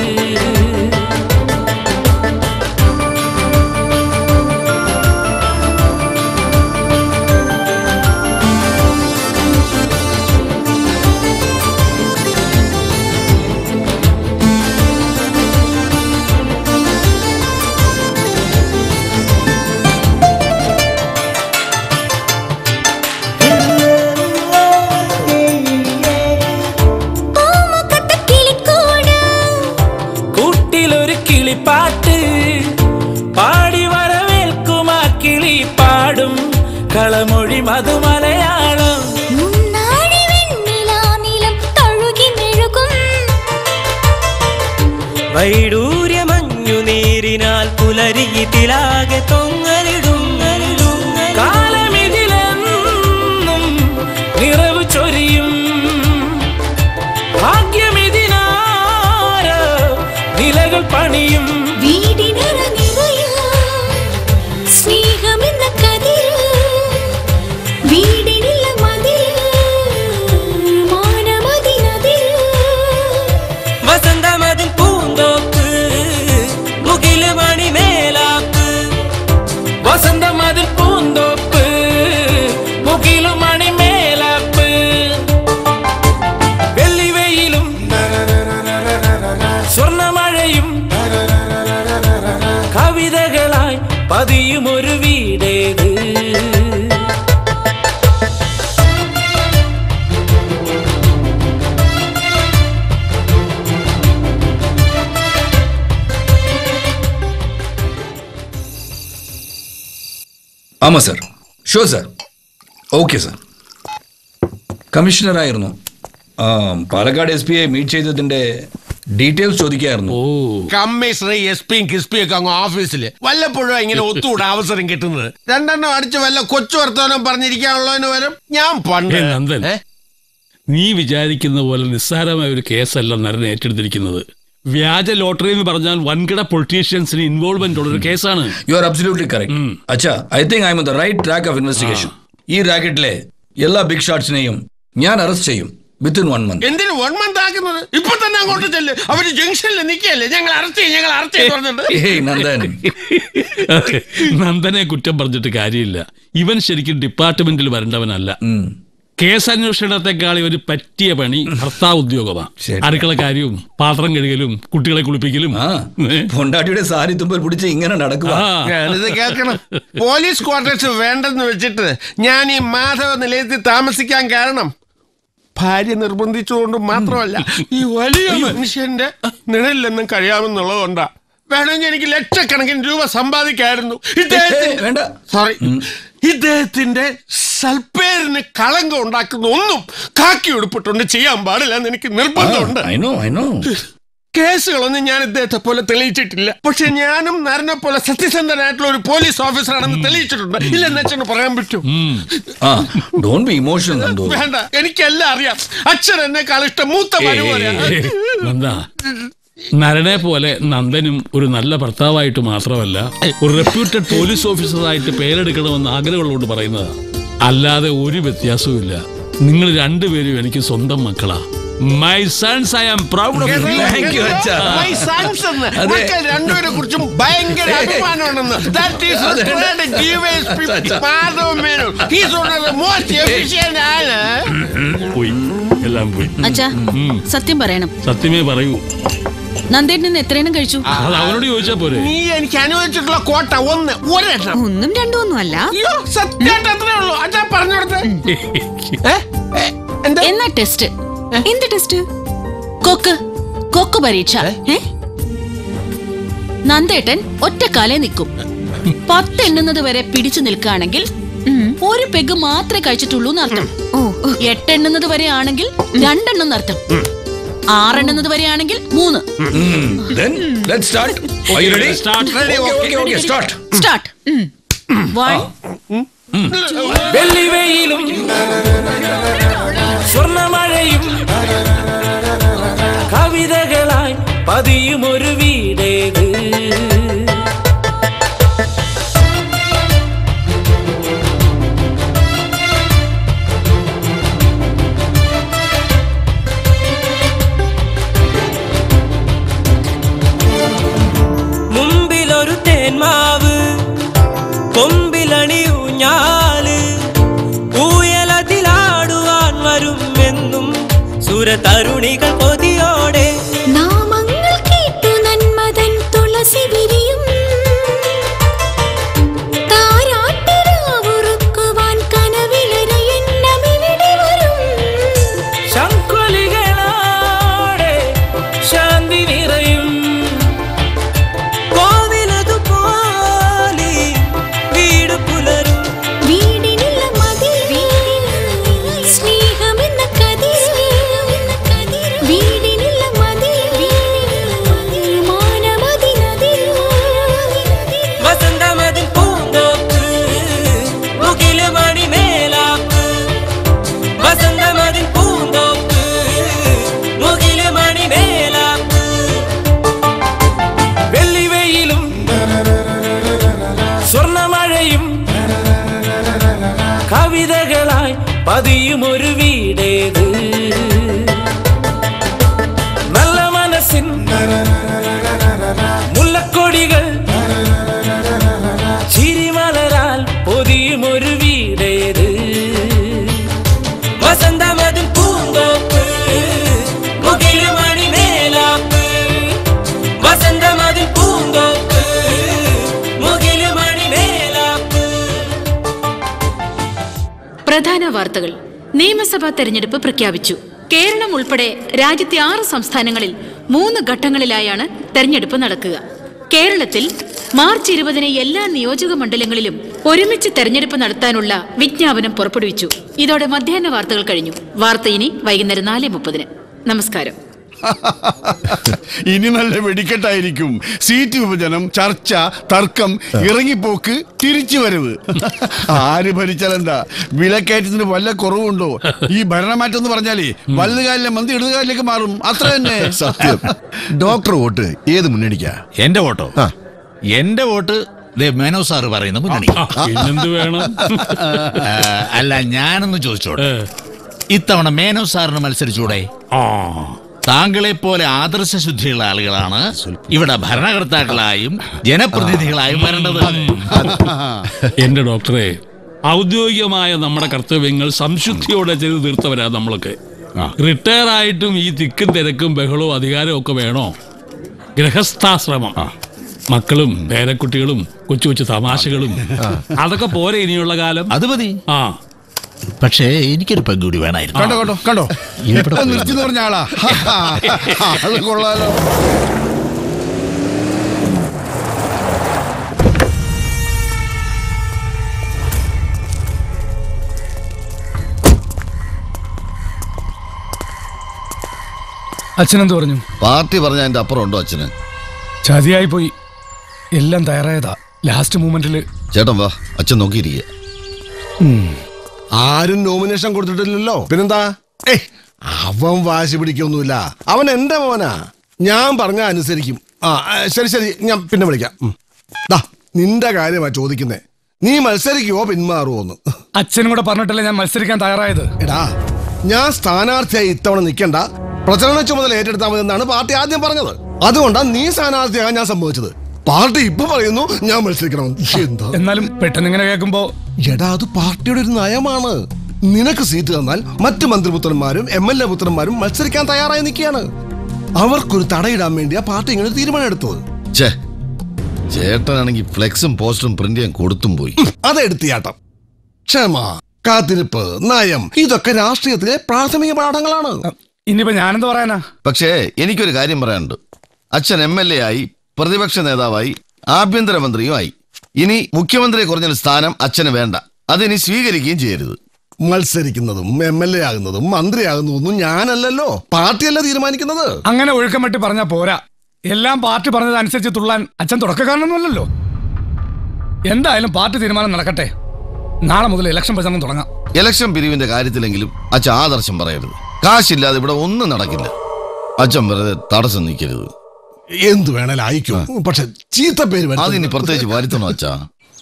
U: പൂമുഖത്ത് കിളിക്കൂട്
J: കൂട്ടിലൊരു കിളിപ്പാട്ട് പാടി വരവേൽക്കുമാ കിളി പാടും കളമൊഴി മധുമലയാളം
U: മുന്നാഴി വെണ്ണിലാനിലം തഴുകി മെഴുകും
J: വൈഡൂര്യമഞ്ഞു നീരിനാൽ പുലരിയിലാകെ തൊങ്ങലിടും കാലമിതിലെന്നും നിറവ് ചൊരിയും ഭാഗ്യമിതിനാരോ നിലകൾ പണിയും
U: വീടിനുറ നിറയ സ്നേഹമെന്ന കതിര് വീടിനില്ല മതില് മാനമതിനതിര്
J: വസന്തമതിൽ പൂന്തോപ്പ് മുകില് മണിമേലാപ്പ് വസന്തമതിൽ പൂന്തോപ്പ് മുകിലു മണിമേലാപ്പ് വെള്ളിവെയിലും സ്വർണമഴയും കവിതകളായി പതിയും ഒരു വീടേത്
G: ആമാ sir show sir okay sir കമ്മീഷണറായിരുന്നു ആ, പാലക്കാട് എസ് പിയെ മീറ്റ് ചെയ്തതിന്റെ ഡീറ്റെയിൽസ് ചോദിക്കായിരുന്നു
K: കമ്മീഷണർ എസ് പിയും കിസ്പിയും ഒക്കെ അങ്ങ് ഓഫീസിൽ വല്ലപ്പോഴും ഇങ്ങനെ ഒത്തുകൂടാ അവസരം കിട്ടുന്നത് രണ്ടെണ്ണം അടിച്ച് വല്ല കൊച്ചു വർത്തമാനം പറഞ്ഞിരിക്കാനുള്ളതിന് പകരം ഞാൻ പണ്ട്
B: ഏ, നന്ദൻ
K: ഏ?
B: നീ വിചാരിക്കുന്ന പോലെ നിസ്സാരമായ ഒരു കേസല്ല നരൻ ഏറ്റെടുത്തിരിക്കുന്നത് വ്യാജ ലോട്ടറി എന്ന് പറഞ്ഞാൽ വൻകിട പൊളിറ്റീഷ്യൻസിന് ഇൻവോൾവ്മെന്റ് ഉള്ള ഒരു കേസാണ്
G: യു ആർ അബ്സല്യൂട്ട്ലി കറക്റ്റ് അച്ഛാ I think I am the right track of investigation ഈ റാക്കറ്റിലെ എല്ലാ ബിഗ് ഷോട്ട്സിനെയും ഞാൻ അറസ്റ്റ് ചെയ്യും വിത്തിൻ വൺ മന്ത്
K: എന്തിനു വൺ മന്ത് ആക്കുന്നത് ഇപ്പൊ തന്നെ അങ്ങോട്ട് ചെല്ല് അവര് ജംഗ്ഷനിൽ നിൽക്കല്ലേ ഞങ്ങൾ അറസ്റ്റ് ചെയ്യും ഞങ്ങൾ അറസ്റ്റ് ചെയ്യും പറഞ്ഞിട്ട്
G: ഏയ് നന്ദൻ
B: നന്ദനെ കുറ്റം പറഞ്ഞിട്ട് കാര്യമില്ല ഇവൻ ശരിക്കും ഡിപ്പാർട്ട്മെന്റിൽ വരേണ്ടവനല്ല കേസന്വേഷണത്തെക്കാൾ ഒരു പറ്റിയ പണി ഭർത്താവ് ഉദ്യോഗമാണ് അടുക്കള കാര്യവും പാത്രം കഴുകലും കുട്ടികളെ കുളിപ്പിക്കലും
G: പൊണ്ടാട്ടിയുടെ സാരി തുമ്പൽ പിടിച്ച് ഇങ്ങനെ നടക്കുക
K: ഞാനിത് കേൾക്കണം പോലീസ് ക്വാർട്ടേഴ്സ് വേണ്ടെന്ന് വെച്ചിട്ട് ഞാൻ ഈ മാധവ നിലയത്തിൽ താമസിക്കാൻ കാരണം ഭാര്യ നിർബന്ധിച്ചുകൊണ്ട് മാത്രമല്ല ഈ വലിയ മനുഷ്യന്റെ നിഴലിലെന്നും കഴിയാമെന്നുള്ളതുകൊണ്ടാ വേണമെങ്കിൽ എനിക്ക് ലക്ഷക്കണക്കിന് രൂപ സമ്പാദിക്കായിരുന്നു ഇദ്ദേഹത്തിന്റെ
G: വേണ്ട
K: സോറി ഇദ്ദേഹത്തിന്റെ സൽപ്പേരിന് കളങ്കം ഉണ്ടാക്കുന്ന ഒന്നും കാക്കി ഉടുപ്പിട്ടുണ്ട് ചെയ്യാൻ പാടില്ല എന്ന് എനിക്ക് നിർബന്ധമുണ്ട്
G: ഐ നോ ഐ നോ
K: കേസുകളൊന്നും ഞാൻ ഇദ്ദേഹത്തെ പോലെ തെളിയിച്ചിട്ടില്ല പക്ഷെ ഞാനും നരനെ പോലെ സത്യസന്ധനായിട്ടുള്ള ഒരു പോലീസ് ഓഫീസറാണെന്ന് തെളിയിച്ചിട്ടുണ്ട് ഇല്ലെന്ന് അച്ഛന് പറയാൻ പറ്റും
G: ആ ഡോണ്ട് ബി ഇമോഷണൽ നന്ദു
K: വേണ്ട എനിക്കെല്ലാം അറിയാം അച്ഛൻ എന്നെക്കാൾ ഇഷ്ടം മൂത്ത മരുമോനാ.
B: നന്ദ നരനെ പോലെ നന്ദനും ഒരു നല്ല ഭർത്താവായിട്ട് മാത്രമല്ല ഒരു റെപ്യൂട്ടഡ് പോലീസ് ഓഫീസറായിട്ട് പേരെടുക്കണമെന്ന് ആഗ്രഹമുള്ളതുകൊണ്ട് പറയുന്നതാ അല്ലാതെ ഒരു വ്യത്യാസവും നിങ്ങൾ രണ്ടുപേരും എനിക്ക് സ്വന്തം മക്കളാ my sons I am proud of
K: My sons എന്ന് മക്കൾ രണ്ടുപേരെ കുറിച്ചും ഭയങ്കര അഭിമാനമാണെന്ന് That is
G: അതെ.
K: retired DYSP Madhava Menon. He's one of the most efficient ആള്.
B: പോയി എല്ലാം പോയി
N: അച്ഛാ
B: ഉം.
N: സത്യം പറയണം
B: സത്യമേ പറയൂ
N: നന്ദേട്ടൻ നിന്ന് എത്രയെണ്ണം കഴിച്ചു
B: അത് അവനോട് ചോദിച്ചാ പോരെ
K: നീ എനിക്ക് അനുവദിച്ചിട്ടുള്ള കോട്ട ഒന്ന് ഒരെണ്ണം
N: ഒന്നും രണ്ടും ഒന്നും അല്ല
K: അയ്യോ സത്യമായിട്ട് അത്രേ ഉള്ളൂ അച്ഛാ പറഞ്ഞു കൊടുത്തേ
N: എന്നാ ടെസ്റ്റ് എന്ത് ടെസ്റ്റ് കൊക്ക് കൊക്ക് പരീക്ഷ ഏ? നന്ദേട്ടൻ ഒറ്റക്കാലേ നിൽക്കും പത്തെണ്ണുന്നത് വരെ പിടിച്ചു നിൽക്കുകയാണെങ്കിൽ ഒരു പെഗ് മാത്രമേ കഴിച്ചിട്ടുള്ളൂ എന്നർത്ഥം എട്ടെണ്ണുന്നത് വരെ ആണെങ്കിൽ രണ്ടെണ്ണം എന്നർത്ഥം ആറെണ്ണുന്നത് വരെ ആണെങ്കിൽ മൂന്ന്
G: then let's start are you ready
B: start
G: okay okay okay start
N: start one
J: വെള്ളിവെയിലും സ്വർണമഴയും കവിതകളായി പതിയും ഒരു വീടേത് മുമ്പിലൊരു തേന്മാവ് കൊമ്പിലണിയൂഞ്ഞാല് ഊയലതിലാടുവാൻ വരുമെന്നും സുരതരുണികൾ കൊതിയോടെ
U: നാമങ്ങൾ കേട്ടു നന്മതൻ തുളസി വിരിയും താരാട്ടിരാവുറുക്കുവാൻ കനവിലര എണ്ണമിവിടെ വരും
J: ശംഖുലികളോടെ ശാന്തി നിറയും കോവിലതുപോലെ വീട് പുലരും
U: വീടിനുള്ള മതിൽ സ്നേഹമെന്ന കതിർ വീടിനുള്ള മതിൽ മാനമതി നദിൽ
J: വസന്തമതിൽ പൂന്തോപ്പ് മുകില് മണിമേലാപ്പ് വസന്തമതിൽ പൂന്തോപ്പ് മുകില് മണിമേലാപ്പ് വെള്ളിവെയിലും സ്വർണമഴയും കവിതകളായി പതിയും ഒരു വീടേത് നല്ല മനസ്സിൻ മുല്ലക്കൊടികൾ ചിരിമലരാൽ പൊതിയും ഒരു വീടേത് വസന്തമതിൽ പൂന്തോപ്പ് മുകില് മണിമേലാപ്പ് വസന്തമതിൽ പൂന്തോപ്പ് മുകില് മണിമേലാപ്പ്
Q: പ്രധാന വാർത്തകൾ നിയമസഭാ തെരഞ്ഞെടുപ്പ് പ്രഖ്യാപിച്ചു കേരളം ഉൾപ്പെടെ രാജ്യത്തെ ആറ് സംസ്ഥാനങ്ങളിൽ മൂന്ന് ഘട്ടങ്ങളിലായാണ് തെരഞ്ഞെടുപ്പ് നടക്കുക കേരളത്തിൽ മാർച്ച് ഇരുപതിന് എല്ലാ നിയോജക മണ്ഡലങ്ങളിലും ഒരുമിച്ച് തെരഞ്ഞെടുപ്പ് നടത്താനുള്ള വിജ്ഞാപനം പുറപ്പെടുവിച്ചു ഇതോടെ മധ്യാഹ്ന വാർത്തകൾ കഴിഞ്ഞു വാർത്ത ഇനി വൈകുന്നേരം നാല് മുപ്പതിന് നമസ്കാരം
E: ഇനി നല്ല വെടിക്കെട്ടായിരിക്കും സീറ്റ് വിഭജനം ചർച്ച തർക്കം ഇറങ്ങിപ്പോക്ക് തിരിച്ചു വരവ് ആര് ഭരിച്ചാലെന്താ വിലക്കയറ്റത്തിന് വല്ല കുറവുണ്ടോ ഈ ഭരണമാറ്റം എന്ന് പറഞ്ഞാലേ വലതുകാലിലെ മന്തി ഇടതുകാലിലേക്ക് മാറും അത്ര തന്നെ
M: സത്യം ഡോക്ടർ വോട്ട് ഏത് മുന്നണിക്കാ
I: എന്റെ വോട്ടോ എന്റെ വോട്ട് ദേ മേനോ സാറ് പറയുന്ന മുന്നണി
B: പിന്നെന്ത് വേണം?
I: ആ, അല്ല ഞാനൊന്ന് ചോദിച്ചോട്ടെ ഇത്തവണ മേനോ സാറിന് മത്സരിച്ചൂടെ താങ്കളെ പോലെ ആദർശ ശുദ്ധിയുള്ള ആളുകളാണ് ഇവിടെ ഭരണകർത്താക്കളായും ജനപ്രതിനിധികളായും വരേണ്ടത്
B: എന്റെ ഡോക്ടറെ ഔദ്യോഗികമായ നമ്മുടെ കർത്തവ്യങ്ങൾ സംശുദ്ധിയോടെ ചെയ്ത് തീർത്തവരാ നമ്മളൊക്കെ റിട്ടയർ ആയിട്ടും ഈ തിക്കും തിരക്കും ബഹളവും അധികാരവും ഒക്കെ വേണോ ഗൃഹസ്ഥാശ്രമം മക്കളും പേരക്കുട്ടികളും കൊച്ചു കൊച്ചു തമാശകളും അതൊക്കെ പോരെ ഇനിയുള്ള കാലം
I: അത് മതി
B: ആ
I: പക്ഷേ എനിക്കൊരു പെൺകൂടി വേണമായിരുന്നു
E: കണ്ടോ കണ്ടോ കണ്ടോ
I: ഇവിടെ
E: എപ്പോ നിർത്തി എന്ന് പറഞ്ഞ ആളാ അത് കൊള്ളാലോ
O: അച്ഛനെന്ത് പറഞ്ഞു
M: പാർട്ടി പറഞ്ഞ അതിന്റെ അപ്പുറം ഉണ്ടോ അച്ഛന്
O: ചതിയായി പോയി എല്ലാം തയ്യാറായതാ ലാസ്റ്റ് മൂമെന്റില്
M: ചേട്ടൻ വാ അച്ഛൻ നോക്കിയിരിക്കുക
P: ആരും നോമിനേഷൻ കൊടുത്തിട്ടില്ലല്ലോ പിന്നെന്താ ഏയ് അവൻ വാശി പിടിക്കൊന്നുമില്ല അവൻ എന്റെ മോനാ ഞാൻ പറഞ്ഞ അനുസരിക്കും ആ ആ, ശരി ശരി ഞാൻ പിന്നെ വിളിക്കാം ഉം. ദാ നിന്റെ കാര്യമാ ചോദിക്കുന്നേ നീ മത്സരിക്കുവോ പിന്മാറുവോ എന്ന്
O: അച്ഛനും കൂടെ പറഞ്ഞിട്ടല്ലേ ഞാൻ മത്സരിക്കാൻ തയ്യാറായത്
P: എടാ ഞാൻ സ്ഥാനാർത്ഥിയായി ഇത്തവണ നിൽക്കണ്ട പ്രചരണ ചുമതല ഏറ്റെടുത്താൽ മതി എന്നാണ് പാർട്ടി ആദ്യം പറഞ്ഞത് അതുകൊണ്ടാണ് നീ സ്ഥാനാർത്ഥിയാകാൻ ഞാൻ സംഭവിച്ചത് പാർട്ടി ഇപ്പൊ പറയുന്നു ഞാൻ മത്സരിക്കണമെന്ന് എന്താ
O: എന്നാലും പെട്ടെന്ന് ഇങ്ങനെ കേൾക്കുമ്പോ
P: എടാ അത് പാർട്ടിയുടെ ഒരു നയമാണ് നിനക്ക് സീറ്റ് തന്നാൽ മറ്റ് മന്ത്രിപുത്രന്മാരും എം എൽ എ പുത്രന്മാരും മത്സരിക്കാൻ തയ്യാറായി നിൽക്കുകയാണ് അവർക്കൊരു തടയിടാൻ വേണ്ടിയാ പാർട്ടി ഇങ്ങനെ ഒരു തീരുമാനം എടുത്തത്
M: ഛേ ചേട്ടനാണെങ്കിൽ ഫ്ലെക്സും പോസ്റ്ററും പ്രിന്റ് ചെയ്യാൻ കൊടുത്തും പോയി
P: അതെടുത്തിയാട്ടം ക്ഷമ കാത്തിരിപ്പ് നയം ഇതൊക്കെ രാഷ്ട്രീയത്തിലെ പ്രാഥമിക പാഠങ്ങളാണ്
O: ഇനിയിപ്പോ ഞാനെന്ത് പറയാനാ
M: പക്ഷേ എനിക്കൊരു കാര്യം പറയാനുണ്ട് അച്ഛൻ എം എൽ എ ആയി പ്രതിപക്ഷ നേതാവായി ആഭ്യന്തരമന്ത്രിയും ആയി ഇനി മുഖ്യമന്ത്രി കുറഞ്ഞൊരു സ്ഥാനം അച്ഛന് വേണ്ട അതിനി സ്വീകരിക്കുകയും ചെയ്യരുത്
P: മത്സരിക്കുന്നതും എം എൽ എ ആകുന്നതും മന്ത്രിയാകുന്നതും ഒന്നും ഞാനല്ലല്ലോ പാർട്ടിയല്ല തീരുമാനിക്കുന്നത്
O: അങ്ങനെ ഒഴുക്കം വെട്ടി പറഞ്ഞാ പോരാ എല്ലാം പാർട്ടി പറഞ്ഞതനുസരിച്ച് തുള്ളാൻ അച്ഛൻ തുടക്കക്കാരനൊന്നുമല്ലല്ലോ എന്തായാലും പാർട്ടി തീരുമാനം നടക്കട്ടെ നാളെ മുതൽ ഇലക്ഷൻ പ്രചരണം തുടങ്ങാം
M: ഇലക്ഷൻ പിരിവിന്റെ കാര്യത്തിലെങ്കിലും അച്ഛൻ ആദർശം പറയരുത് കാശില്ലാതെ ഇവിടെ ഒന്നും നടക്കില്ല അച്ഛൻ വെറുതെ തടസ്സം നിൽക്കരുത്
P: എന്ത് വേണേലും അയക്കും പക്ഷെ ചീത്ത പേര് വരുത്തരുത്.
M: അതിനി പ്രത്യേകിച്ച് വരുത്തണോ അച്ഛാ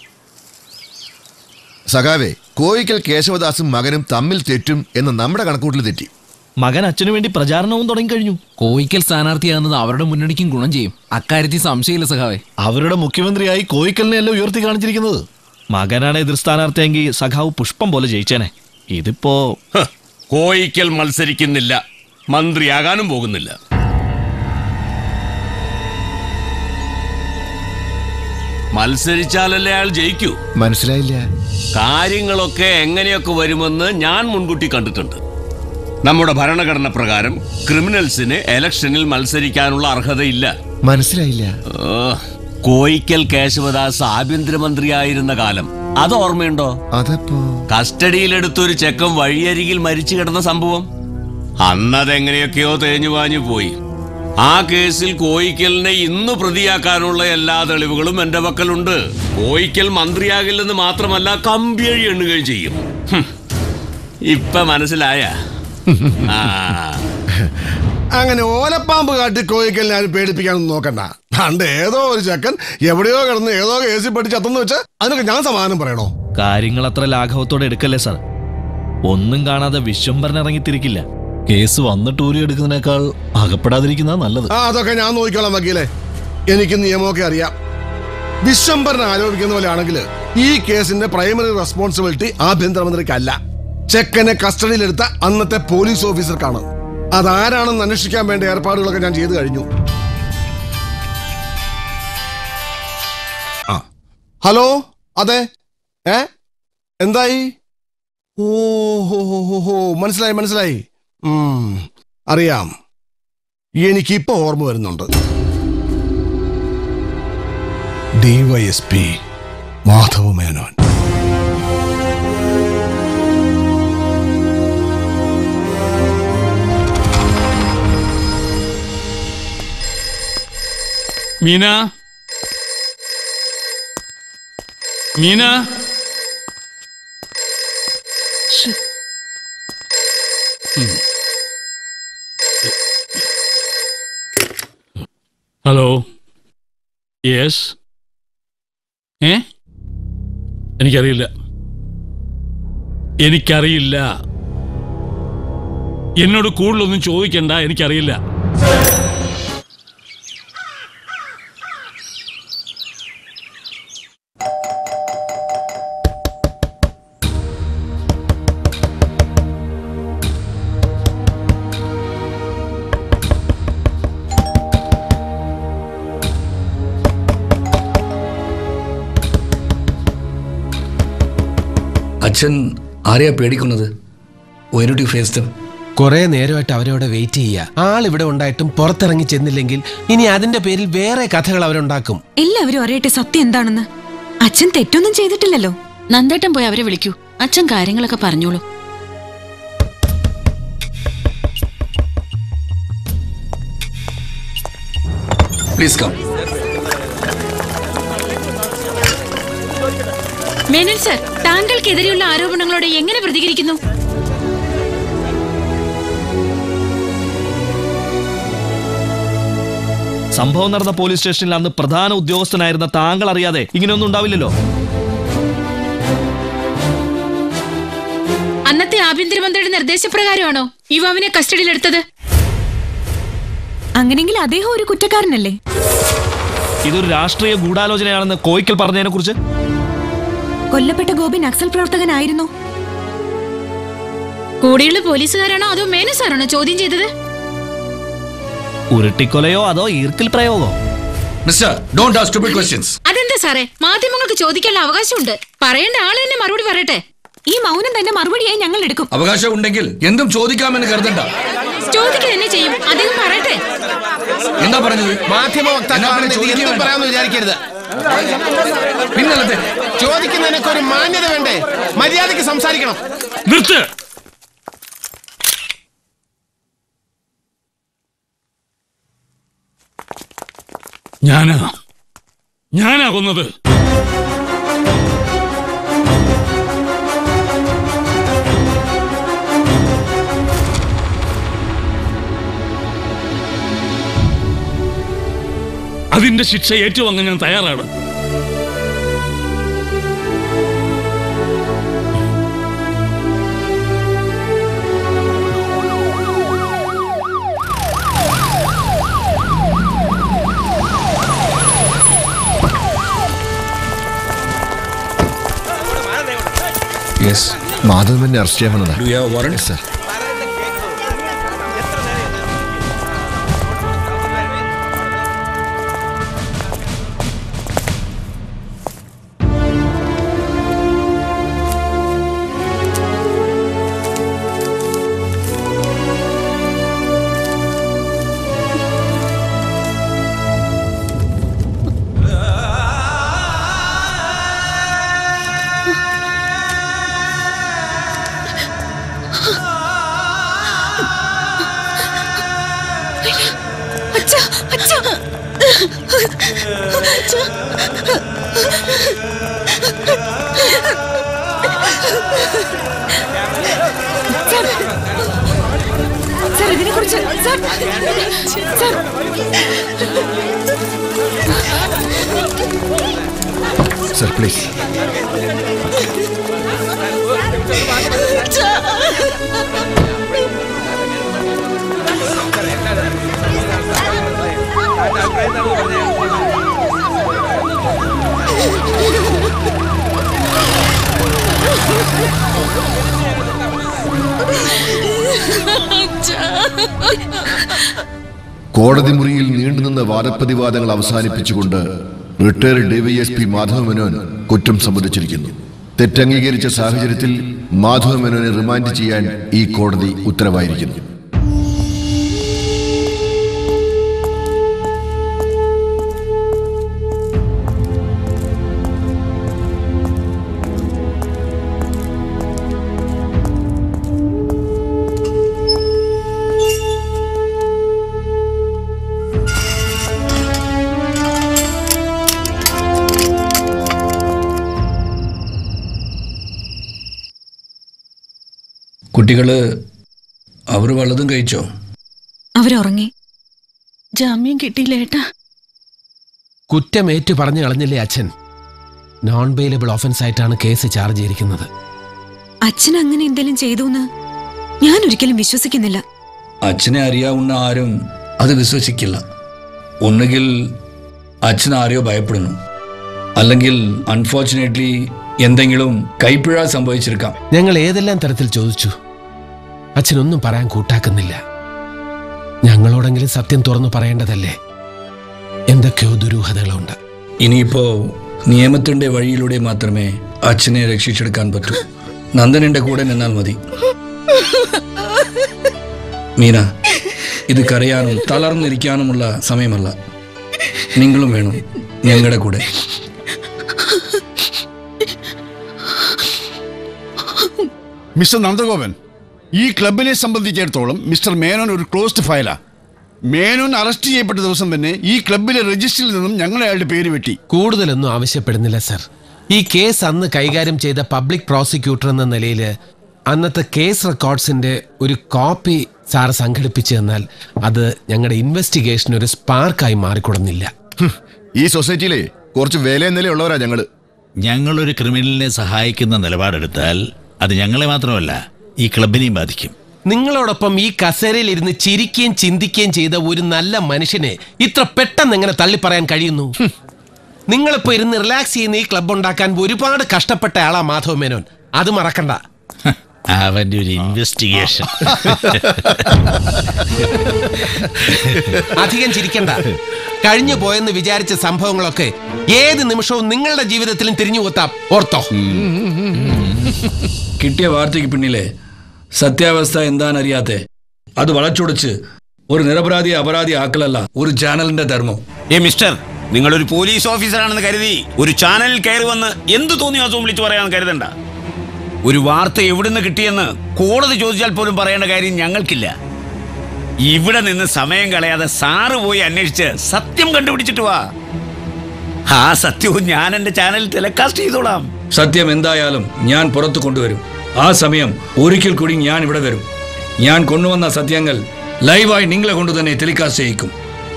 M: സഖാവേ കോയിക്കൽ കേശവദാസും മകനും തമ്മിൽ തെറ്റും എന്ന് നമ്മുടെ കണക്കൂട്ടിൽ തെറ്റി
W: മകൻ അച്ഛനു വേണ്ടി പ്രചാരണവും തുടങ്ങിക്കഴിഞ്ഞു
S: കോയിക്കൽ സ്ഥാനാർത്ഥിയാകുന്നത് അവരുടെ മുന്നണിക്കും ഗുണം ചെയ്യും അക്കാര്യത്തിൽ സംശയമില്ല സഖാവേ
W: അവരുടെ മുഖ്യമന്ത്രിയായി കോയിക്കലിനെയല്ലോ ഉയർത്തി കാണിച്ചിരിക്കുന്നത് മകനാണ് എതിർ സ്ഥാനാർത്ഥിയെങ്കിൽ സഖാവ് പുഷ്പം പോലെ ജയിച്ചേനെ ഇതിപ്പോ
X: കോയിക്കൽ മത്സരിക്കുന്നില്ല മന്ത്രിയാകാനും പോകുന്നില്ല മത്സരിച്ചാലല്ലേ അയാൾ ജയിക്കൂ
M: മനസ്സിലായില്ല
X: കാര്യങ്ങളൊക്കെ എങ്ങനെയൊക്കെ വരുമെന്ന് ഞാൻ മുൻകൂട്ടി കണ്ടിട്ടുണ്ട് നമ്മുടെ ഭരണഘടന പ്രകാരം ക്രിമിനൽസിന് എലക്ഷനിൽ മത്സരിക്കാനുള്ള അർഹതയില്ല
M: മനസ്സിലായില്ല
X: ഓ, കോയിക്കൽ കേശവദാസ് ആഭ്യന്തരമന്ത്രിയായിരുന്ന കാലം അത് ഓർമ്മയുണ്ടോ
M: അതപ്പോ
X: കസ്റ്റഡിയിലെടുത്തൊരു ചെക്കൻ വഴിയരികിൽ മരിച്ചു കിടന്ന സംഭവം അന്നതെങ്ങനെയൊക്കെയോ തേഞ്ഞു പാഞ്ഞു പോയി ആ കേസിൽ കോയിക്കലിനെ ഇന്ന് പ്രതിയാക്കാനുള്ള എല്ലാ തെളിവുകളും എന്റെ പക്കലുണ്ട് കോയിക്കൽ മന്ത്രിയാകില്ലെന്ന് മാത്രമല്ല കമ്പിയഴി എണ്ണുകയും ചെയ്യും ഹും. ഇപ്പൊ മനസ്സിലായ ആ
P: അങ്ങനെ ഓലപ്പാമ്പ് കാട്ടി കോയിക്കലിനെ ആരും പേടിപ്പിക്കാനൊന്നും നോക്കണ്ട പണ്ട് ഏതോ ഒരു ചക്കൻ എവിടെയോ കിടന്ന് ഏതോ കേസിൽ പഠിച്ച് അത്തെന്ന് വെച്ചാൽ അതിനൊക്കെ ഞാൻ സമാധാനം പറയണോ
W: കാര്യങ്ങൾ അത്ര ലാഘവത്തോടെ എടുക്കല്ലേ സാർ ഒന്നും കാണാതെ വിശ്വംഭരൻ ഇറങ്ങിത്തിരിക്കില്ല കേസ് വന്നിട്ട് ഊരി എടുക്കുന്നതിനേക്കാൾ അകപ്പെടാതിരിക്കുന്ന നല്ലത്
P: ആ അതൊക്കെ ഞാൻ നോക്കിക്കോളാം വക്കീലെ എനിക്ക് നിയമമൊക്കെ അറിയാം വിശ്വംഭരൻ ആരോപിക്കുന്ന പോലെ ആണെങ്കിൽ ഈ കേസിന്റെ പ്രൈമറി റെസ്പോൺസിബിലിറ്റി ആഭ്യന്തരമന്ത്രിക്കല്ല ചെക്കനെ കസ്റ്റഡിയിലെടുത്ത അന്നത്തെ പോലീസ് ഓഫീസർക്കാണ് അതാരാണെന്ന് അന്വേഷിക്കാൻ വേണ്ട ഏർപ്പാടുകളൊക്കെ ഞാൻ ചെയ്തു കഴിഞ്ഞു ആ ഹലോ അതെ ഏ എന്തായി ഓ ഹോ ഹോ ഹോ ഹോ മനസ്സിലായി മനസ്സിലായി ഉം, അറിയാം എനിക്കിപ്പോ ഓർമ്മ വരുന്നുണ്ട് DYSP Madhava Menon
B: Meena Meena hello yes ഏ എനിക്കറിയില്ല എനിക്കറിയില്ല എന്നോട് കൂടുതലൊന്നും ചോദിക്കണ്ട എനിക്കറിയില്ല
G: അച്ഛൻ ആരെയാ പേടിക്കുന്നത് വൈ ഫേസ് ദം
K: കുറെ നേരമായിട്ട് അവരവിടെ വെയിറ്റ് ചെയ്യുക ആൾ ഇവിടെ ഉണ്ടായിട്ടും പുറത്തിറങ്ങി ചെന്നില്ലെങ്കിൽ ഇനി അതിന്റെ പേരിൽ വേറെ കഥകൾ അവരുണ്ടാക്കും
D: എല്ലാവരും അറിയട്ടെ സത്യം എന്താണെന്ന് അച്ഛൻ തെറ്റൊന്നും ചെയ്തിട്ടില്ലല്ലോ
N: നന്ദേട്ടൻ പോയി അവരെ വിളിക്കൂ അച്ഛൻ കാര്യങ്ങളൊക്കെ പറഞ്ഞോളൂ
G: പ്ലീസ് കം
Q: മേനൻ സർ താങ്കൾക്കെതിരെയുള്ള ആരോപണങ്ങളോട് എങ്ങനെ പ്രതികരിക്കുന്നു
W: സംഭവം നടന്ന പോലീസ് സ്റ്റേഷനിൽ അന്ന് പ്രധാന ഉദ്യോഗസ്ഥനായിരുന്ന താങ്കൾ അറിയാതെ ഇങ്ങനെയൊന്നും ഉണ്ടാവില്ലല്ലോ
Q: അന്നത്തെ ആഭ്യന്തരമന്ത്രിയുടെ നിർദ്ദേശപ്രകാരമാണോ യുവാവിനെ കസ്റ്റഡിയിലെടുത്തത്
D: അങ്ങനെങ്കിൽ അദ്ദേഹം ഒരു കുറ്റക്കാരനല്ലേ
W: ഇതൊരു രാഷ്ട്രീയ ഗൂഢാലോചനയാണെന്ന് കോയിക്കൽ പറഞ്ഞതിനെ കുറിച്ച്
D: കൊല്ലപ്പെട്ട ഗോപി നക്സൽ പ്രവർത്തകനായിരുന്നു
Q: കൂടെയുള്ള പോലീസുകാരാണോ അതോ മേനൻ സാറാണോ ചോദ്യം ചെയ്തത്
W: ഉരുട്ടിക്കൊലയോ അതോ ഈർക്കിൽ പ്രയോഗോ
G: mister don't ask stupid questions
Q: അതെന്താ സാറേ മാധ്യമങ്ങൾക്ക് ചോദിക്കാനുള്ള അവകാശമുണ്ട് പറയേണ്ട ആള് തന്നെ മറുപടി പറയട്ടെ
D: ഈ മൗനം തന്നെ മറുപടിയായി ഞങ്ങൾ എടുക്കും
G: അവകാശം ഉണ്ടെങ്കിൽ എന്തും ചോദിക്കാമെന്ന് കരുതണ്ട
Q: ചോദിക്കുക തന്നെ ചെയ്യും അദ്ദേഹം പറയട്ടെ
G: എന്താ പറഞ്ഞത്
K: മാധ്യമ
G: എന്നാ പിന്നെ ചോദിക്കുകയും വേണ്ട.
K: പറയാമെന്ന് വിചാരിക്കരുത്
G: പിന്നല്ലത്തെ
K: ചോദിക്കുന്നതിനൊക്കെ ഒരു മാന്യത വേണ്ടേ മര്യാദയ്ക്ക് സംസാരിക്കണം
B: നിർത്ത് ഞാനാ ഞാനാ കൊന്നത് അതിന്റെ ശിക്ഷ ഏറ്റുവാങ്ങാൻ ഞാൻ തയ്യാറാണ്
G: യെസ്
A: മാധവനെ അറസ്റ്റ് ചെയ്യാൻ വന്നതാ
G: do you have warrant
A: sir
D: അച്ഛാ അച്ഛാ അച്ഛാ സാർ സാർ ഇതിനെ കുറിച്ച് സാർ സാർ
A: സർ പ്ലീസ് കോടതി മുറിയിൽ നീണ്ടുനിന്ന വാദപ്രതിവാദങ്ങൾ അവസാനിപ്പിച്ചുകൊണ്ട് റിട്ടയർഡ് ഡിവൈഎസ്പി മാധവ മേനോൻ കുറ്റം സമ്മതിച്ചിരിക്കുന്നു തെറ്റംഗീകരിച്ച സാഹചര്യത്തിൽ മാധവ മേനോനെ റിമാൻഡ് ചെയ്യാൻ ഈ കോടതി ഉത്തരവായിരിക്കുന്നു
G: കുട്ടികള് അവർ വല്ലതും കഴിച്ചോ
D: അവരുറങ്ങി
N: ജാമ്യം കിട്ടിയില്ല ഏട്ടാ
K: കുറ്റമേറ്റു പറഞ്ഞു കളഞ്ഞില്ലേ അച്ഛൻ നോൺ ബെയിലബിൾ ഓഫൻസ് ആയിട്ടാണ് കേസ് ചാർജ് ചെയ്തിരിക്കുന്നത്
D: അച്ഛൻ അങ്ങനെ എന്തെങ്കിലും ചെയ്തു എന്ന് ഞാൻ ഒരിക്കലും വിശ്വസിക്കുന്നില്ല
G: അച്ഛനെ അറിയാവുന്ന ആരും അത് വിശ്വസിക്കില്ല ഒന്നുകിൽ അച്ഛൻ ആരെയോ ഭയപ്പെടുന്നു അല്ലെങ്കിൽ അൺഫോർച്ചുനേറ്റ്ലി എന്തെങ്കിലും കൈപ്പിഴ സംഭവിച്ചിരിക്കാം
K: ഞങ്ങൾ ഏതെല്ലാം തരത്തിൽ ചോദിച്ചു അച്ഛനൊന്നും പറയാൻ കൂട്ടാക്കുന്നില്ല ഞങ്ങളോടെങ്കിലും സത്യം തുറന്നു പറയേണ്ടതല്ലേ എന്തൊക്കെയോ ദുരൂഹതകളുണ്ട്
G: ഇനിയിപ്പോ നിയമത്തിന്റെ വഴിയിലൂടെ മാത്രമേ അച്ഛനെ രക്ഷിച്ചെടുക്കാൻ പറ്റൂ നന്ദനന്റെ കൂടെ നിന്നാൽ മതി മീന ഇത് കരയാനും തളർന്നിരിക്കാനുമുള്ള സമയമല്ല നിങ്ങളും വേണം ഞങ്ങളുടെ കൂടെ
E: മിസ്റ്റർ നന്ദഗോപൻ ഈ ക്ലബിനെ സംബന്ധിച്ചിടത്തോളം മിസ്റ്റർ മേനോൻ ഒരു ക്ലോസ്ഡ് ഫയലാ മേനോൻ അറസ്റ്റ് ചെയ്യപ്പെട്ട ദിവസം തന്നെ ഈ ക്ലബിലെ രജിസ്റ്ററിൽ നിന്നും ഞങ്ങൾ അയാളുടെ പേര് വെട്ടി
K: കൂടുതലൊന്നും ആവശ്യപ്പെടുന്നില്ല സർ ഈ കേസ് അന്ന് കൈകാര്യം ചെയ്ത പബ്ലിക് പ്രോസിക്യൂട്ടർ എന്ന നിലയിൽ അന്നത്തെ കേസ് റെക്കോർഡ്സിന്റെ ഒരു കോപ്പി സാർ സംഘടിപ്പിച്ചു തന്നാൽ അത് ഞങ്ങളുടെ ഇൻവെസ്റ്റിഗേഷൻ ഒരു സ്പാർക്കായി മാറിക്കൊടുന്നില്ല
A: ഈ സൊസൈറ്റിയിലെ കുറച്ച് വില നിലയുള്ളവരാ ഞങ്ങള്
W: ഞങ്ങളൊരു ക്രിമിനലിനെ സഹായിക്കുന്ന നിലപാടെടുത്താൽ അത് ഞങ്ങളെ മാത്രമല്ല ഈ ക്ലബിനെയും ബാധിക്കും
K: നിങ്ങളോടൊപ്പം ഈ കസേരയിൽ ഇരുന്ന് ചിരിക്കുകയും ചിന്തിക്കുകയും ചെയ്ത ഒരു നല്ല മനുഷ്യനെ ഇത്ര പെട്ടെന്ന് എങ്ങനെ തള്ളിപ്പറയാൻ കഴിയുന്നു നിങ്ങളിപ്പോ ഇരുന്ന് റിലാക്സ് ചെയ്യുന്ന ഈ ക്ലബ് ഉണ്ടാക്കാൻ ഒരുപാട് കഷ്ടപ്പെട്ട ആളാ മാധവ മേനോൻ അത് മറക്കണ്ട
W: അവന്റെ ഒരു ഇൻവെസ്റ്റിഗേഷൻ
K: അധികം ചിരിക്കണ്ട കഴിഞ്ഞു പോയെന്ന് വിചാരിച്ച സംഭവങ്ങളൊക്കെ ഏത് നിമിഷവും നിങ്ങളുടെ ജീവിതത്തിലും തിരിഞ്ഞു കൊത്താം ഓർത്തോ
G: കിട്ടിയ വാർത്തയ്ക്ക് പിന്നിലെ സത്യാവസ്ഥ എന്താണെന്നറിയാത്തെ അത് വളച്ചൊടിച്ച് ഒരു നിരപരാധി അപരാധി ആക്കലല്ല ഒരു ചാനലിന്റെ ധർമ്മം
X: ഏ മിസ്റ്റർ നിങ്ങളൊരു പോലീസ് ഓഫീസറാണെന്ന് കരുതി ഒരു ചാനലിൽ കയറി വന്ന് എന്ത് തോന്നിയോ അതും വിളിച്ചു പറയാമെന്ന് കരുതണ്ട ഒരു വാർത്ത എവിടുന്ന് കിട്ടിയെന്ന് കോടതി ചോദിച്ചാൽ പോലും പറയേണ്ട കാര്യം ഞങ്ങൾക്കില്ല ഇവിടെ നിന്ന് സമയം കളയാതെ സാറ് പോയി അന്വേഷിച്ച് സത്യം കണ്ടുപിടിച്ചിട്ട് വാ ആ സത്യവും ഞാൻ എന്റെ ചാനലിൽ ടെലികാസ്റ്റ് ചെയ്തോളാം
G: സത്യം എന്തായാലും ഞാൻ പുറത്തു കൊണ്ടുവരും ആ സമയം ഒരിക്കൽ കൂടി ഞാൻ ഇവിടെ വരും ഞാൻ കൊണ്ടുവന്ന സത്യങ്ങൾ ലൈവായി നിങ്ങളെ കൊണ്ട് തന്നെ ടെലികാസ്റ്റ് ചെയ്യിക്കും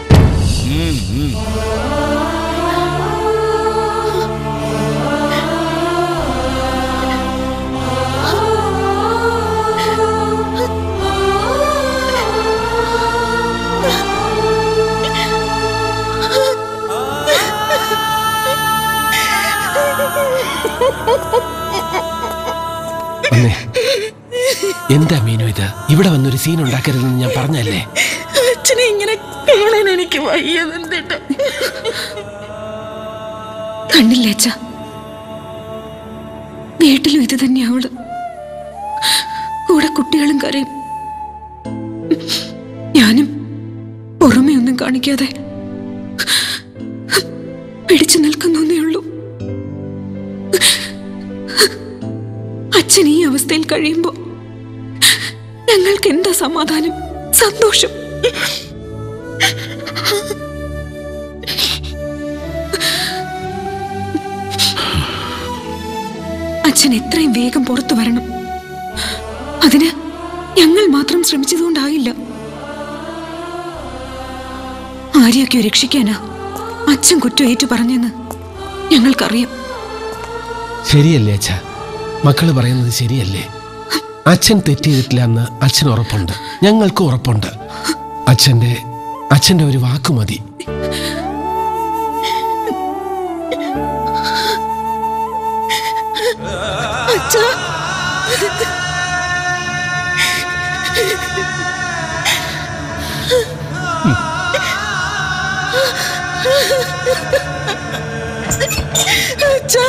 K: അമ്മേ എന്താ മീനു ഇത് ഇവിടെ വന്നൊരു സീൻ ഉണ്ടാക്കരുതെന്ന് ഞാൻ പറഞ്ഞല്ലേ
N: അച്ഛനെ ഇങ്ങനെ കാണാൻ എനിക്ക് വയ്യതെന്തിട്ട്
D: കണ്ടില്ലേ അച്ഛ വീട്ടിലും ഇത് തന്നെയാ അവള് കൂടെ കുട്ടികളും കരയും ഞാനും പുറമേ ഒന്നും കാണിക്കാതെ പിടിച്ചു നിൽക്കുന്നേ ഉള്ളൂ അച്ഛൻ ഈ അവസ്ഥയിൽ കഴിയുമ്പോ ഞങ്ങൾക്ക് എന്താ സമാധാനം സന്തോഷം അച്ഛൻ എത്രയും വേഗം പുറത്തു വരണം അതിന് ഞങ്ങൾ മാത്രം ശ്രമിച്ചതുകൊണ്ടായില്ല ആരെയൊക്കെ രക്ഷിക്കാനാ അച്ഛൻ കുറ്റം ഏറ്റു പറഞ്ഞെന്ന് ഞങ്ങൾക്കറിയാം
K: ശരിയല്ലേ അച്ഛ മക്കള് പറയുന്നത് ശരിയല്ലേ അച്ഛൻ തെറ്റ് ചെയ്തിട്ടില്ല എന്ന് അച്ഛൻ ഉറപ്പുണ്ട് ഞങ്ങൾക്ക് ഉറപ്പുണ്ട് അച്ഛന്റെ അച്ഛന്റെ ഒരു വാക്ക് മതി
N: അച്ഛാ അച്ഛാ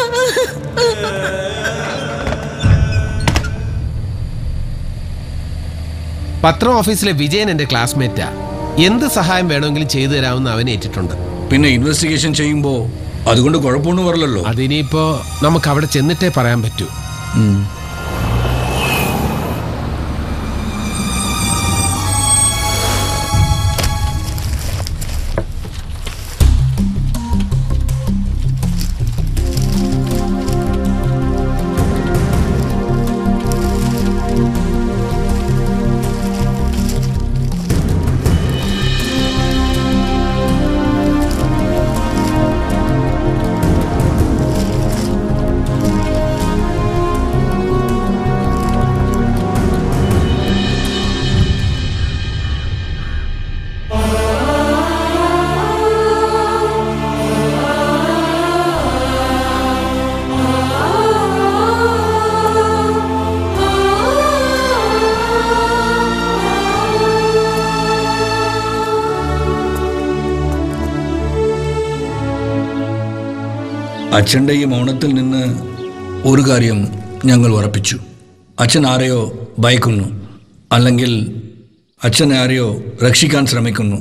K: പത്രം ഓഫീസിലെ വിജയൻ എന്റെ ക്ലാസ്മേറ്റാ എന്ത് സഹായം വേണമെങ്കിലും ചെയ്തു തരാമെന്ന് അവൻ ഏറ്റിട്ടുണ്ട്
G: പിന്നെ ഇൻവെസ്റ്റിഗേഷൻ ചെയ്യുമ്പോൾ അതുകൊണ്ട് കുഴപ്പമൊന്നും വരില്ലല്ലോ
K: അതിനിപ്പോ നമുക്ക് അവിടെ ചെന്നിട്ടേ പറയാൻ പറ്റൂ
G: അച്ഛൻ്റെ ഈ മൗനത്തിൽ നിന്ന് ഒരു കാര്യം ഞങ്ങൾ ഉറപ്പിച്ചു അച്ഛൻ ആരെയോ ഭയക്കുന്നു അല്ലെങ്കിൽ അച്ഛൻ ആരെയോ രക്ഷിക്കാൻ ശ്രമിക്കുന്നു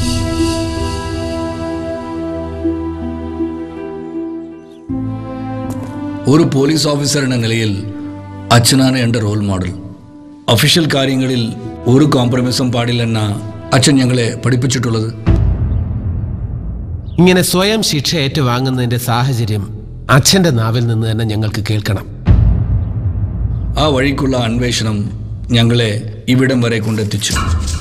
G: ഒരു പോലീസ് ഓഫീസർ എന്ന നിലയിൽ അച്ഛനാണ് എൻ്റെ റോൾ മോഡൽ ഒഫീഷ്യൽ കാര്യങ്ങളിൽ ഒരു കോംപ്രമൈസും പാടില്ലെന്ന അച്ഛൻ ഞങ്ങളെ പഠിപ്പിച്ചിട്ടുള്ളത്
K: ഇങ്ങനെ സ്വയം ശിക്ഷ ഏറ്റുവാങ്ങുന്നതിന്റെ സാഹചര്യം അച്ഛന്റെ നാവിൽ നിന്ന് തന്നെ ഞങ്ങൾക്ക് കേൾക്കണം
G: ആ വഴിക്കുള്ള അന്വേഷണം ഞങ്ങളെ ഇവിടം വരെ കൊണ്ടെത്തിച്ചു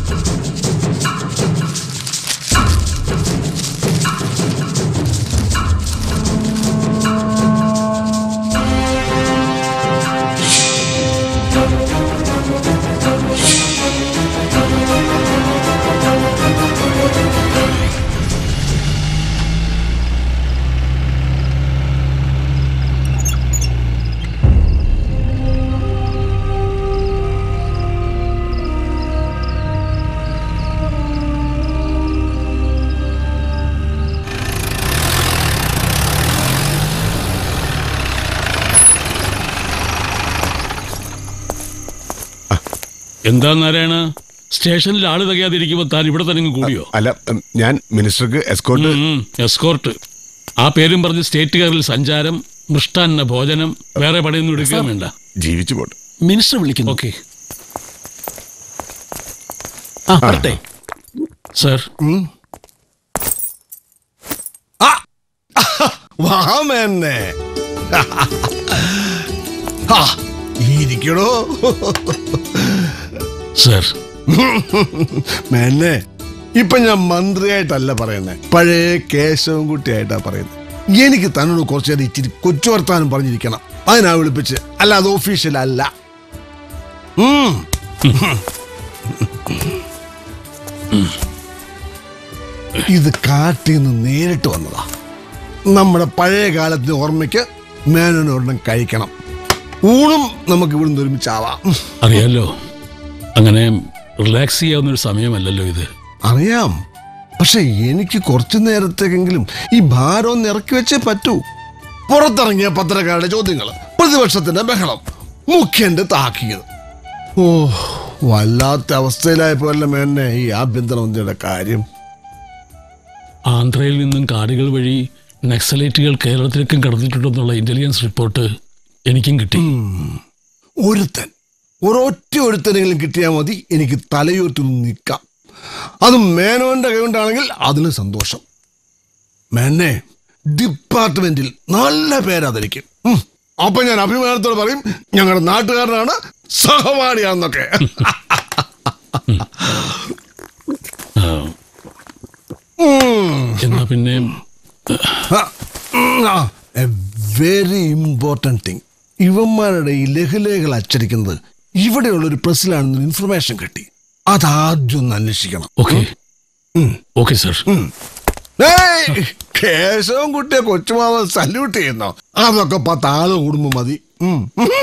B: എന്താ നാരായണ സ്റ്റേഷനിൽ ആള് തികയാതിരിക്കുമ്പോ താൻ ഇവിടെ തന്നെ ഇങ്ങ് കൂടിയോ
P: അല്ല ഉം, ഞാൻ മിനിസ്റ്റർക്ക് എസ്കോർട്ട്
B: എസ്കോർട്ട് ആ പേരും പറഞ്ഞ് സ്റ്റേറ്റുകാരിൽ സഞ്ചാരം മൃഷ്ടാന്ന ഭോജനം വേറെ പണിയൊന്നും എടുക്കാൻ വേണ്ട
P: ജീവിച്ചു പോട്ടെ
K: മിനിസ്റ്റർ വിളിക്കുന്നു
B: ഓക്കെ
K: ആ വരട്ടെ
B: സർ
P: വാമന്നെ ഇരിക്കണോ
B: സർ
P: മേന്നെ ഇപ്പൊ ഞാൻ മന്ത്രിയായിട്ടല്ല പറയുന്നത് പഴയ കേശവൻ കുട്ടിയായിട്ടാ പറയുന്നത് എനിക്ക് തന്നോട് കുറച്ചു നേരം ഇച്ചിരി കൊച്ചു വർത്താനം പറഞ്ഞിരിക്കണം അതിനാ വിളിപ്പിച്ച് അല്ല അത് ഒഫീഷ്യൽ അല്ല ഉം. ഇത് കാട്ടിൽ നിന്ന് നേരിട്ട് വന്നതാ നമ്മുടെ പഴയ കാലത്തിന് ഓർമ്മയ്ക്ക് മേനോനൊരെണ്ണം കഴിക്കണം ഊണും നമുക്ക് ഇവിടുന്ന് ഒരുമിച്ചാവാം
B: അറിയാലോ അങ്ങനെ റിലാക്സ് ചെയ്യാവുന്ന ഒരു സമയമല്ലല്ലോ ഇത്
P: അറിയാം പക്ഷെ എനിക്ക് കുറച്ചു നേരത്തേക്കെങ്കിലും ഈ ഭാരം ഒന്ന് ഇറക്കി വെച്ചേ പറ്റൂ പുറത്തിറങ്ങിയ പത്രക്കാരുടെ ചോദ്യങ്ങൾ പ്രതിപക്ഷത്തിന്റെ ബഹളം മുഖ്യന്റെ താക്കീത് ഓ വല്ലാത്ത അവസ്ഥയിലായപ്പോഴല്ല മേന്നെ ഈ ആഭ്യന്തരമന്ത്രിയുടെ കാര്യം
B: ആന്ധ്രയിൽ നിന്നും കാടുകൾ വഴി നക്സലൈറ്റുകൾ കേരളത്തിലേക്കും കടന്നിട്ടുണ്ടെന്നുള്ള ഇന്റലിജൻസ് റിപ്പോർട്ട് എനിക്കും കിട്ടി
P: ഒരുത്തൻ ഒരൊറ്റ ഒരുത്തനെങ്കിലും കിട്ടിയാൽ മതി എനിക്ക് തലയോർത്തി നിൽക്കാം അതും മേനോന്റെ കൈകൊണ്ടാണെങ്കിൽ അതിന് സന്തോഷം മേനെ ഡിപ്പാർട്ട്മെന്റിൽ നല്ല പേരാതിരിക്കും ഉം. അപ്പൊ ഞാൻ അഭിമാനത്തോടെ പറയും ഞങ്ങളുടെ നാട്ടുകാരനാണ് സഹപാഠിയാണെന്നൊക്കെ
B: എന്നാ പിന്നെ
P: വെരി ഇമ്പോർട്ടൻറ്റ് തിങ് ഇവന്മാരുടെ ഈ ലഘുലേഖകൾ അച്ചടിക്കുന്നത് ഇവിടെയുള്ള ഒരു പ്രസ്സിലാണെന്ന് ഇൻഫർമേഷൻ കിട്ടി അതാദ്യം ഒന്ന് അന്വേഷിക്കണം
B: ഓക്കെ ഓക്കെ സർ
P: ഏയ്! കേശവൻ കുട്ടിയെ കൊച്ചുമാവൻ സല്യൂട്ട് ചെയ്യുന്നോ അതൊക്കെ പത്ത് ആള് കൂടുമ്പോ മതി ഉം.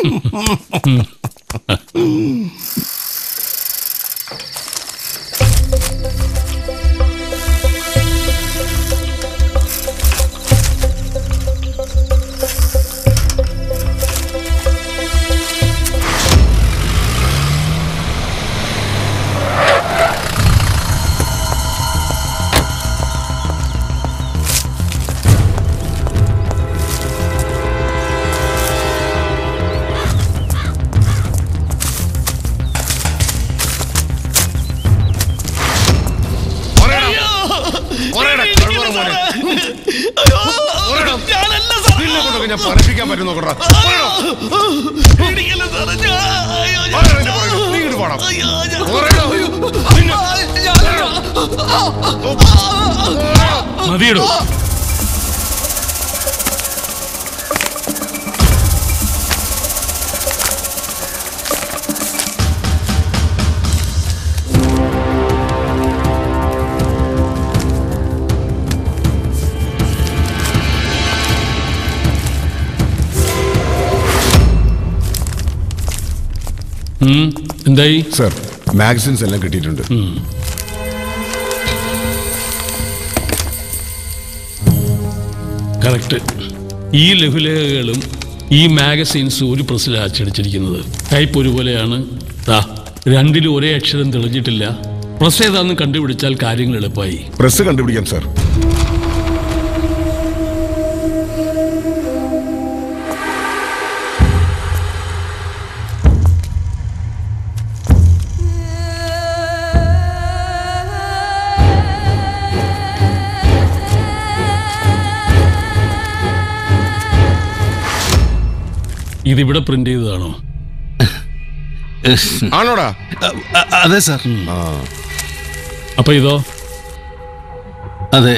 P: ഞാൻ പഠിപ്പിക്കാൻ പറ്റും നോക്കടാ
B: മതിയിടോ ഉം, എന്തായി
P: സർ മാഗസിൻസ് എല്ലാം കിട്ടിയിട്ടുണ്ട്
B: കറക്റ്റ് ഈ ലഘുലേഖകളും ഈ മാഗസീൻസും ഒരു പ്രസ്സിലാണ് അച്ചടിച്ചിരിക്കുന്നത് ടൈപ്പ് ഒരുപോലെയാണ് ദാ രണ്ടിലും ഒരേ അക്ഷരം തെളിഞ്ഞിട്ടില്ല പ്രസ് ഏതാന്ന് കണ്ടുപിടിച്ചാൽ കാര്യങ്ങൾ എളുപ്പമായി
E: പ്രസ് കണ്ടുപിടിക്കാം സാർ
B: ഇതിവിടെ പ്രിന്റ് ചെയ്തതാണോ
E: ആണോടാ
C: അതെ സാർ
B: അപ്പൊ ഇതോ
C: അതെ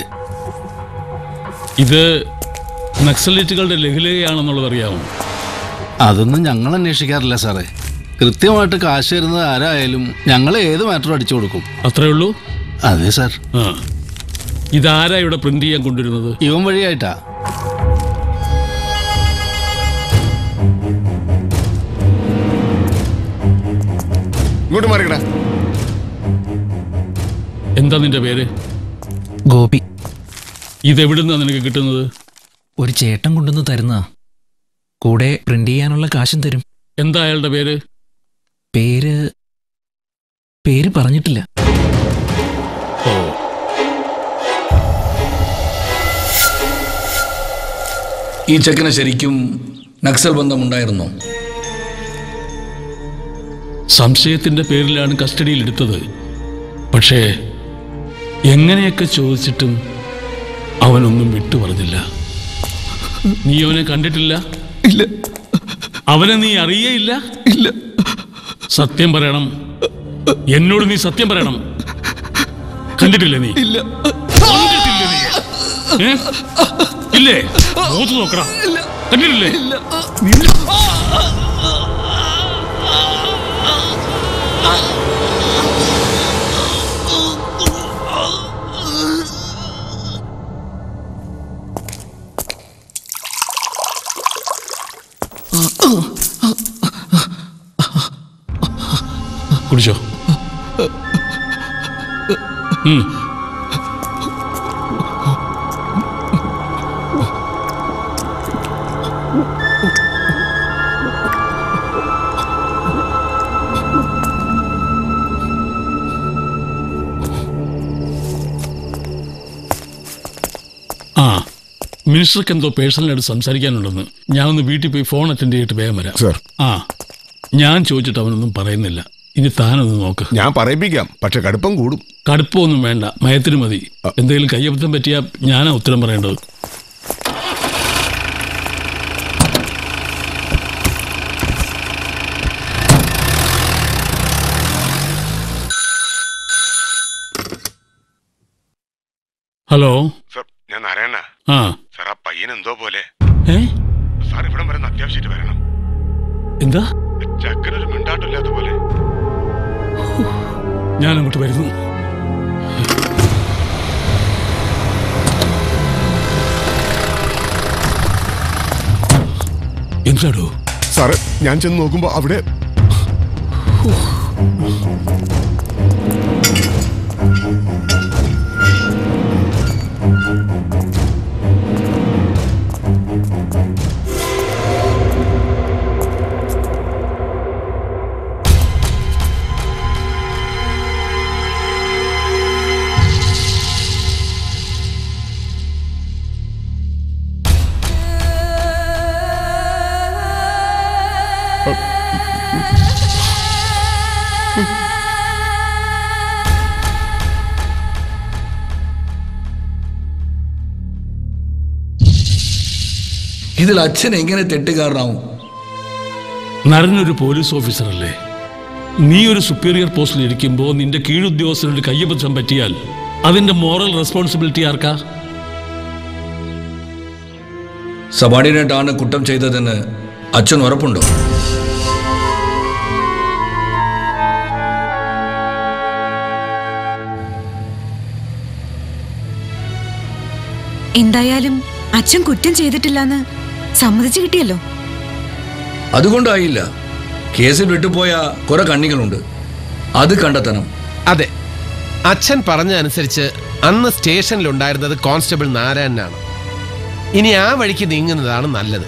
B: ഇത് നക്സലേറ്റുകളുടെ ലഘുലേഖയാണെന്നുള്ളത് അറിയാമോ
C: അതൊന്നും ഞങ്ങൾ അന്വേഷിക്കാറില്ല സാറേ കൃത്യമായിട്ട് കാശ് തരുന്നത് ആരായാലും ഞങ്ങൾ ഏത് മാറ്ററും അടിച്ചു കൊടുക്കും
B: അത്രേ ഉള്ളൂ
C: അതെ സാർ
B: ആ ഇതാരാ ഇവിടെ പ്രിന്റ് ചെയ്യാൻ കൊണ്ടുവരുന്നത്
C: ഇവൻ വഴിയായിട്ടാ
E: ഇങ്ങോട്ട് മാറിക്കടാ
B: എന്താ നിന്റെ പേര്
S: ഗോപി
B: ഇതെവിടുന്നാ നിനക്ക് കിട്ടുന്നത്
S: ഒരു ചേട്ടൻ കൊണ്ടുവന്ന് തരുന്ന കൂടെ പ്രിന്റ് ചെയ്യാനുള്ള കാശും തരും
B: എന്താ അയാളുടെ പേര്
S: പേര് പേര് പറഞ്ഞിട്ടില്ല
B: ഓ
G: ഈ ചെക്കന് ശരിക്കും നക്സൽ ബന്ധമുണ്ടായിരുന്നോ
B: സംശയത്തിന്റെ പേരിലാണ് കസ്റ്റഡിയിൽ എടുത്തത് പക്ഷേ എങ്ങനെയൊക്കെ ചോദിച്ചിട്ടും അവനൊന്നും വിട്ടു പറഞ്ഞില്ല നീ അവനെ കണ്ടിട്ടില്ല
G: ഇല്ല
B: അവനെ നീ അറിയേയില്ല
G: ഇല്ല
B: സത്യം പറയണം എന്നോട് നീ സത്യം പറയണം കണ്ടിട്ടില്ലേ നീ
G: ഇല്ല
B: കണ്ടിട്ടില്ലേ നീ ഏ? ഇല്ലേ മോത്ത് നോക്കടാ കണ്ടിട്ടില്ലേ കുടിച്ചോ ഉം. ആ മിനിസ്റ്റർക്ക് എന്തോ പേഴ്സണലായിട്ട് സംസാരിക്കാനുണ്ടെന്ന് ഞാൻ ഒന്ന് വീട്ടിൽ പോയി ഫോൺ അറ്റൻഡ് ചെയ്തിട്ട് വേഗം വരാം
E: സർ
B: ആ ഞാൻ ചോദിച്ചിട്ട് അവനൊന്നും പറയുന്നില്ല ഇനി താനൊന്ന് നോക്ക്
E: ഞാൻ പറയിപ്പിക്കാം പക്ഷെ കടുപ്പം കൂടും
B: കടുപ്പമൊന്നും വേണ്ട മയത്തിന് മതി എന്തെങ്കിലും കയ്യബദ്ധം പറ്റിയാൽ ഞാനാ ഉത്തരം പറയേണ്ടത് ഹലോ
E: സർ ഞാൻ നാരായണ
B: ആ
E: സാർ ആ പയ്യൻ എന്തോ പോലെ
B: ഏ
E: സാർ ഇവിടം വരെ ഒന്ന് അത്യാവശ്യമായിട്ട് വരണം
B: എന്താ
E: ചക്കനൊരു മിണ്ടാട്ടില്ലാത്ത പോലെ
B: ഞാൻ അങ്ങോട്ട് വരുന്നു എന്താടോ
E: സാറ് ഞാൻ ചെന്ന് നോക്കുമ്പോ അവിടെ
G: ഇതിൽ അച്ഛൻ എങ്ങനെ തെറ്റുകാരനാവും
B: നരനൊരു പോലീസ് ഓഫീസറല്ലേ നീ ഒരു സുപ്പീരിയർ പോസ്റ്റിൽ ഇരിക്കുമ്പോൾ നിന്റെ കീഴുദ്യോഗസ്ഥരുടെ കയ്യബദ്ധം പറ്റിയാൽ അതിന്റെ മോറൽ റെസ്പോൺസിബിലിറ്റി ആർക്കാ
G: സബാർഡിനേറ്റാണ് കുറ്റം ചെയ്തതെന്ന് അച്ഛൻ ഉറപ്പുണ്ടോ
D: എന്തായാലും അച്ഛൻ കുറ്റം ചെയ്തിട്ടില്ലെന്ന് സമ്മതിച്ചു കിട്ടിയല്ലോ
G: അതുകൊണ്ടായില്ല കേസിൽ വിട്ടുപോയ കുറെ കണ്ണികളുണ്ട് അത് കണ്ടെത്തണം
K: അതെ അച്ഛൻ പറഞ്ഞ അനുസരിച്ച് അന്ന് സ്റ്റേഷനിലുണ്ടായിരുന്നത് കോൺസ്റ്റബിൾ നാരായണനാണ് ഇനി ആ വഴിക്ക് നീങ്ങുന്നതാണ് നല്ലത്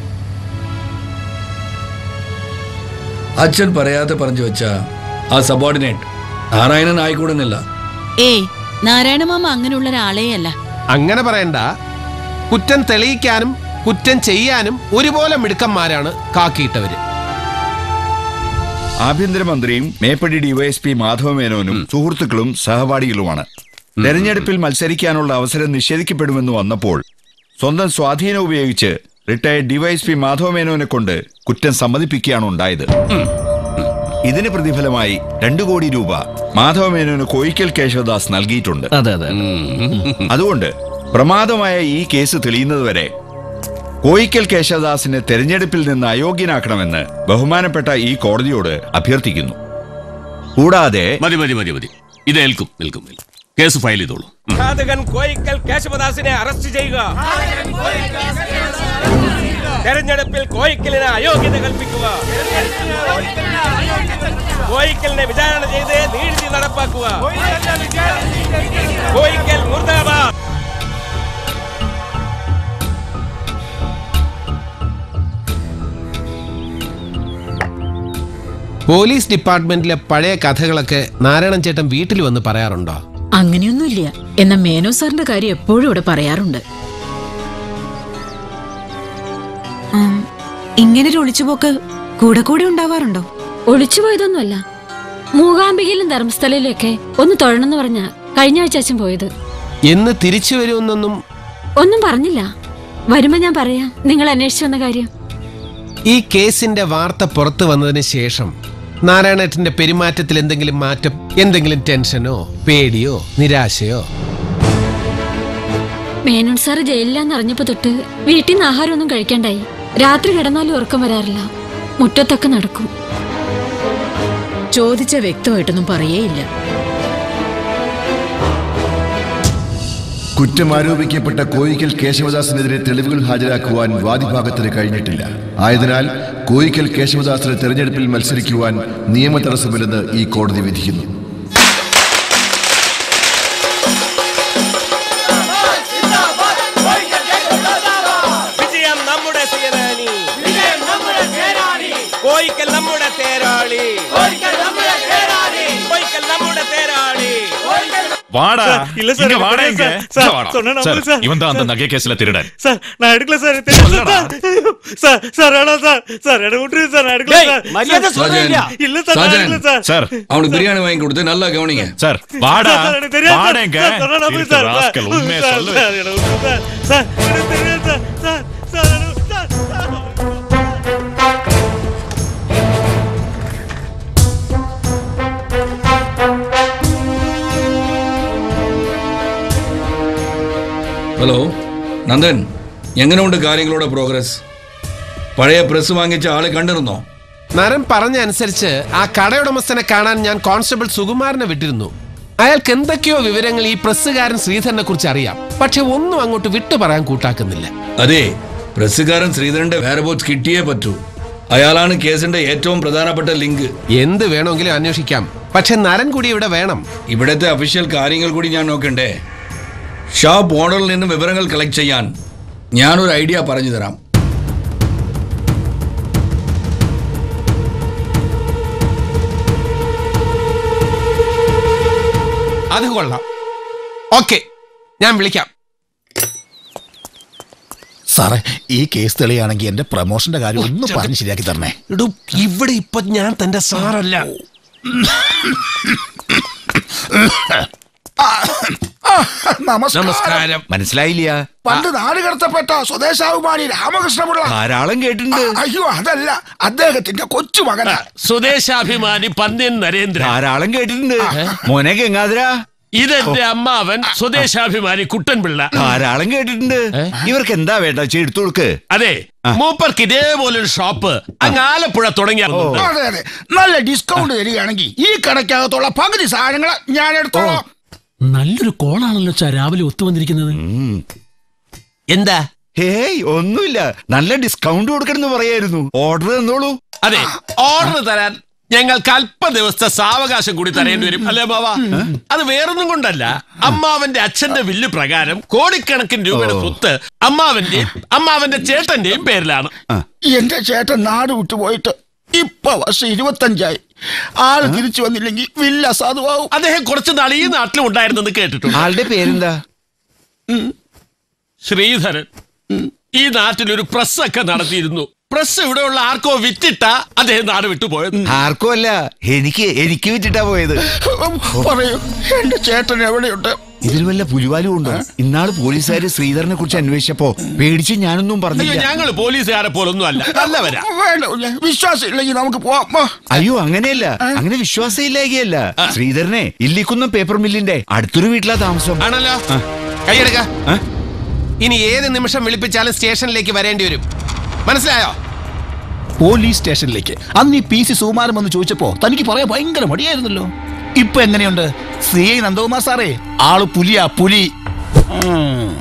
G: അച്ഛൻ പറയാതെ പറഞ്ഞു വെച്ച ആ സബോർഡിനേറ്റ് നാരായണൻ ആയിക്കൂടുന്നില്ല
N: ഏയ് നാരായണമാമ അങ്ങനെയുള്ള ഒരാളേ അല്ല
K: അങ്ങനെ പറയണ്ട കുറ്റം തെളിയിക്കാനും കുറ്റം ചെയ്യാനും ഒരുപോലെ മിടുക്കന്മാരാണ് കാക്കിയിട്ടവര്
H: ആഭ്യന്തരമന്ത്രിയും മേപ്പടി ഡിവൈഎസ്പി മാധവ മേനോനും സുഹൃത്തുക്കളും സഹപാഠികളുമാണ് തെരഞ്ഞെടുപ്പിൽ മത്സരിക്കാനുള്ള അവസരം നിഷേധിക്കപ്പെടുമെന്ന് വന്നപ്പോൾ സ്വന്തം സ്വാധീനം ഉപയോഗിച്ച് റിട്ടയർഡ് ഡിവൈഎസ്പി മാധവ മേനോനെ കൊണ്ട് കുറ്റം സമ്മതിപ്പിക്കുകയാണ് ഉണ്ടായത് ഇതിന് പ്രതിഫലമായി രണ്ടു കോടി രൂപ മാധവ മേനോന് കോയിക്കൽ കേശവദാസ് നൽകിയിട്ടുണ്ട്
W: അതെ അതെ
H: അതുകൊണ്ട് പ്രമാദമായ ഈ കേസ് തെളിയുന്നതുവരെ കോയിക്കൽ കേശവദാസിനെ തെരഞ്ഞെടുപ്പിൽ നിന്ന് അയോഗ്യനാക്കണമെന്ന് ബഹുമാനപ്പെട്ട ഈ കോടതിയോട് അഭ്യർത്ഥിക്കുന്നു കൂടാതെ
X: മതി മതി മതി മതി ഇത് ഏൽക്കും ഏൽക്കും ഏൽക്കും. കേസ് ഫയൽ ചെയ്തോളൂ
F: ഘാതകൻ കോയിക്കൽ കേശവദാസിനെ അറസ്റ്റ് ചെയ്യുക തെരഞ്ഞെടുപ്പിൽ കോയിക്കലിന് അയോഗ്യത കൽപ്പിക്കുക കോയിക്കലിനെ വിചാരണ ചെയ്ത് നീതി നടപ്പാക്കുക കോയിക്കൽ മുർദാബാദ്
K: പോലീസ് ഡിപ്പാർട്ട്മെന്റിലെ പഴയ കഥകളൊക്കെ നാരായണൻ ചേട്ടൻ വീട്ടിൽ വന്ന് പറയാറുണ്ടോ
Q: അങ്ങനെയൊന്നുമില്ല എന്നാ മേനോ സാറിന്റെ കാര്യം എപ്പോഴും ഇവിടെ പറയാറുണ്ട്
D: ആം, ഇങ്ങനൊരു ഒളിച്ചുപോക്ക് കൂടെ കൂടെ ഉണ്ടാവാറുണ്ടോ
L: ഒളിച്ചുപോയതൊന്നുമല്ല മൂകാംബികയിലും ധർമ്മസ്ഥലയിലൊക്കെ ഒന്ന് തൊഴണമെന്ന് പറഞ്ഞ കഴിഞ്ഞ ആഴ്ച അച്ഛൻ പോയത്
K: എന്ന് തിരിച്ചു വരുമെന്നൊന്നും
L: ഒന്നും പറഞ്ഞില്ല വരുമ്പോ ഞാൻ പറയാം നിങ്ങൾ അന്വേഷിച്ചു വന്ന കാര്യം
K: ഈ കേസിന്റെ വാർത്ത പുറത്തു വന്നതിന് ശേഷം നാരായണേട്ടന്റെ പെരുമാറ്റത്തിൽ എന്തെങ്കിലും മാറ്റം എന്തെങ്കിലും ടെൻഷനോ പേടിയോ നിരാശയോ
L: മേനോൻ സാറ് ജയിലിലാന്ന് അറിഞ്ഞപ്പോ തൊട്ട് വീട്ടിൽ നിന്ന് ആഹാരമൊന്നും കഴിക്കാണ്ടായി രാത്രി കിടന്നാലും ഉറക്കം വരാറില്ല മുറ്റത്തൊക്കെ നടക്കും
Q: ചോദിച്ച വ്യക്തമായിട്ടൊന്നും പറയേയില്ല
A: കുറ്റം ആരോപിക്കപ്പെട്ട കോയിക്കൽ കേശവദാസിനെതിരെ തെളിവുകൾ ഹാജരാക്കുവാൻ വാദിഭാഗത്തിന് കഴിഞ്ഞിട്ടില്ല ആയതിനാൽ കോയിക്കൽ കേശവദാസിന് തെരഞ്ഞെടുപ്പിൽ മത്സരിക്കുവാൻ നിയമ തടസ്സമില്ലെന്ന് ഈ കോടതി വിധിക്കുന്നു
F: വിജയം നമ്മുടെ സേനാനി വിജയം നമ്മുടെ സേനാനി കോയിക്കൽ നമ്മുടെ തേരാളി കോയിക്കൽ നമ്മുടെ തേരാളി കോയിക്കൽ നമ്മുടെ തേരാളി
I: வாடா
F: இல்ல சார்,
I: இங்க
F: எனக்கு
I: வாடா
F: தெரியாது
I: இங்க
F: சார். சார்,
I: இங்க வாடா.
F: சொன்னா நம்புங்க
I: சார்,
F: சார்.
I: இவன் தான் அந்த நகை கேஸ்ல திருடன்
F: சார் நான் எடுக்கல சார் எனக்கு தெரியாது சார் சார் சார் வேணாம் சார் சார் எனக்கு விட்டுருங்க சார் நான் எடுக்கல
G: டேய்,
F: சார்
G: மரியாதை சொல்றேன் இல்லையா?
F: இல்ல சார் நான்
G: சாஜன்.
F: எடுக்கல சார்
I: சார்
G: அவனுக்கு பிரியாணி வாங்கி கொடுத்து நல்லா கவனிங்க
I: சார் வாடா
F: சார், எனக்கு தெரியாது சார்.
I: வாடேங்க
F: சார், சொன்னா நம்புங்க
I: திருட்டு
F: சார்.
I: ராஸ்கல், உண்மையை
F: சார்,
I: சொல்லு.
F: சார், எனக்கு விட்டுருங்க சார். சார், எனக்கு தெரியாது சார். சார், சார், எனக்கு- சார், சார்.
G: ഹലോ നന്ദൻ എങ്ങനെയുണ്ട് കാര്യങ്ങളുടെ പ്രോഗ്രസ് പഴയ പ്രസ് വാങ്ങിച്ച ആളെ കണ്ടിരുന്നോ
K: നരൻ പറഞ്ഞ അനുസരിച്ച് ആ കടയുടമസ്ഥനെ കാണാൻ ഞാൻ കോൺസ്റ്റബിൾ സുകുമാരനെ വിട്ടിരുന്നു അയാൾക്ക് എന്തൊക്കെയോ വിവരങ്ങൾ ഈ പ്രസ്സുകാരൻ ശ്രീധരനെ കുറിച്ച് അറിയാം പക്ഷെ ഒന്നും അങ്ങോട്ട് വിട്ടു പറയാൻ കൂട്ടാക്കുന്നില്ല
G: അതെ പ്രസ്സുകാരൻ ശ്രീധരന്റെ വേറബോസ് കിട്ടിയേ പറ്റൂ അയാളാണ് കേസിന്റെ ഏറ്റവും പ്രധാനപ്പെട്ട ലിങ്ക്
K: എന്ത് വേണമെങ്കിലും അന്വേഷിക്കാം പക്ഷെ നരൻ കൂടി ഇവിടെ വേണം
G: ഇവിടത്തെ അഫീഷ്യൽ കാര്യങ്ങൾ കൂടി ഞാൻ നോക്കണ്ടേ ഷോപ്പ് ഓണറിൽ നിന്ന് വിവരങ്ങൾ കളക്ട് ചെയ്യാൻ ഞാനൊരു ഐഡിയ പറഞ്ഞു തരാം
K: അത് കൊള്ളാം ഓക്കെ ഞാൻ വിളിക്കാം
T: സാറേ ഈ കേസ് തെളിയാണെങ്കിൽ എന്റെ പ്രൊമോഷന്റെ കാര്യം ഒന്ന് പറഞ്ഞ് ശരിയാക്കി തരണേ
K: ഇടൂ ഇവിടെ ഇപ്പൊ ഞാൻ തന്റെ സാറല്ല
T: നമസ്കാരം
H: മനസ്സിലായില്ല
T: പണ്ട് നാട് കടത്തപ്പെട്ട സ്വദേശാഭിമാനി രാമകൃഷ്ണപിള്ള
H: ധാരാളം കേട്ടിട്ടുണ്ട്
T: അയ്യോ അതല്ല അദ്ദേഹത്തിന്റെ കൊച്ചു മകനാ
V: സ്വദേശാഭിമാനി പന്ന്യൻ നരേന്ദ്ര
H: ധാരാളം കേട്ടിട്ടുണ്ട് മോനെ ഗംഗാധര
V: ഇതെന്റെ അമ്മാവൻ സ്വദേശാഭിമാനി കുട്ടൻപിള്ള
H: ധാരാളം കേട്ടിട്ടുണ്ട് ഇവർക്ക് എന്താ വേണ്ട വെച്ചാ എടുത്തു കൊടുക്ക്
V: അതെ മൂപ്പർക്ക് ഇതേപോലൊരു ഷോപ്പ് അങ്ങ് ആലപ്പുഴ തുടങ്ങിയ
T: അതെ അതെ നല്ല ഡിസ്കൗണ്ട് തരികയാണെങ്കിൽ ഈ കടക്കകത്തുള്ള പകുതി സാധനങ്ങൾ ഞാൻ എടുത്തോളാം
V: നല്ലൊരു കോളാണല്ലോ ചാ രാവിലെ ഒത്തുവന്നിരിക്കുന്നത്
K: എന്താ
H: ഹേയ് ഒന്നുമില്ല നല്ല ഡിസ്കൗണ്ട് കൊടുക്കണമെന്ന് പറയായിരുന്നു ഓർഡർ തന്നോളൂ
V: അതെ ഓർഡർ തരാൻ
K: ഞങ്ങൾക്ക് അല്പ ദിവസത്തെ സാവകാശം കൂടി തരേണ്ടി വരും അല്ലേ മാവ അത് വേറൊന്നും കൊണ്ടല്ല അമ്മാവന്റെ അച്ഛന്റെ വില്ല് പ്രകാരം കോടിക്കണക്കിന് രൂപയുടെ സ്വത്ത് അമ്മാവന്റെയും അമ്മാവന്റെ ചേട്ടന്റെയും പേരിലാണ്
T: എന്റെ ചേട്ടൻ നാട് വിട്ടുപോയിട്ട് ഇപ്പൊ വർഷം ഇരുപത്തഞ്ചായി ആള് തിരിച്ചു വന്നില്ലെങ്കിൽ വില്ല സാധുവാകും
K: അദ്ദേഹം കുറച്ചു നാൾ ഈ നാട്ടിലും ഉണ്ടായിരുന്നെന്ന് കേട്ടിട്ടുണ്ട്
H: ആളുടെ പേരെന്താ
K: ശ്രീധരൻ ഈ നാട്ടിൽ ഒരു പ്രസ് ഒക്കെ നടത്തിയിരുന്നു പ്രസ് ഇവിടെയുള്ള ആർക്കോ വിറ്റിട്ട അദ്ദേഹം നാട് വിട്ടുപോയത്
H: ആർക്കും അല്ല എനിക്ക് എനിക്ക് വിറ്റിട്ടാ പോയത്
T: പറയൂ എന്റെ ചേട്ടൻ എവിടെയുണ്ട്
H: ഇതിൽ വല്ല പുലിവാലും ഉണ്ടോ ഇന്നാള് പോലീസുകാര് ശ്രീധരനെ കുറിച്ച് അന്വേഷിച്ചപ്പോ പേടിച്ച് ഞാനൊന്നും
K: അയ്യോ
H: പറഞ്ഞില്ല
K: ഞങ്ങൾ പോലീസുകാരെ പോലൊന്നും അല്ല നല്ലവരാ
T: വേണ്ട കുഞ്ഞെ, വിശ്വാസം ഇല്ലെങ്കിൽ നമുക്ക് പോവാം വാ.
H: അയ്യോ അങ്ങനെയല്ല അങ്ങനെ വിശ്വാസമില്ലായകയല്ല ശ്രീധരനെ ഇല്ലിക്കുന്നം പേപ്പർ മില്ലിന്റെ അടുത്തൊരു വീട്ടിലാ താമസം
K: ആണല്ലോ കൈയെടുക്ക ഇനി ഏത് നിമിഷം വിളിപ്പിച്ചാലും സ്റ്റേഷനിലേക്ക് വരേണ്ടി വരും മനസ്സിലായോ
T: പോലീസ് സ്റ്റേഷനിലേക്ക് അന്ന് ഈ പി സി സുകുമാരൻ വന്ന് ചോദിച്ചപ്പോ തനിക്ക് പറയാൻ ഭയങ്കര മടിയായിരുന്നല്ലോ ഇപ്പൊ എങ്ങനെയുണ്ട് സി ഐ നന്ദകുമാർ സാറേ ആള് പുലിയാ പുലി ഉം.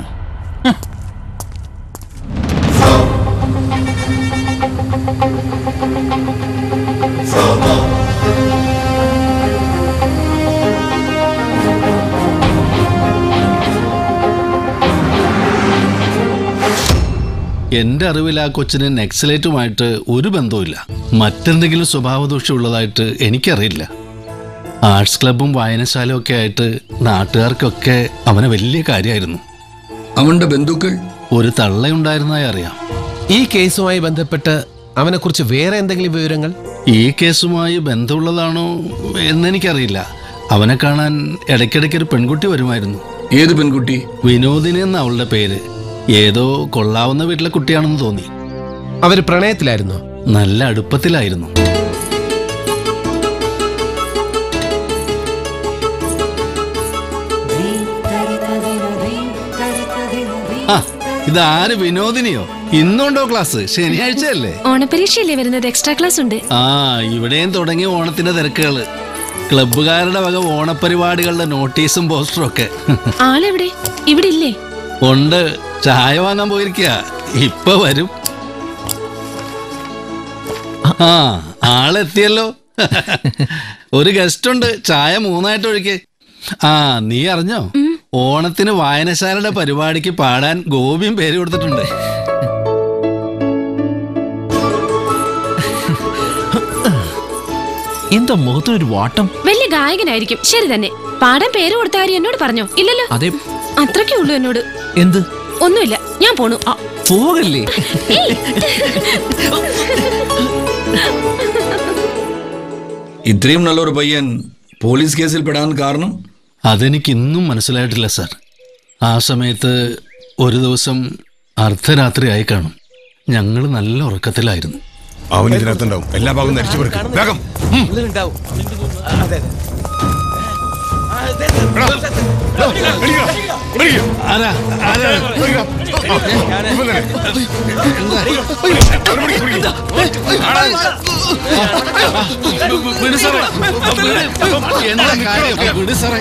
C: എന്റെ അറിവിൽ ആ കൊച്ചിന് നെക്സലേറ്റുമായിട്ട് ഒരു ബന്ധവുമില്ല മറ്റെന്തെങ്കിലും സ്വഭാവദൂഷ്യം ഉള്ളതായിട്ട് എനിക്കറിയില്ല ആർട്സ് ക്ലബും വായനശാലയും ഒക്കെ ആയിട്ട് നാട്ടുകാർക്കൊക്കെ അവനെ വലിയ കാര്യമായിരുന്നു
G: അവന്റെ ബന്ധുക്കൾ
C: ഒരു തള്ളയുണ്ടായിരുന്നതായി അറിയാം
K: ഈ കേസുമായി ബന്ധപ്പെട്ട് അവനെ കുറിച്ച് വേറെ എന്തെങ്കിലും വിവരങ്ങൾ
C: ഈ കേസുമായി ബന്ധമുള്ളതാണോ എന്നെനിക്കറിയില്ല അവനെ കാണാൻ ഇടയ്ക്കിടയ്ക്ക് ഒരു പെൺകുട്ടി വരുമായിരുന്നു
G: ഏത് പെൺകുട്ടി
C: വിനോദിനി എന്ന അവളുടെ പേര് ഏതോ കൊള്ളാവുന്ന വീട്ടിലെ കുട്ടിയാണെന്ന് തോന്നി
K: അവര് പ്രണയത്തിലായിരുന്നോ
C: നല്ല അടുപ്പത്തിലായിരുന്നു ആ ഇതാര് വിനോദിനിയോ ഇന്നുണ്ടോ ക്ലാസ് ശനിയാഴ്ചയല്ലേ
L: ഓണപരീക്ഷയല്ലേ വരുന്നത് എക്സ്ട്രാ ക്ലാസ് ഉണ്ട്
C: ആ ഇവിടെയും തുടങ്ങി ഓണത്തിന്റെ തിരക്കുകള് ക്ലബ്ബുകാരുടെ വക ഓണപരിപാടികളുടെ നോട്ടീസും പോസ്റ്ററും ഒക്കെ
L: ആളെവിടെ ഇവിടെ ഇല്ലേ
C: ഉണ്ട് ചായ വാങ്ങാൻ പോയിരിക്കുക ഇപ്പൊ വരും ആ ആളെത്തിയല്ലോ ഒരു ഗസ്റ്റ് ഉണ്ട് ചായ മൂന്നായിട്ട് ഒഴിക്ക് ആ നീ അറിഞ്ഞോ ഓണത്തിന് വായനശാലയുടെ പരിപാടിക്ക് പാടാൻ ഗോപിയും പേര് കൊടുത്തിട്ടുണ്ട്
S: എന്താ മുഖത്തൊരു വാട്ടം
L: വലിയ ഗായകനായിരിക്കും ശരി തന്നെ പാടാൻ പേര് കൊടുത്ത കാര്യം എന്നോട് പറഞ്ഞോ ഇല്ലല്ലോ
S: അതെ
L: അത്രയ്ക്കേ ഉള്ളൂ എന്നോട്
S: എന്ത്
L: ഒന്നുമില്ല ഞാൻ പോണു
S: പോകല്ലേ
G: ഇത്രയും നല്ലൊരു പയ്യൻ പോലീസ് കേസിൽ പെടാൻ കാരണം
C: അതെനിക്ക് ഇന്നും മനസ്സിലായിട്ടില്ല സാർ ആ സമയത്ത് ഒരു ദിവസം അർദ്ധരാത്രി ആയി കാണും ഞങ്ങൾ നല്ല ഉറക്കത്തിലായിരുന്നു
E: അവൻ ഇതിനകത്തുണ്ടാവും എല്ലാ ഭാഗവും നരിച്ചു പെറുക്കും വേഗം ഉം.
C: ആരാ ആരാ വിട് സാറേ. വിട്. എന്താ കാര്യം വിട് സാറേ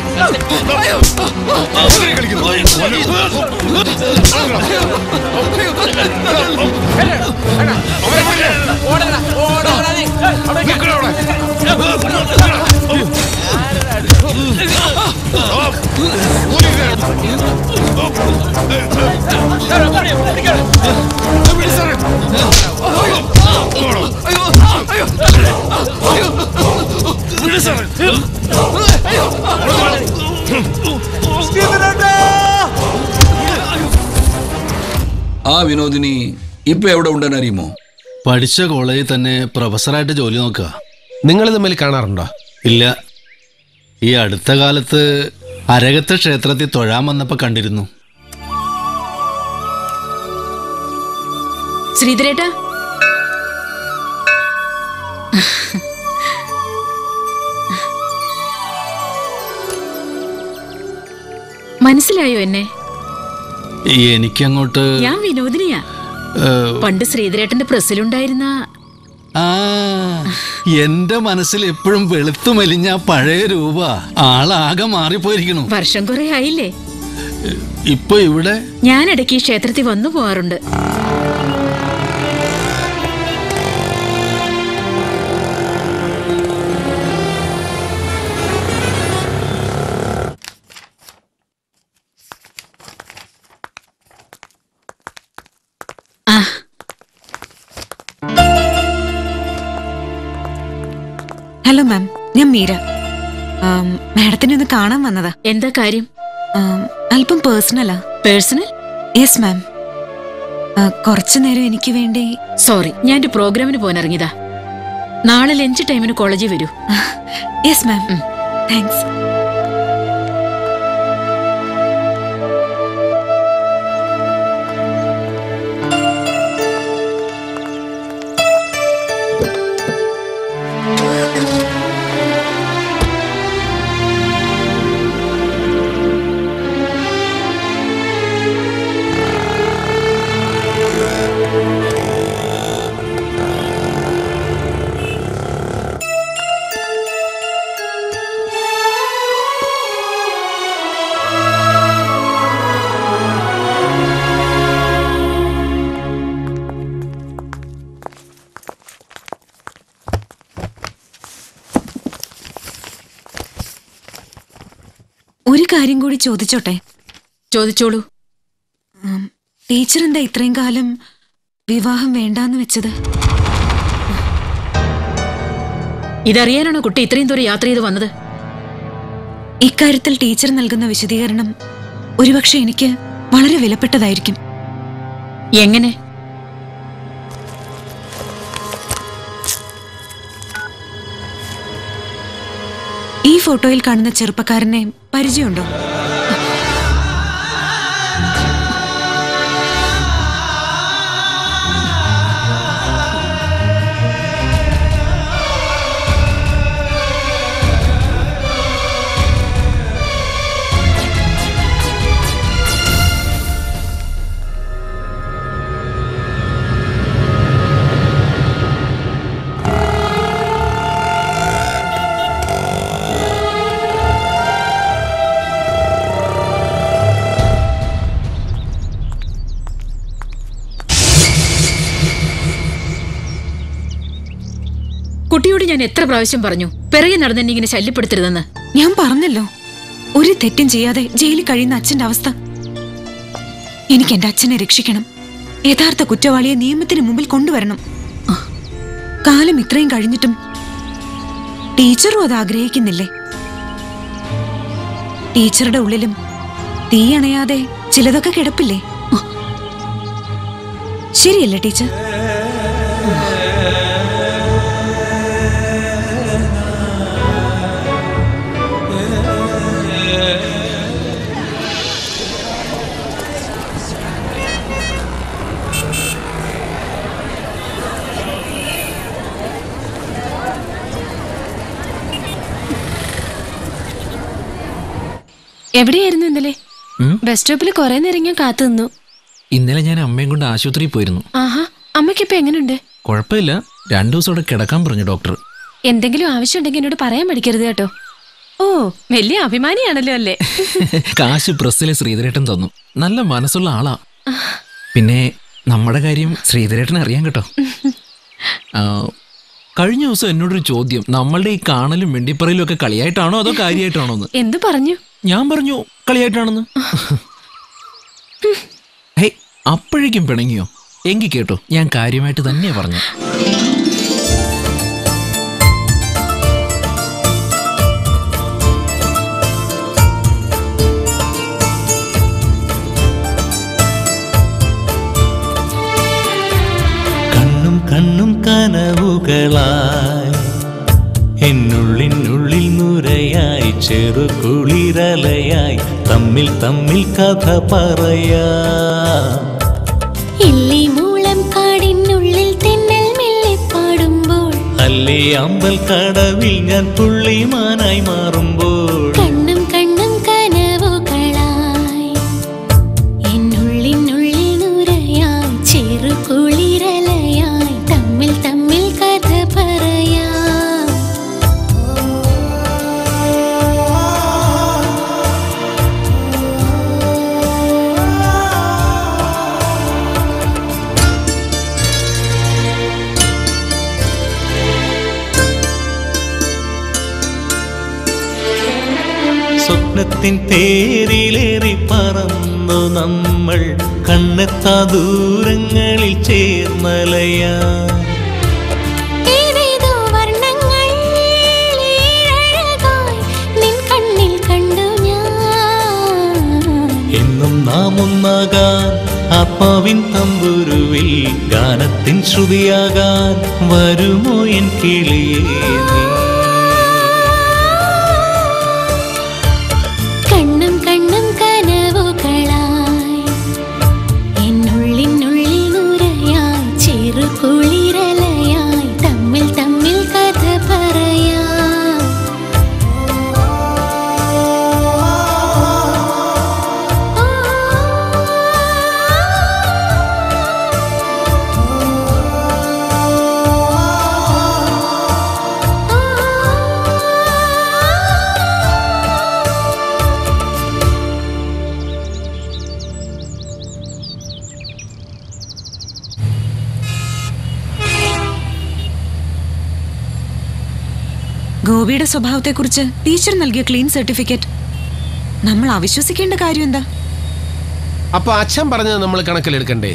G: ആ വിനോദിനി ഇപ്പൊ എവിടെ ഉണ്ടെന്ന് അറിയുമോ
C: പഠിച്ച കോളേജിൽ തന്നെ പ്രൊഫസറായിട്ട് ജോലി നോക്കുക
K: നിങ്ങൾ തമ്മിൽ കാണാറുണ്ടോ
C: ഇല്ല ഈ അടുത്ത കാലത്ത് അരകത്തെ ക്ഷേത്രത്തിൽ തൊഴാൻ വന്നപ്പോ കണ്ടിരുന്നു
Q: ശ്രീധരേട്ടാ മനസ്സിലായോ എന്നെ
C: എനിക്കങ്ങോട്ട്
Q: ഞാൻ വിനോദിനിയാ
C: ഏഹ്,
Q: പണ്ട് ശ്രീധരേട്ടന്റെ പ്രസ്സിലുണ്ടായിരുന്ന
C: ആ എന്റെ മനസ്സിൽ എപ്പോഴും വെളുത്തു മെലിഞ്ഞ ആ പഴയ രൂപ ആളാകെ മാറിപ്പോയിരിക്കണു
Q: വർഷം കുറെ ആയില്ലേ
C: ഇപ്പൊ ഇവിടെ
Q: ഞാൻ ഇടയ്ക്ക് ഈ ക്ഷേത്രത്തിൽ വന്നു പോവാറുണ്ട്
D: ഹലോ മാം ഞാൻ മീര ആം, മാഡത്തിനെ ഒന്ന് കാണാൻ വന്നതാ
Q: എന്താ കാര്യം
D: ആം, അല്പം പേഴ്സണലാ
Q: പേഴ്സണൽ
D: യെസ് മാം കുറച്ചു നേരം എനിക്ക് വേണ്ടി
Q: സോറി ഞാൻ ഒരു പ്രോഗ്രാമിന് പോകാൻ ഇറങ്ങിയതാ നാളെ ലഞ്ച് ടൈമിന് കോളേജിൽ വരൂ
D: യെസ് മാം താങ്ക്സ് ഒരു കാര്യം കൂടി ചോദിച്ചോട്ടെ
Q: ചോദിച്ചോളൂ
D: ഉം, ടീച്ചർ എന്താ ഇത്രയും കാലം വിവാഹം വേണ്ടാന്ന് വെച്ചത്
Q: ഇതറിയാനാണോ കുട്ടി ഇത്രയും ദൂരം യാത്ര ചെയ്ത് വന്നത്
D: ഇക്കാര്യത്തിൽ ടീച്ചർ നൽകുന്ന വിശദീകരണം ഒരുപക്ഷെ എനിക്ക് വളരെ വിലപ്പെട്ടതായിരിക്കും
Q: എങ്ങനെ
D: ഈ ഫോട്ടോയിൽ കാണുന്ന ചെറുപ്പക്കാരനെ പരിചയമുണ്ടോ
Q: കുട്ടിയോട് ഞാൻ എത്ര പ്രാവശ്യം പറഞ്ഞു പിറകെ നടന്നെന്നെ ഇങ്ങനെ ശല്യപ്പെടുത്തരുതെന്ന്
D: ഞാൻ പറഞ്ഞല്ലോ ഒരു തെറ്റും ചെയ്യാതെ ജയിലിൽ കഴിയുന്ന അച്ഛന്റെ അവസ്ഥ എനിക്ക് എന്റെ അച്ഛനെ രക്ഷിക്കണം യഥാർത്ഥ കുറ്റവാളിയെ നിയമത്തിന് മുമ്പിൽ കൊണ്ടുവരണം കാലം ഇത്രയും കഴിഞ്ഞിട്ടും ടീച്ചറും അത് ആഗ്രഹിക്കുന്നില്ലേ ടീച്ചറുടെ ഉള്ളിലും തീയണയാതെ ചിലതൊക്കെ കിടപ്പില്ലേ ശരിയല്ലേ ടീച്ചർ
J: എവിടെയായിരുന്നു ഇന്നലെ
S: ഉം?
J: ബസ് സ്റ്റോപ്പിൽ കുറെ നേരം ഞാൻ കാത്തു നിന്നു
S: ഇന്നലെ ഞാൻ അമ്മയും കൊണ്ട് ആശുപത്രിയിൽ പോയിരുന്നു
J: ആഹാ അമ്മയ്ക്കിപ്പോ എങ്ങനെയുണ്ട്
S: കുഴപ്പമില്ല രണ്ടു ദിവസം അവിടെ കിടക്കാൻ പറഞ്ഞു ഡോക്ടർ
J: എന്തെങ്കിലും ആവശ്യമുണ്ടെങ്കിൽ എന്നോട് പറയാൻ മടിക്കരുത് കേട്ടോ ഓ വലിയ അഭിമാനിയാണല്ലോ അല്ലേ
S: കാശ് പ്രസ്സിലെ ശ്രീധരേട്ടൻ തന്നു നല്ല മനസ്സുള്ള ആളാ പിന്നെ നമ്മുടെ കാര്യം ശ്രീധരേട്ടൻ അറിയാൻ കേട്ടോ ആ, കഴിഞ്ഞ ദിവസം എന്നോടൊരു ചോദ്യം നമ്മളുടെ ഈ കാണലും വെണ്ടിപ്പറയിലും ഒക്കെ കളിയായിട്ടാണോ അതോ കാര്യമായിട്ടാണോ എന്ന്
J: എന്തു പറഞ്ഞു
S: ഞാൻ പറഞ്ഞു കളിയായിട്ടാണെന്ന് ഹേ അപ്പോഴേക്കും പിണങ്ങിയോ എങ്കിൽ കേട്ടോ ഞാൻ കാര്യമായിട്ട് തന്നെയാ പറഞ്ഞു
F: കണ്ണും കണ്ണും കനവുകളായി എന്നുള്ളിനുള്ളിൽ നുരയായി ചെറുകുളിരലയായി തമ്മിൽ തമ്മിൽ കഥ പറയാ
O: ഇല്ലി മൂളം കാടിനുള്ളിൽ തെന്നൽ മെല്ലെ പാടുമ്പോൾ
F: അല്ലേ അമ്പൽ കടവിൽ ഞാൻ പുള്ളിമാനായി മാറുമ്പോൾ
O: കണ്ണും കണ്ണും കനവുകളായി എന്നുള്ളിനുള്ളിൽ നുരയായി ചെറുകുളിരലയായി തമ്മിൽ തമ്മിൽ കഥ പറയാം
F: സ്വപ്നത്തിൻ തേരിലേറി പറന്നു നമ്മൾ കണ്ണെത്താ ദൂരങ്ങളിൽ ചേർന്നലയാ
O: ഏതേതോ വർണ്ണങ്ങൾ
M: ആത്മാവിൻ തമ്പുരുവിൽ ഗാനത്തിൻ ശ്രുതിയാകാൻ വരുമോ എൻ കിളിയേ നീ
O: കണ്ണും കണ്ണും കനവുകളായി എന്നുള്ളിനുള്ളിൽ നുരയായി ചെറുകുളിരലയായി തമ്മിൽ തമ്മിൽ കഥ പറയാം
D: ഗോപിയുടെ സ്വഭാവത്തെക്കുറിച്ച് ടീച്ചർ നൽകിയ ക്ലീൻ സർട്ടിഫിക്കറ്റ് നമ്മൾ അവിശ്വസിക്കേണ്ട കാര്യം എന്താ
K: അപ്പൊ അച്ഛൻ പറഞ്ഞത് നമ്മൾ കണക്കിലെടുക്കണ്ടേ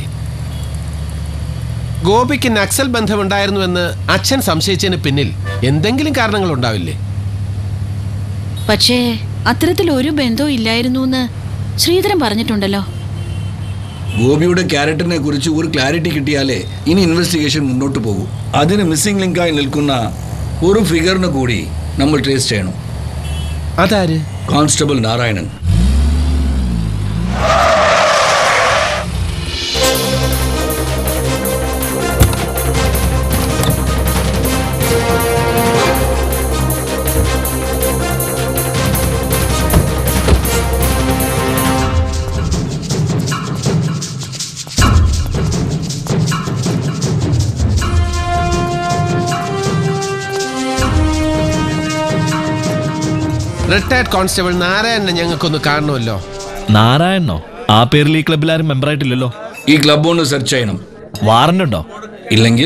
K: ഗോപിക്ക് നക്സൽ ബന്ധമുണ്ടായിരുന്നുവെന്ന് അച്ഛൻ സംശയിച്ചതിന് പിന്നിൽ എന്തെങ്കിലും കാരണങ്ങൾ ഉണ്ടാവില്ലേ
N: പക്ഷേ അത്തരത്തിൽ ഒരു ബന്ധവും ഇല്ലായിരുന്നു എന്ന് ശ്രീധരൻ പറഞ്ഞിട്ടുണ്ടല്ലോ
G: ഗോപിയുടെ ക്യാരക്ടറിനെ കുറിച്ച് ഒരു ക്ലാരിറ്റി കിട്ടിയാലേ ഇനി ഇൻവെസ്റ്റിഗേഷൻ മുന്നോട്ട് പോകും അതിന് മിസ്സിംഗ് ലിങ്കായി നിൽക്കുന്ന ഒരു ഫിഗറിനെ കൂടി നമ്മൾ ട്രേസ് ചെയ്യണം
K: അതാര്
G: കോൺസ്റ്റബിൾ നാരായണൻ
K: റിട്ടയർഡ് കോൺസ്റ്റബിൾ നാരായണനെ ഞങ്ങൾക്കൊന്ന് കാണണമല്ലോ
W: നാരായണനോ ആ പേരിൽ ഈ ക്ലബിൽ ആരും മെമ്പർ ആയിട്ടില്ലല്ലോ
G: ഈ ക്ലബ് ഒന്ന് സെർച്ച് ചെയ്യണം
W: വാറന്റ് ഉണ്ടോ
G: ഇല്ലെങ്കിൽ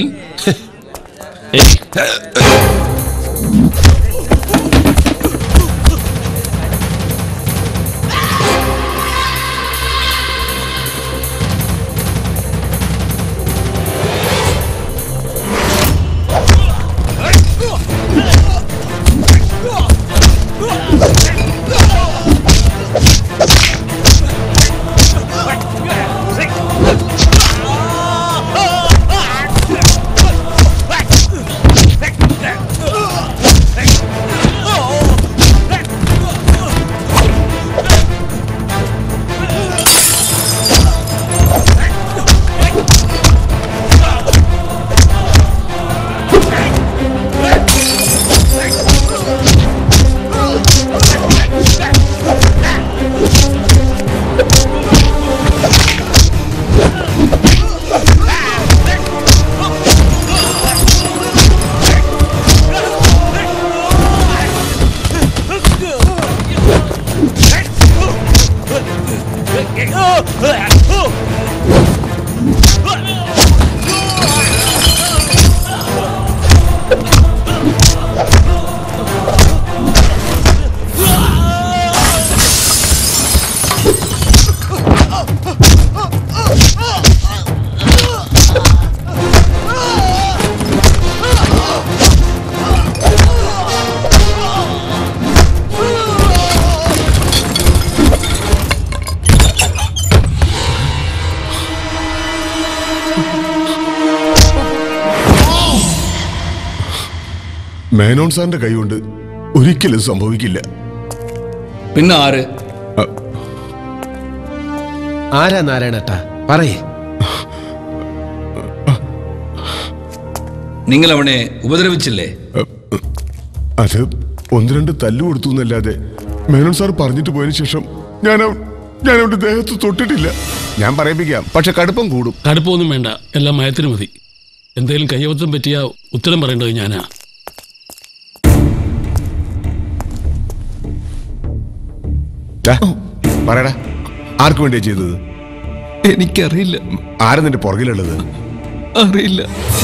E: മേനോൻ സാറിന്റെ കൈകൊണ്ട് ഒരിക്കലും സംഭവിക്കില്ല
G: പിന്നെ ആര്
K: ആരാ നാരായണട്ടാ പറയേ
G: നിങ്ങൾ അവനെ ഉപദ്രവിച്ചില്ലേ
E: അത് ഒന്ന് രണ്ട് തല്ലു കൊടുത്തു എന്നല്ലാതെ മേനോൻ സാർ പറഞ്ഞിട്ട് പോയതിനു ശേഷം ഞാൻ അവ- ഞാൻ അവന്റെ ദേഹത്ത് തൊട്ടിട്ടില്ല ഞാൻ പറയിപ്പിക്കാം പക്ഷെ കടുപ്പം കൂടും
B: കടുപ്പമൊന്നും വേണ്ട എല്ലാം മയത്തിന് മതി എന്തെങ്കിലും കയ്യബദ്ധം പറ്റിയ ഉത്തരം പറയേണ്ടത് ഞാനാ
E: ദാ, പറയടാ ആർക്ക് വേണ്ടിയാ ചെയ്തത്
S: എനിക്കറിയില്ല
E: ആരാ നിന്റെ പുറകിലുള്ളത്
S: അറിയില്ല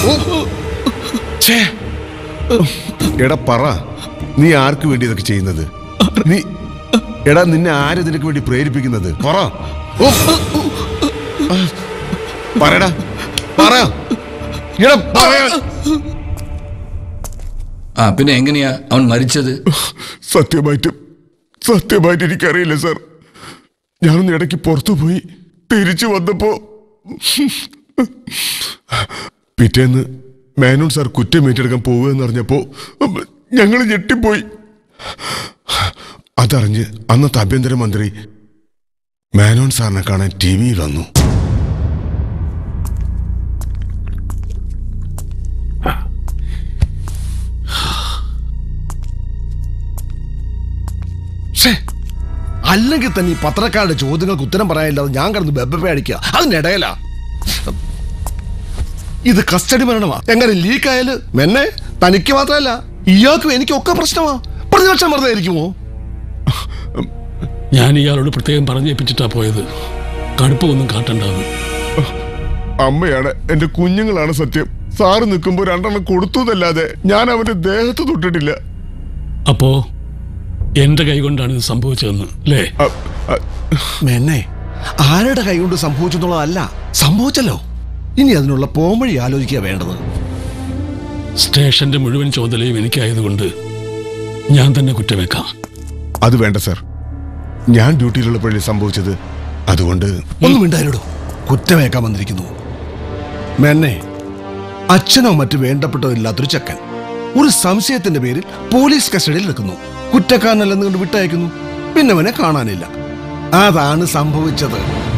E: എടാ പറ നീ ആർക്ക് വേണ്ടി ഇതൊക്കെ ചെയ്യുന്നത് നീ എടാ നിന്നെ ആര് നിനക്ക് വേണ്ടി പ്രേരിപ്പിക്കുന്നത് പറ ഓ. പറയടാ പറ എടാ പറയാ
G: ആ പിന്നെ എങ്ങനെയാ അവൻ മരിച്ചത്
E: സത്യമായിട്ടും സത്യമായിട്ട് എനിക്കറിയില്ല സാർ ഞാനൊന്ന് ഇടയ്ക്ക് പുറത്തു പോയി തിരിച്ചു വന്നപ്പോ പിറ്റേന്ന് മേനോൻ സാർ കുറ്റം ഏറ്റെടുക്കാൻ പോവുകയെന്ന് അറിഞ്ഞപ്പോ ഞങ്ങൾ ഞെട്ടിപ്പോയി അതറിഞ്ഞ് അന്നത്തെ ആഭ്യന്തരമന്ത്രി മേനോൻ സാറിനെ കാണാൻ ടി വിയിൽ വന്നു
P: അല്ലെങ്കിൽ തന്നെ ഈ പത്രക്കാരുടെ ചോദ്യങ്ങൾക്ക് ഉത്തരം പറയാനില്ലാതെ ഞാൻ കിടന്ന് ബെബ്ബെ അടിക്കുക അതിനിടയില ഇത് കസ്റ്റഡി മരണമാ എങ്ങനെ ലീക്ക് ആയാല് മെന്നെ തനിക്ക് മാത്രമല്ല ഇയാൾക്കും എനിക്കൊക്കെ പ്രശ്നമാ പ്രതിപക്ഷം വെറുതെ ഇരിക്കുമോ
B: ഞാൻ ഇയാളോട് പ്രത്യേകം പറഞ്ഞേപ്പിച്ചിട്ടാ പോയത് കടുപ്പമൊന്നും കാട്ടണ്ടാവും
E: അമ്മയാണ് എന്റെ കുഞ്ഞുങ്ങളാണ് സത്യം സാറ് നിൽക്കുമ്പോ രണ്ടെണ്ണം കൊടുത്തതല്ലാതെ ഞാൻ അവന്റെ ദേഹത്ത് തൊട്ടിട്ടില്ല
B: അപ്പോ എന്റെ കൈകൊണ്ടാണ് ഇത് സംഭവിച്ചതെന്ന് അല്ലേ
P: മെന്നെ ആരുടെ കൈകൊണ്ട് സംഭവിച്ചെന്നുള്ളതല്ല സംഭവിച്ചല്ലോ ഇനി അതിനുള്ള പോംവഴി ആലോചിക്കുക വേണ്ടത്
B: സ്റ്റേഷന്റെ മുഴുവൻ ചുമതലയും എനിക്കായതുകൊണ്ട് ഞാൻ തന്നെ കുറ്റമേക്കാം
E: അത് വേണ്ട സാർ ഞാൻ ഡ്യൂട്ടിയിലുള്ളപ്പോഴേ സംഭവിച്ചത് അതുകൊണ്ട്
P: ഒന്നും മിണ്ടായിരടോ കുറ്റമേക്കാൻ വന്നിരിക്കുന്നു മെന്നെ അച്ഛനോ മറ്റു വേണ്ടപ്പെട്ടോ ഇല്ലാത്തൊരു ചെക്കൻ ഒരു സംശയത്തിന്റെ പേരിൽ പോലീസ് കസ്റ്റഡിയിൽ നിൽക്കുന്നു കുറ്റക്കാരനല്ലെന്ന് കണ്ട് വിട്ടയക്കുന്നു പിന്നെ അവനെ കാണാനില്ല അതാണ് സംഭവിച്ചത്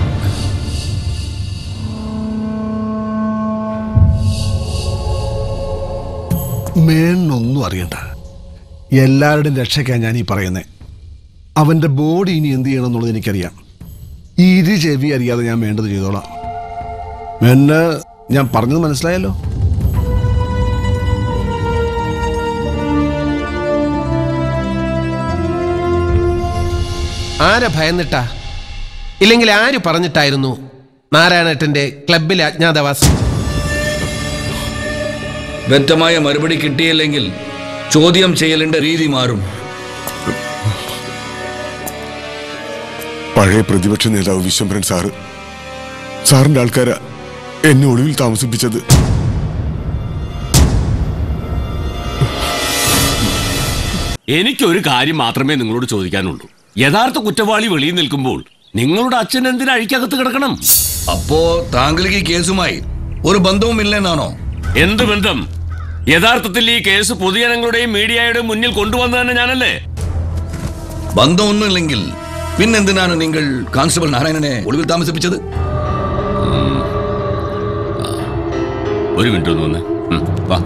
P: മേനൊന്നും അറിയണ്ട എല്ലാവരുടെയും രക്ഷയ്ക്കാണ് ഞാൻ ഈ പറയുന്നത് അവന്റെ ബോഡി ഇനി എന്ത് ചെയ്യണം എന്നുള്ളത് എനിക്കറിയാം ഇരു ചെവി അറിയാതെ ഞാൻ വേണ്ടത് ചെയ്തോളാം എന്നെ ഞാൻ പറഞ്ഞത് മനസ്സിലായല്ലോ
K: ആരെ ഭയന്നിട്ടാ ഇല്ലെങ്കിൽ ആര് പറഞ്ഞിട്ടായിരുന്നു നാരായണേട്ടന്റെ ക്ലബിലെ അജ്ഞാതവാസം
G: വ്യക്തമായ മറുപടി കിട്ടിയില്ലെങ്കിൽ ചോദ്യം ചെയ്യലിന്റെ രീതി മാറും
E: പഴയ പ്രതിപക്ഷ നേതാവ് വിശ്വംഭരൻ സാറ് സാറിന്റെ ആൾക്കാരാ എന്നെ ഒളിവിൽ താമസിപ്പിച്ചത്
R: എനിക്കൊരു കാര്യം മാത്രമേ നിങ്ങളോട് ചോദിക്കാനുള്ളൂ യഥാർത്ഥ കുറ്റവാളി വെളിയിൽ നിൽക്കുമ്പോൾ നിങ്ങളുടെ അച്ഛൻ എന്തിനാ അഴിക്കകത്ത് കിടക്കണം
G: അപ്പോ താങ്കൾക്ക് ഈ കേസുമായി ഒരു ബന്ധവുമില്ലെന്നാണോ
R: എന്ത് ബന്ധം യഥാർത്ഥത്തിൽ ഈ കേസ് പൊതുജനങ്ങളുടെയും മീഡിയയുടെയും മുന്നിൽ കൊണ്ടുവന്നത് ഞാനല്ലേ
G: ബന്ധമൊന്നുമില്ലെങ്കിൽ പിന്നെന്തിനാണ് നിങ്ങൾ കോൺസ്റ്റബിൾ നാരായണനെ ഒളിവിൽ താമസിപ്പിച്ചത്
R: ഒരു മിനിറ്റ് ഒന്ന് വന്നേ ഉം, വാ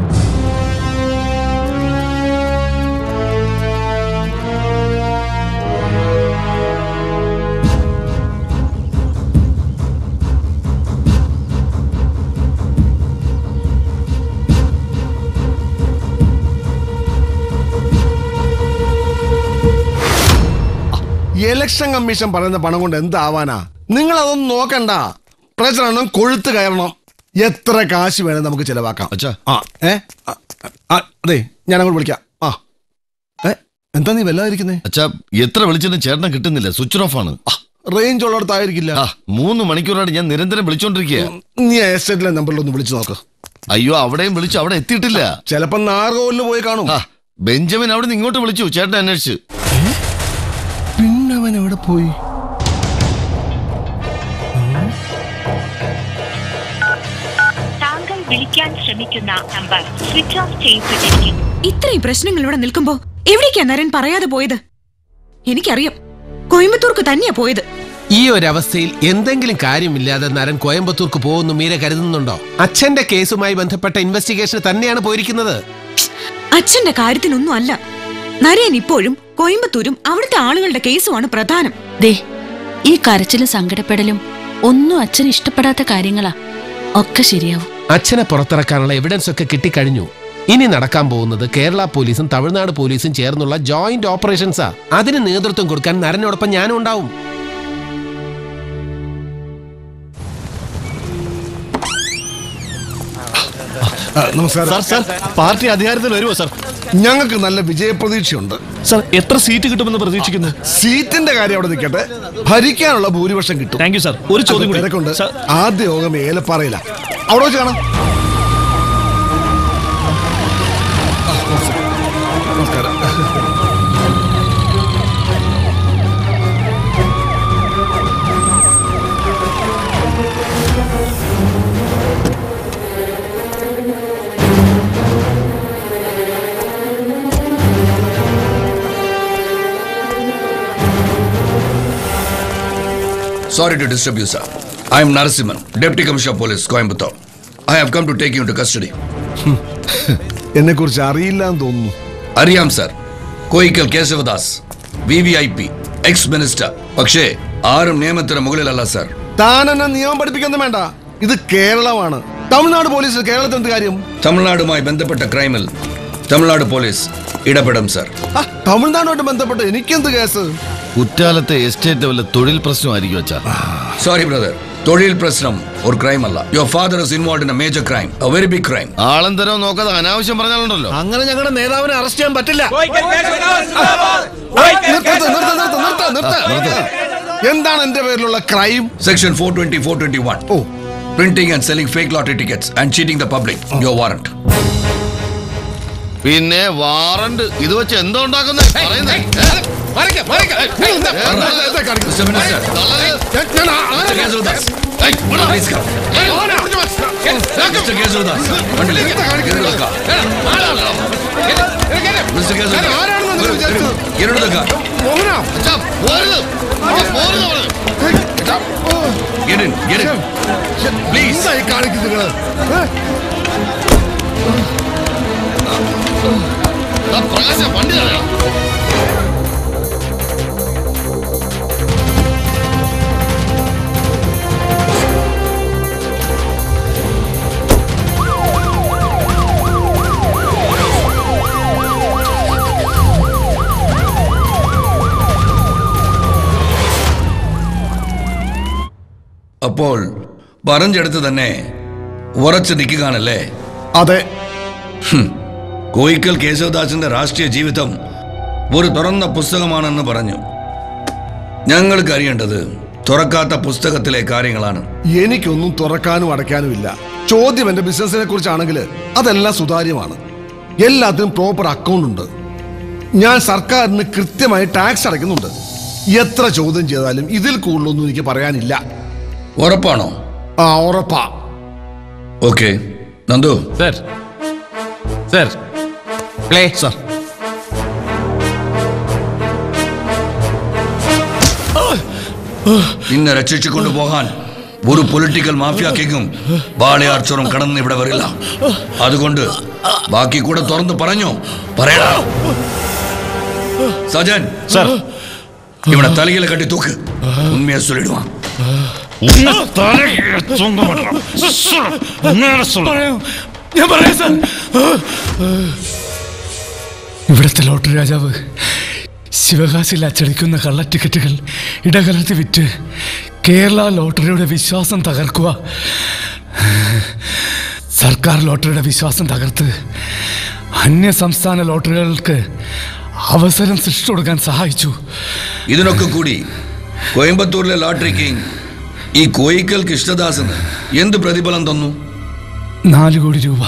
P: ഇലക്ഷൻ കമ്മീഷൻ പറയുന്ന പണം കൊണ്ട് എന്താവാനാ നിങ്ങൾ അതൊന്നും നോക്കണ്ട പ്രചരണം കൊഴുത്ത് കയറണം എത്ര കാശ് വേണം നമുക്ക് ചെലവാക്കാം ആ ഏ ആ, ആ, അതെ ഞാൻ അങ്ങോട്ട് വിളിക്കാം ആ ഏ എന്താ നീ വല്ലാതിരിക്കുന്നേ
A: അച്ഛാ എത്ര വിളിച്ചിട്ടും ചേട്ടനെ കിട്ടുന്നില്ല സ്വിച്ച് ഓഫ് ആണ്
P: റേഞ്ച് ഉള്ളിടത്തായിരിക്കില്ല
A: മൂന്ന് മണിക്കൂറായിട്ട് ഞാൻ നിരന്തരം വിളിച്ചോണ്ടിരിക്കുക
P: നീ എസ്റ്റേറ്റിലെ നമ്പറിൽ ഒന്ന് വിളിച്ചു നോക്ക്
A: അയ്യോ അവിടെയും വിളിച്ചു അവിടെ എത്തിയിട്ടില്ല
P: ചിലപ്പോ നാർഗോലിന് പോയി കാണും
A: ബെഞ്ചമിൻ അവിടെ നിന്ന് ഇങ്ങോട്ട് വിളിച്ചു ചേട്ടൻ അന്വേഷിച്ചു
P: പിന്നെ അവൻ എവിടെ പോയി
U: താങ്കൾ വിളിക്കാൻ ശ്രമിക്കുന്ന നമ്പർ സ്വിച്ച് ഓഫ് ചെയ്യപ്പെട്ടിരിക്കുന്നു
D: ഇത്രയും പ്രശ്നങ്ങൾ ഇവിടെ നിൽക്കുമ്പോ എവിടേക്കാ നരൻ പറയാതെ പോയത് എനിക്കറിയാം കോയമ്പത്തൂർക്ക് തന്നെയാ പോയത്
K: ഈ ഒരു അവസ്ഥയിൽ എന്തെങ്കിലും കാര്യമില്ലാതെ നരൻ കോയമ്പത്തൂർക്ക് പോകുന്നു മീര കരുതുന്നുണ്ടോ അച്ഛന്റെ കേസുമായി ബന്ധപ്പെട്ട ഇൻവെസ്റ്റിഗേഷൻ തന്നെയാണ് പോയിരിക്കുന്നത്
D: അച്ഛന്റെ കാര്യത്തിനൊന്നും അല്ല നരയൻ ഇപ്പോഴും കോയമ്പത്തൂരും അവിടുത്തെ ആളുകളുടെ കേസുമാണ് പ്രധാനം
N: ദേ ഈ കരച്ചിലും സങ്കടപ്പെടലും ഒന്നും അച്ഛന് ഇഷ്ടപ്പെടാത്ത കാര്യങ്ങളാ ഒക്കെ ശരിയാവും
K: അച്ഛനെ പുറത്തിറക്കാനുള്ള എവിഡൻസ് ഒക്കെ കിട്ടിക്കഴിഞ്ഞു ഇനി നടക്കാൻ പോകുന്നത് കേരള പോലീസും തമിഴ്നാട് പോലീസും ചേർന്നുള്ള ജോയിന്റ് ഓപ്പറേഷൻസാ അതിന് നേതൃത്വം കൊടുക്കാൻ നരനോടൊപ്പം ഞാനും ഉണ്ടാവും
P: നമസ്കാരം
T: സാർ സാർ പാർട്ടി അധികാരത്തിൽ വരുമോ സാർ
P: ഞങ്ങൾക്ക് നല്ല വിജയപ്രതീക്ഷയുണ്ട്
T: സാർ എത്ര സീറ്റ് കിട്ടുമെന്ന് പ്രതീക്ഷിക്കുന്നു
P: സീറ്റിന്റെ കാര്യം അവിടെ നിൽക്കട്ടെ ഭരിക്കാനുള്ള ഭൂരിപക്ഷം കിട്ടും
T: താങ്ക് യു സാർ ഒരു ചോദ്യം കൂടി.
P: തിരക്കുണ്ട് ആദ്യ യോഗം ഏലപ്പാറയില അവിടെ വെച്ച് കാണാം നമസ്കാരം
G: Sorry to disturb you, sir. I am Narasimhan, Deputy Commissioner of Police, Coimbatore. I have come to take you into custody.
P: എന്നെ കുറിച്ച് അറിയില്ല എന്ന് തോന്നുന്നു
G: അറിയാം sir Koyickal Keshavadas V V I P ex minister പക്ഷേ ആരും നിയമത്തിന് മുകളിലല്ല സർ
P: താൻ എന്നെ നിയമം പഠിപ്പിക്കൊന്നും വേണ്ട ഇത് കേരളമാണ് തമിഴ്നാട് പോലീസ് കേരളത്തിൽ എന്ത് കാര്യം
G: തമിഴ്നാടുമായി ബന്ധപ്പെട്ട ക്രൈമിൽ തമിഴ്നാട് പോലീസ് ഇടപെടും സർ
P: ആ, തമിഴ്നാടുമായിട്ട് ബന്ധപ്പെട്ട് എനിക്കെന്ത് കേസ്
A: കുറ്റാലത്തെ എസ്റ്റേറ്റ് വല്ല തൊഴിൽ പ്രശ്നമായിരിക്കും അച്ഛാ
G: സോറി ബ്രദർ തൊഴിൽ പ്രശ്നം ഒരു ക്രൈം അല്ല your father is involve in a major crime a very big crime
A: ആളെന്തരോ നോക്കാതെ അനാവശ്യം പറഞ്ഞാലുണ്ടല്ലോ
P: അങ്ങനെ ഞങ്ങളുടെ നേതാവിനെ അറസ്റ്റ് ചെയ്യാൻ പറ്റില്ല നിർത്ത്, നിർത്ത്, നിർത്ത്, നിർത്ത്, നിർത്ത്. എന്താണ് എന്റെ പേരിലുള്ള crime
G: section four twenty four twenty one printing and selling fake lottery tickets and cheating the public your warrant
A: പിന്നെ വാറണ്ട് ഇത് വെച്ച് എന്തോ ഉണ്ടാക്കുന്നത്
G: Get in, get in. Please.
P: കാണിക്കുന്നത്
G: അപ്പോൾ പറഞ്ഞെടുത്ത് തന്നെ ഉറച്ചു നിൽക്കുകയാണല്ലേ
P: അതെ
G: കോയിക്കൽ കേശവദാസിന്റെ രാഷ്ട്രീയ ജീവിതം ഒരു തുറന്ന പുസ്തകമാണെന്ന് പറഞ്ഞു ഞങ്ങൾക്ക് അറിയേണ്ടത് തുറക്കാത്ത പുസ്തകത്തിലെ കാര്യങ്ങളാണ്
P: എനിക്കൊന്നും തുറക്കാനും അടയ്ക്കാനും ഇല്ല ചോദ്യം എന്റെ ബിസിനസിനെ കുറിച്ചാണെങ്കിൽ അതെല്ലാം സുതാര്യമാണ് എല്ലാത്തിനും പ്രോപ്പർ അക്കൗണ്ട് ഉണ്ട് ഞാൻ സർക്കാരിന് കൃത്യമായി ടാക്സ് അടയ്ക്കുന്നുണ്ട് എത്ര ചോദ്യം ചെയ്താലും ഇതിൽ കൂടുതലൊന്നും എനിക്ക് പറയാനില്ല
G: ഉറപ്പാണോ
P: ആ ഉറപ്പാ
G: okay Nandu
K: sir sir play
P: sir
G: നിന്നെ രക്ഷിച്ചു കൊണ്ടുപോകാൻ ഒരു പൊളിറ്റിക്കൽ മാഫിയ കിങ്ങും വാളയാർച്ചറും കടന്ന് ഇവിടെ വരില്ല അതുകൊണ്ട് ബാക്കി കൂടെ തുറന്ന് പറഞ്ഞോ പറയടാ സജൻ
T: സർ
G: ഇവിടെ തലയില കട്ടി തൂക്ക് ഉണ്മയെ சொல்லிடுவான்
H: ഞാൻ പറയാം സാർ ഇവിടുത്തെ ലോട്ടറി രാജാവ് ശിവകാശിയിൽ അച്ചടിക്കുന്ന കള്ള ടിക്കറ്റുകൾ ഇടകലർത്തി വിറ്റ് കേരള ലോട്ടറിയുടെ വിശ്വാസം തകർക്കുക സർക്കാർ ലോട്ടറിയുടെ വിശ്വാസം തകർത്ത് അന്യ സംസ്ഥാന ലോട്ടറികൾക്ക് അവസരം സൃഷ്ടിച്ചു കൊടുക്കാൻ സഹായിച്ചു
G: ഇതിനൊക്കെ കൂടി കോയമ്പത്തൂരിലെ ലോട്ടറി കിങ് ഈ കോയിക്കൽ കൃഷ്ണദാസന് എന്ത് പ്രതിഫലം തന്നു
H: നാല് കോടി രൂപ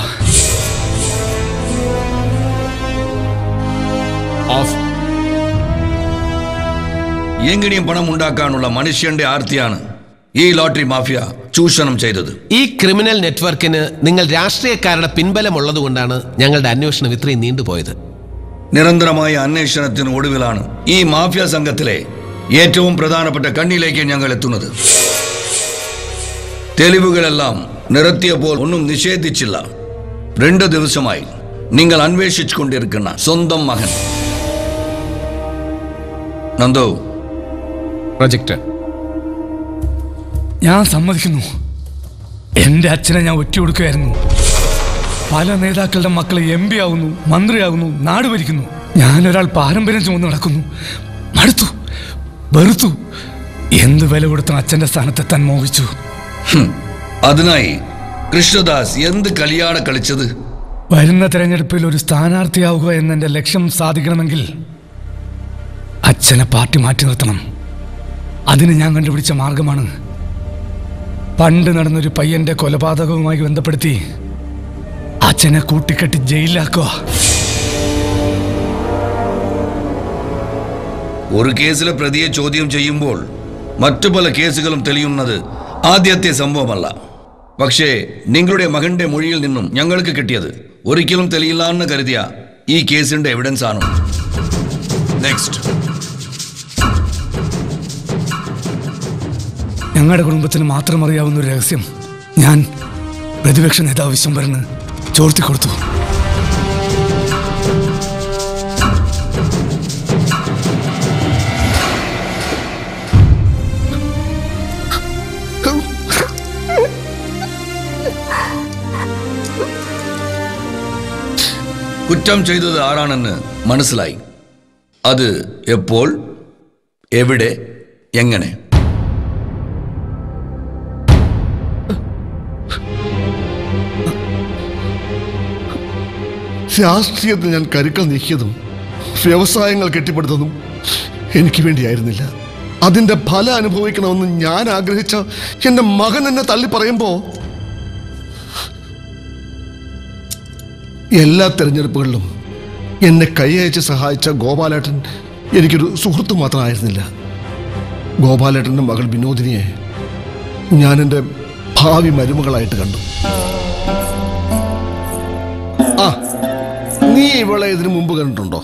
G: എങ്ങനെയും പണം ഉണ്ടാക്കാനുള്ള മനുഷ്യന്റെ ആർത്തിയാണ് ഈ ലോട്ടറി മാഫിയ ചൂഷണം ചെയ്തത്
K: ഈ ക്രിമിനൽ നെറ്റ്വർക്കിന് നിങ്ങൾ രാഷ്ട്രീയക്കാരുടെ പിൻബലമുള്ളതുകൊണ്ടാണ് ഞങ്ങളുടെ അന്വേഷണം ഇത്രയും നീണ്ടുപോയത്
G: നിരന്തരമായ അന്വേഷണത്തിന് ഒടുവിലാണ് ഈ മാഫിയ സംഘത്തിലെ ഏറ്റവും പ്രധാനപ്പെട്ട കണ്ണിലേക്ക് ഞങ്ങൾ എത്തുന്നത് തെളിവുകളെല്ലാം നിരത്തിയപ്പോൾ ഒന്നും നിഷേധിച്ചില്ല രണ്ട് ദിവസമായി നിങ്ങൾ അന്വേഷിച്ചു കൊണ്ടിരിക്കുന്ന സ്വന്തം മകൻ നന്ദു
K: പ്രൊജക്ട്
H: ഞാൻ സമ്മതിക്കുന്നു എന്റെ അച്ഛനെ ഞാൻ ഒറ്റ കൊടുക്കുകയായിരുന്നു പല നേതാക്കളുടെ മക്കളെ എം പി ആവുന്നു മന്ത്രിയാകുന്നു നാട് ഭരിക്കുന്നു ഞാനൊരാൾ പാരമ്പര്യം ചുമന്ന് നടക്കുന്നു മടുത്തു വെറുത്തു എന്ത് വില കൊടുത്തും അച്ഛന്റെ സ്ഥാനത്തെത്താൻ മോഹിച്ചു
G: ഹും, അതിനായി കൃഷ്ണദാസ് എന്ത് കളിയാണ് കളിച്ചത്
H: വരുന്ന തെരഞ്ഞെടുപ്പിൽ ഒരു സ്ഥാനാർത്ഥിയാവുക എന്നെന്റെ ലക്ഷ്യം സാധിക്കണമെങ്കിൽ അച്ഛനെ പാർട്ടി മാറ്റി നിർത്തണം അതിന് ഞാൻ കണ്ടുപിടിച്ച മാർഗമാണ് പണ്ട് നടന്നൊരു പയ്യന്റെ കൊലപാതകവുമായി ബന്ധപ്പെടുത്തി അച്ഛനെ കൂട്ടിക്കെട്ടി ജയിലിലാക്കുക
G: ഒരു കേസിലെ പ്രതിയെ ചോദ്യം ചെയ്യുമ്പോൾ മറ്റു പല കേസുകളും തെളിയുന്നത് ആദ്യത്തെ സംഭവമല്ല പക്ഷേ നിങ്ങളുടെ മകന്റെ മൊഴിയിൽ നിന്നും ഞങ്ങൾക്ക് കിട്ടിയത് ഒരിക്കലും തെളിയില്ല എന്ന് കരുതിയ ഈ കേസിന്റെ എവിഡൻസ് ആണ് നെക്സ്റ്റ്
H: ഞങ്ങളുടെ കുടുംബത്തിന് മാത്രം അറിയാവുന്ന ഒരു രഹസ്യം ഞാൻ പ്രതിപക്ഷ നേതാവ് വിശ്വംഭരന് ചോർത്തി കൊടുത്തു
G: കുറ്റം ചെയ്തത് ആരാണെന്ന് മനസ്സിലായി അത് എപ്പോൾ എവിടെ എങ്ങനെ
P: രാഷ്ട്രീയത്തിൽ ഞാൻ കരുക്കൾ നീക്കിയതും വ്യവസായങ്ങൾ കെട്ടിപ്പടുത്തതും എനിക്ക് വേണ്ടിയായിരുന്നില്ല അതിന്റെ ഫലം അനുഭവിക്കണമെന്ന് ഞാൻ ആഗ്രഹിച്ച എന്റെ മകൻ എന്നെ തള്ളി പറയുമ്പോ എല്ലാ തെരഞ്ഞെടുപ്പുകളിലും എന്നെ കൈയയച്ച് സഹായിച്ച ഗോപാലേട്ടൻ എനിക്കൊരു സുഹൃത്ത് മാത്രമായിരുന്നില്ല ഗോപാലേട്ടൻ്റെ മകൾ വിനോദിനിയെ ഞാൻ എൻ്റെ ഭാവി മരുമകളായിട്ട് കണ്ടു ആ നീ ഇവളെ ഇതിനു മുമ്പ് കണ്ടിട്ടുണ്ടോ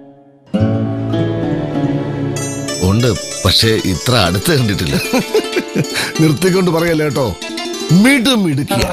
A: ഉണ്ട് പക്ഷേ ഇത്ര അടുത്ത് കണ്ടിട്ടില്ല
P: നിർത്തിക്കൊണ്ട് പറയല്ലേ കേട്ടോ മിടും മിടുക്കിയ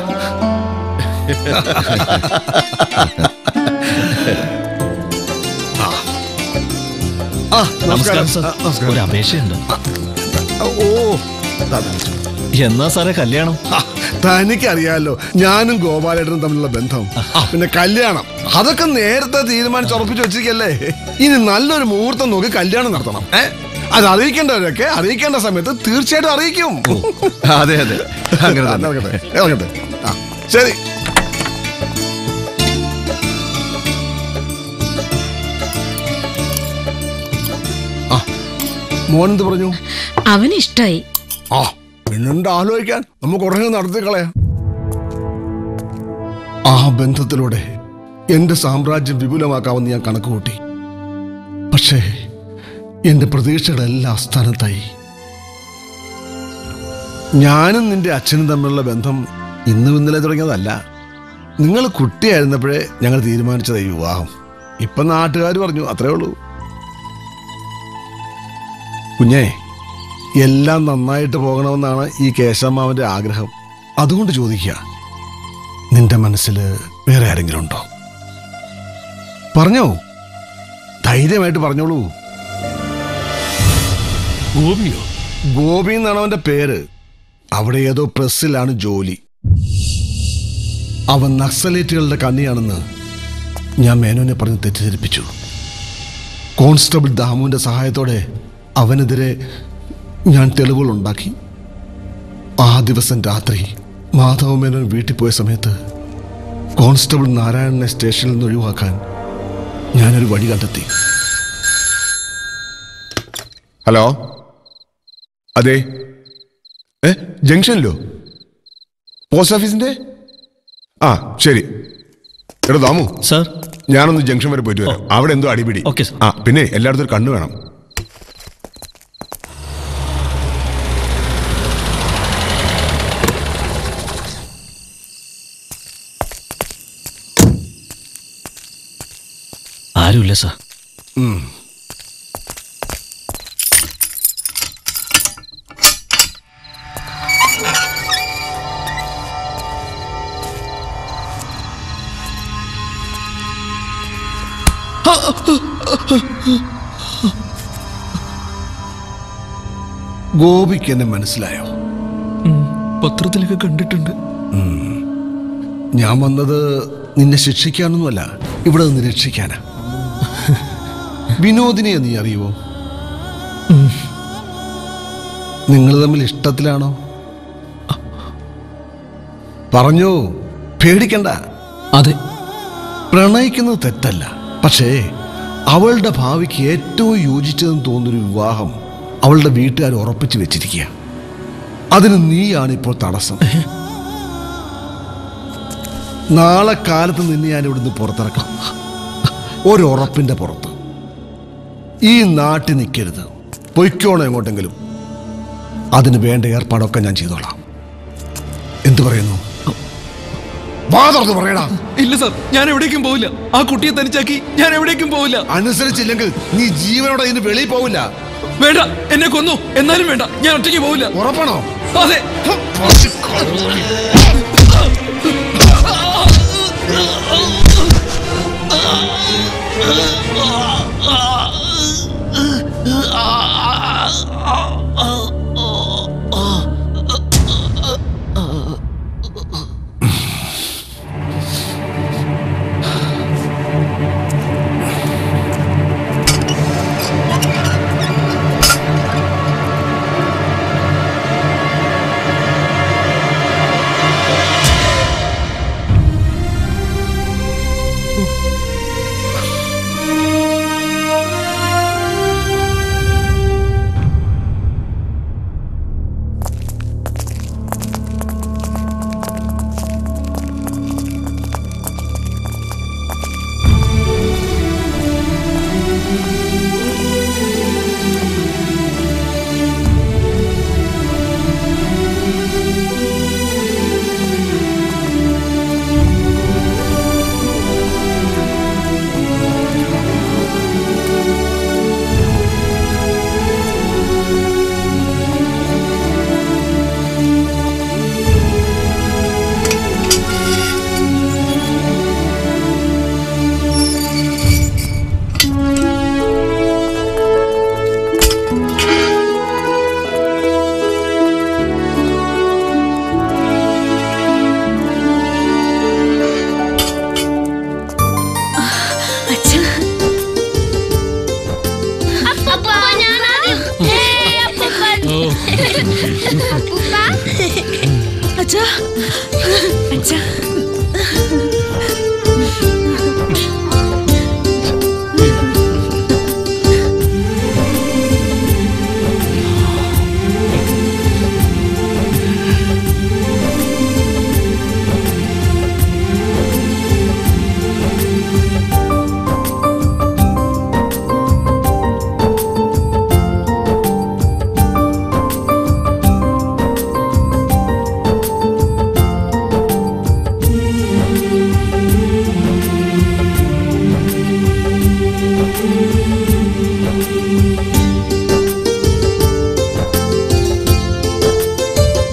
P: ആ
W: നമസ്കാരം സർ
P: ആ, നമസ്കാരം.
W: ഒരു അപേക്ഷയുണ്ട്
P: ഓ
W: എന്നാ സാറേ കല്യാണം
P: തനിക്കറിയാലോ ഞാനും ഗോപാലേട്ടനും തമ്മിലുള്ള ബന്ധം പിന്നെ കല്യാണം അതൊക്കെ നേരത്തെ തീരുമാനിച്ച് ഉറപ്പിച്ച് വെച്ചിരിക്കല്ലേ ഇനി നല്ലൊരു മുഹൂർത്തം നോക്കി കല്യാണം നടത്തണം ഏ അത് അറിയിക്കേണ്ടവരൊക്കെ അറിയിക്കേണ്ട സമയത്ത് തീർച്ചയായിട്ടും അറിയിക്കും
A: അതെ അതെ അങ്ങനെ
P: ആ,
A: തന്നെ.
P: നടക്കട്ടെ ഇറങ്ങട്ടെ ആ ശരി ആ മോൻ എന്ത് പറഞ്ഞു
Q: അവന് ഇഷ്ടായി
P: ആ പിന്നെന്ത് ആലോചിക്കാൻ നമുക്ക് ഉടനെ നടത്തി കളയാം ആ ബന്ധത്തിലൂടെ എന്റെ സാമ്രാജ്യം വിപുലമാക്കാമെന്ന് ഞാൻ കണക്ക് കൂട്ടി പക്ഷേ എന്റെ പ്രതീക്ഷകളെല്ലാം അസ്ഥാനത്തായി ഞാനും നിന്റെ അച്ഛനും തമ്മിലുള്ള ബന്ധം ഇന്നും ഇന്നലെ തുടങ്ങിയതല്ല നിങ്ങൾ കുട്ടിയായിരുന്നപ്പോഴേ ഞങ്ങൾ തീരുമാനിച്ചത് ഈ വിവാഹം ഇപ്പൊ നാട്ടുകാർ പറഞ്ഞു അത്രേ ഉള്ളൂ കുഞ്ഞേ എല്ലാം നന്നായിട്ട് പോകണമെന്നാണ് ഈ കേശവമാവന്റെ ആഗ്രഹം അതുകൊണ്ട് ചോദിക്കുക നിന്റെ മനസ്സിൽ വേറെ ആരെങ്കിലും ഉണ്ടോ പറഞ്ഞോ ധൈര്യമായിട്ട് പറഞ്ഞോളൂ
K: ഗോപിയോ
P: ഗോപി എന്നാണ് അവന്റെ പേര് അവിടെ ഏതോ പ്രസ്സിലാണ് ജോലി അവൻ നക്സലേറ്റുകളുടെ കണ്ണിയാണെന്ന് ഞാൻ മേനോനെ പറഞ്ഞ് തെറ്റിദ്ധരിപ്പിച്ചു കോൺസ്റ്റബിൾ ദാമുവിന്റെ സഹായത്തോടെ അവനെതിരെ ഞാൻ തെളിവുകൾ ഉണ്ടാക്കി ആ ദിവസം രാത്രി മാധവ മേനോൻ വീട്ടിൽ പോയ സമയത്ത് കോൺസ്റ്റബിൾ നാരായണനെ സ്റ്റേഷനിൽ നിന്ന് ഒഴിവാക്കാൻ ഞാനൊരു വഴി കണ്ടെത്തി
E: ഹലോ അതെ ഏ ജംഗ്ഷനിലോ പോസ്റ്റ് ഓഫീസിന്റെ ആ ശരി എടാ ദാമു
W: സാർ
E: ഞാനൊന്ന് ജംഗ്ഷൻ വരെ പോയിട്ട് വരാം അവിടെ എന്തോ അടിപിടി
W: ഓക്കെ
E: ആ പിന്നെ എല്ലായിടത്തും ഒരു കണ്ണു വേണം
W: ആരുമില്ല സാർ
P: ഉം. ഗോപിക്ക് എന്നെ മനസ്സിലായോ
S: പത്രത്തിലൊക്കെ കണ്ടിട്ടുണ്ട്
P: ഞാൻ വന്നത് നിന്നെ ശിക്ഷിക്കാനൊന്നുമല്ല ഇവിടെ നിന്ന് രക്ഷിക്കാനാ വിനോദിനെ നീ അറിയുമോ നിങ്ങൾ തമ്മിൽ ഇഷ്ടത്തിലാണോ പറഞ്ഞോ പേടിക്കണ്ട
S: അതെ
P: പ്രണയിക്കുന്നത് തെറ്റല്ല പക്ഷേ അവളുടെ ഭാവിക്ക് ഏറ്റവും യോജിച്ചതെന്ന് തോന്നുന്നൊരു വിവാഹം അവളുടെ വീട്ടുകാർ ഉറപ്പിച്ചു വെച്ചിരിക്കുക അതിന് നീയാണ് ഇപ്പോൾ തടസ്സം നാളെ കാലത്ത് നിന്നെ ഞാൻ ഇവിടുന്ന് പുറത്തിറക്കാം ഒരു ഉറപ്പിന്റെ പുറത്ത് ഈ നാട്ടിൽ നിൽക്കരുത് പൊയ്ക്കോണം എങ്ങോട്ടെങ്കിലും അതിന് വേണ്ട ഏർപ്പാടൊക്കെ ഞാൻ ചെയ്തോളാം എന്തു പറയുന്നു വാ തുറന്ന് പറയടാ
S: ഇല്ല സാർ ഞാൻ എവിടേക്കും പോവില്ല ആ കുട്ടിയെ തനിച്ചാക്കി ഞാൻ എവിടേക്കും പോവില്ല
P: അനുസരിച്ചില്ലെങ്കിൽ നീ ജീവനോടെ ഇതിന് വെളിയിൽ പോവില്ല
S: വേണ്ട എന്നെ കൊന്നു എന്നാലും വേണ്ട ഞാൻ ഒറ്റയ്ക്ക് പോവില്ല
P: ഉറപ്പാണോ
G: അതെ
D: അച്ഛാ അച്ഛാ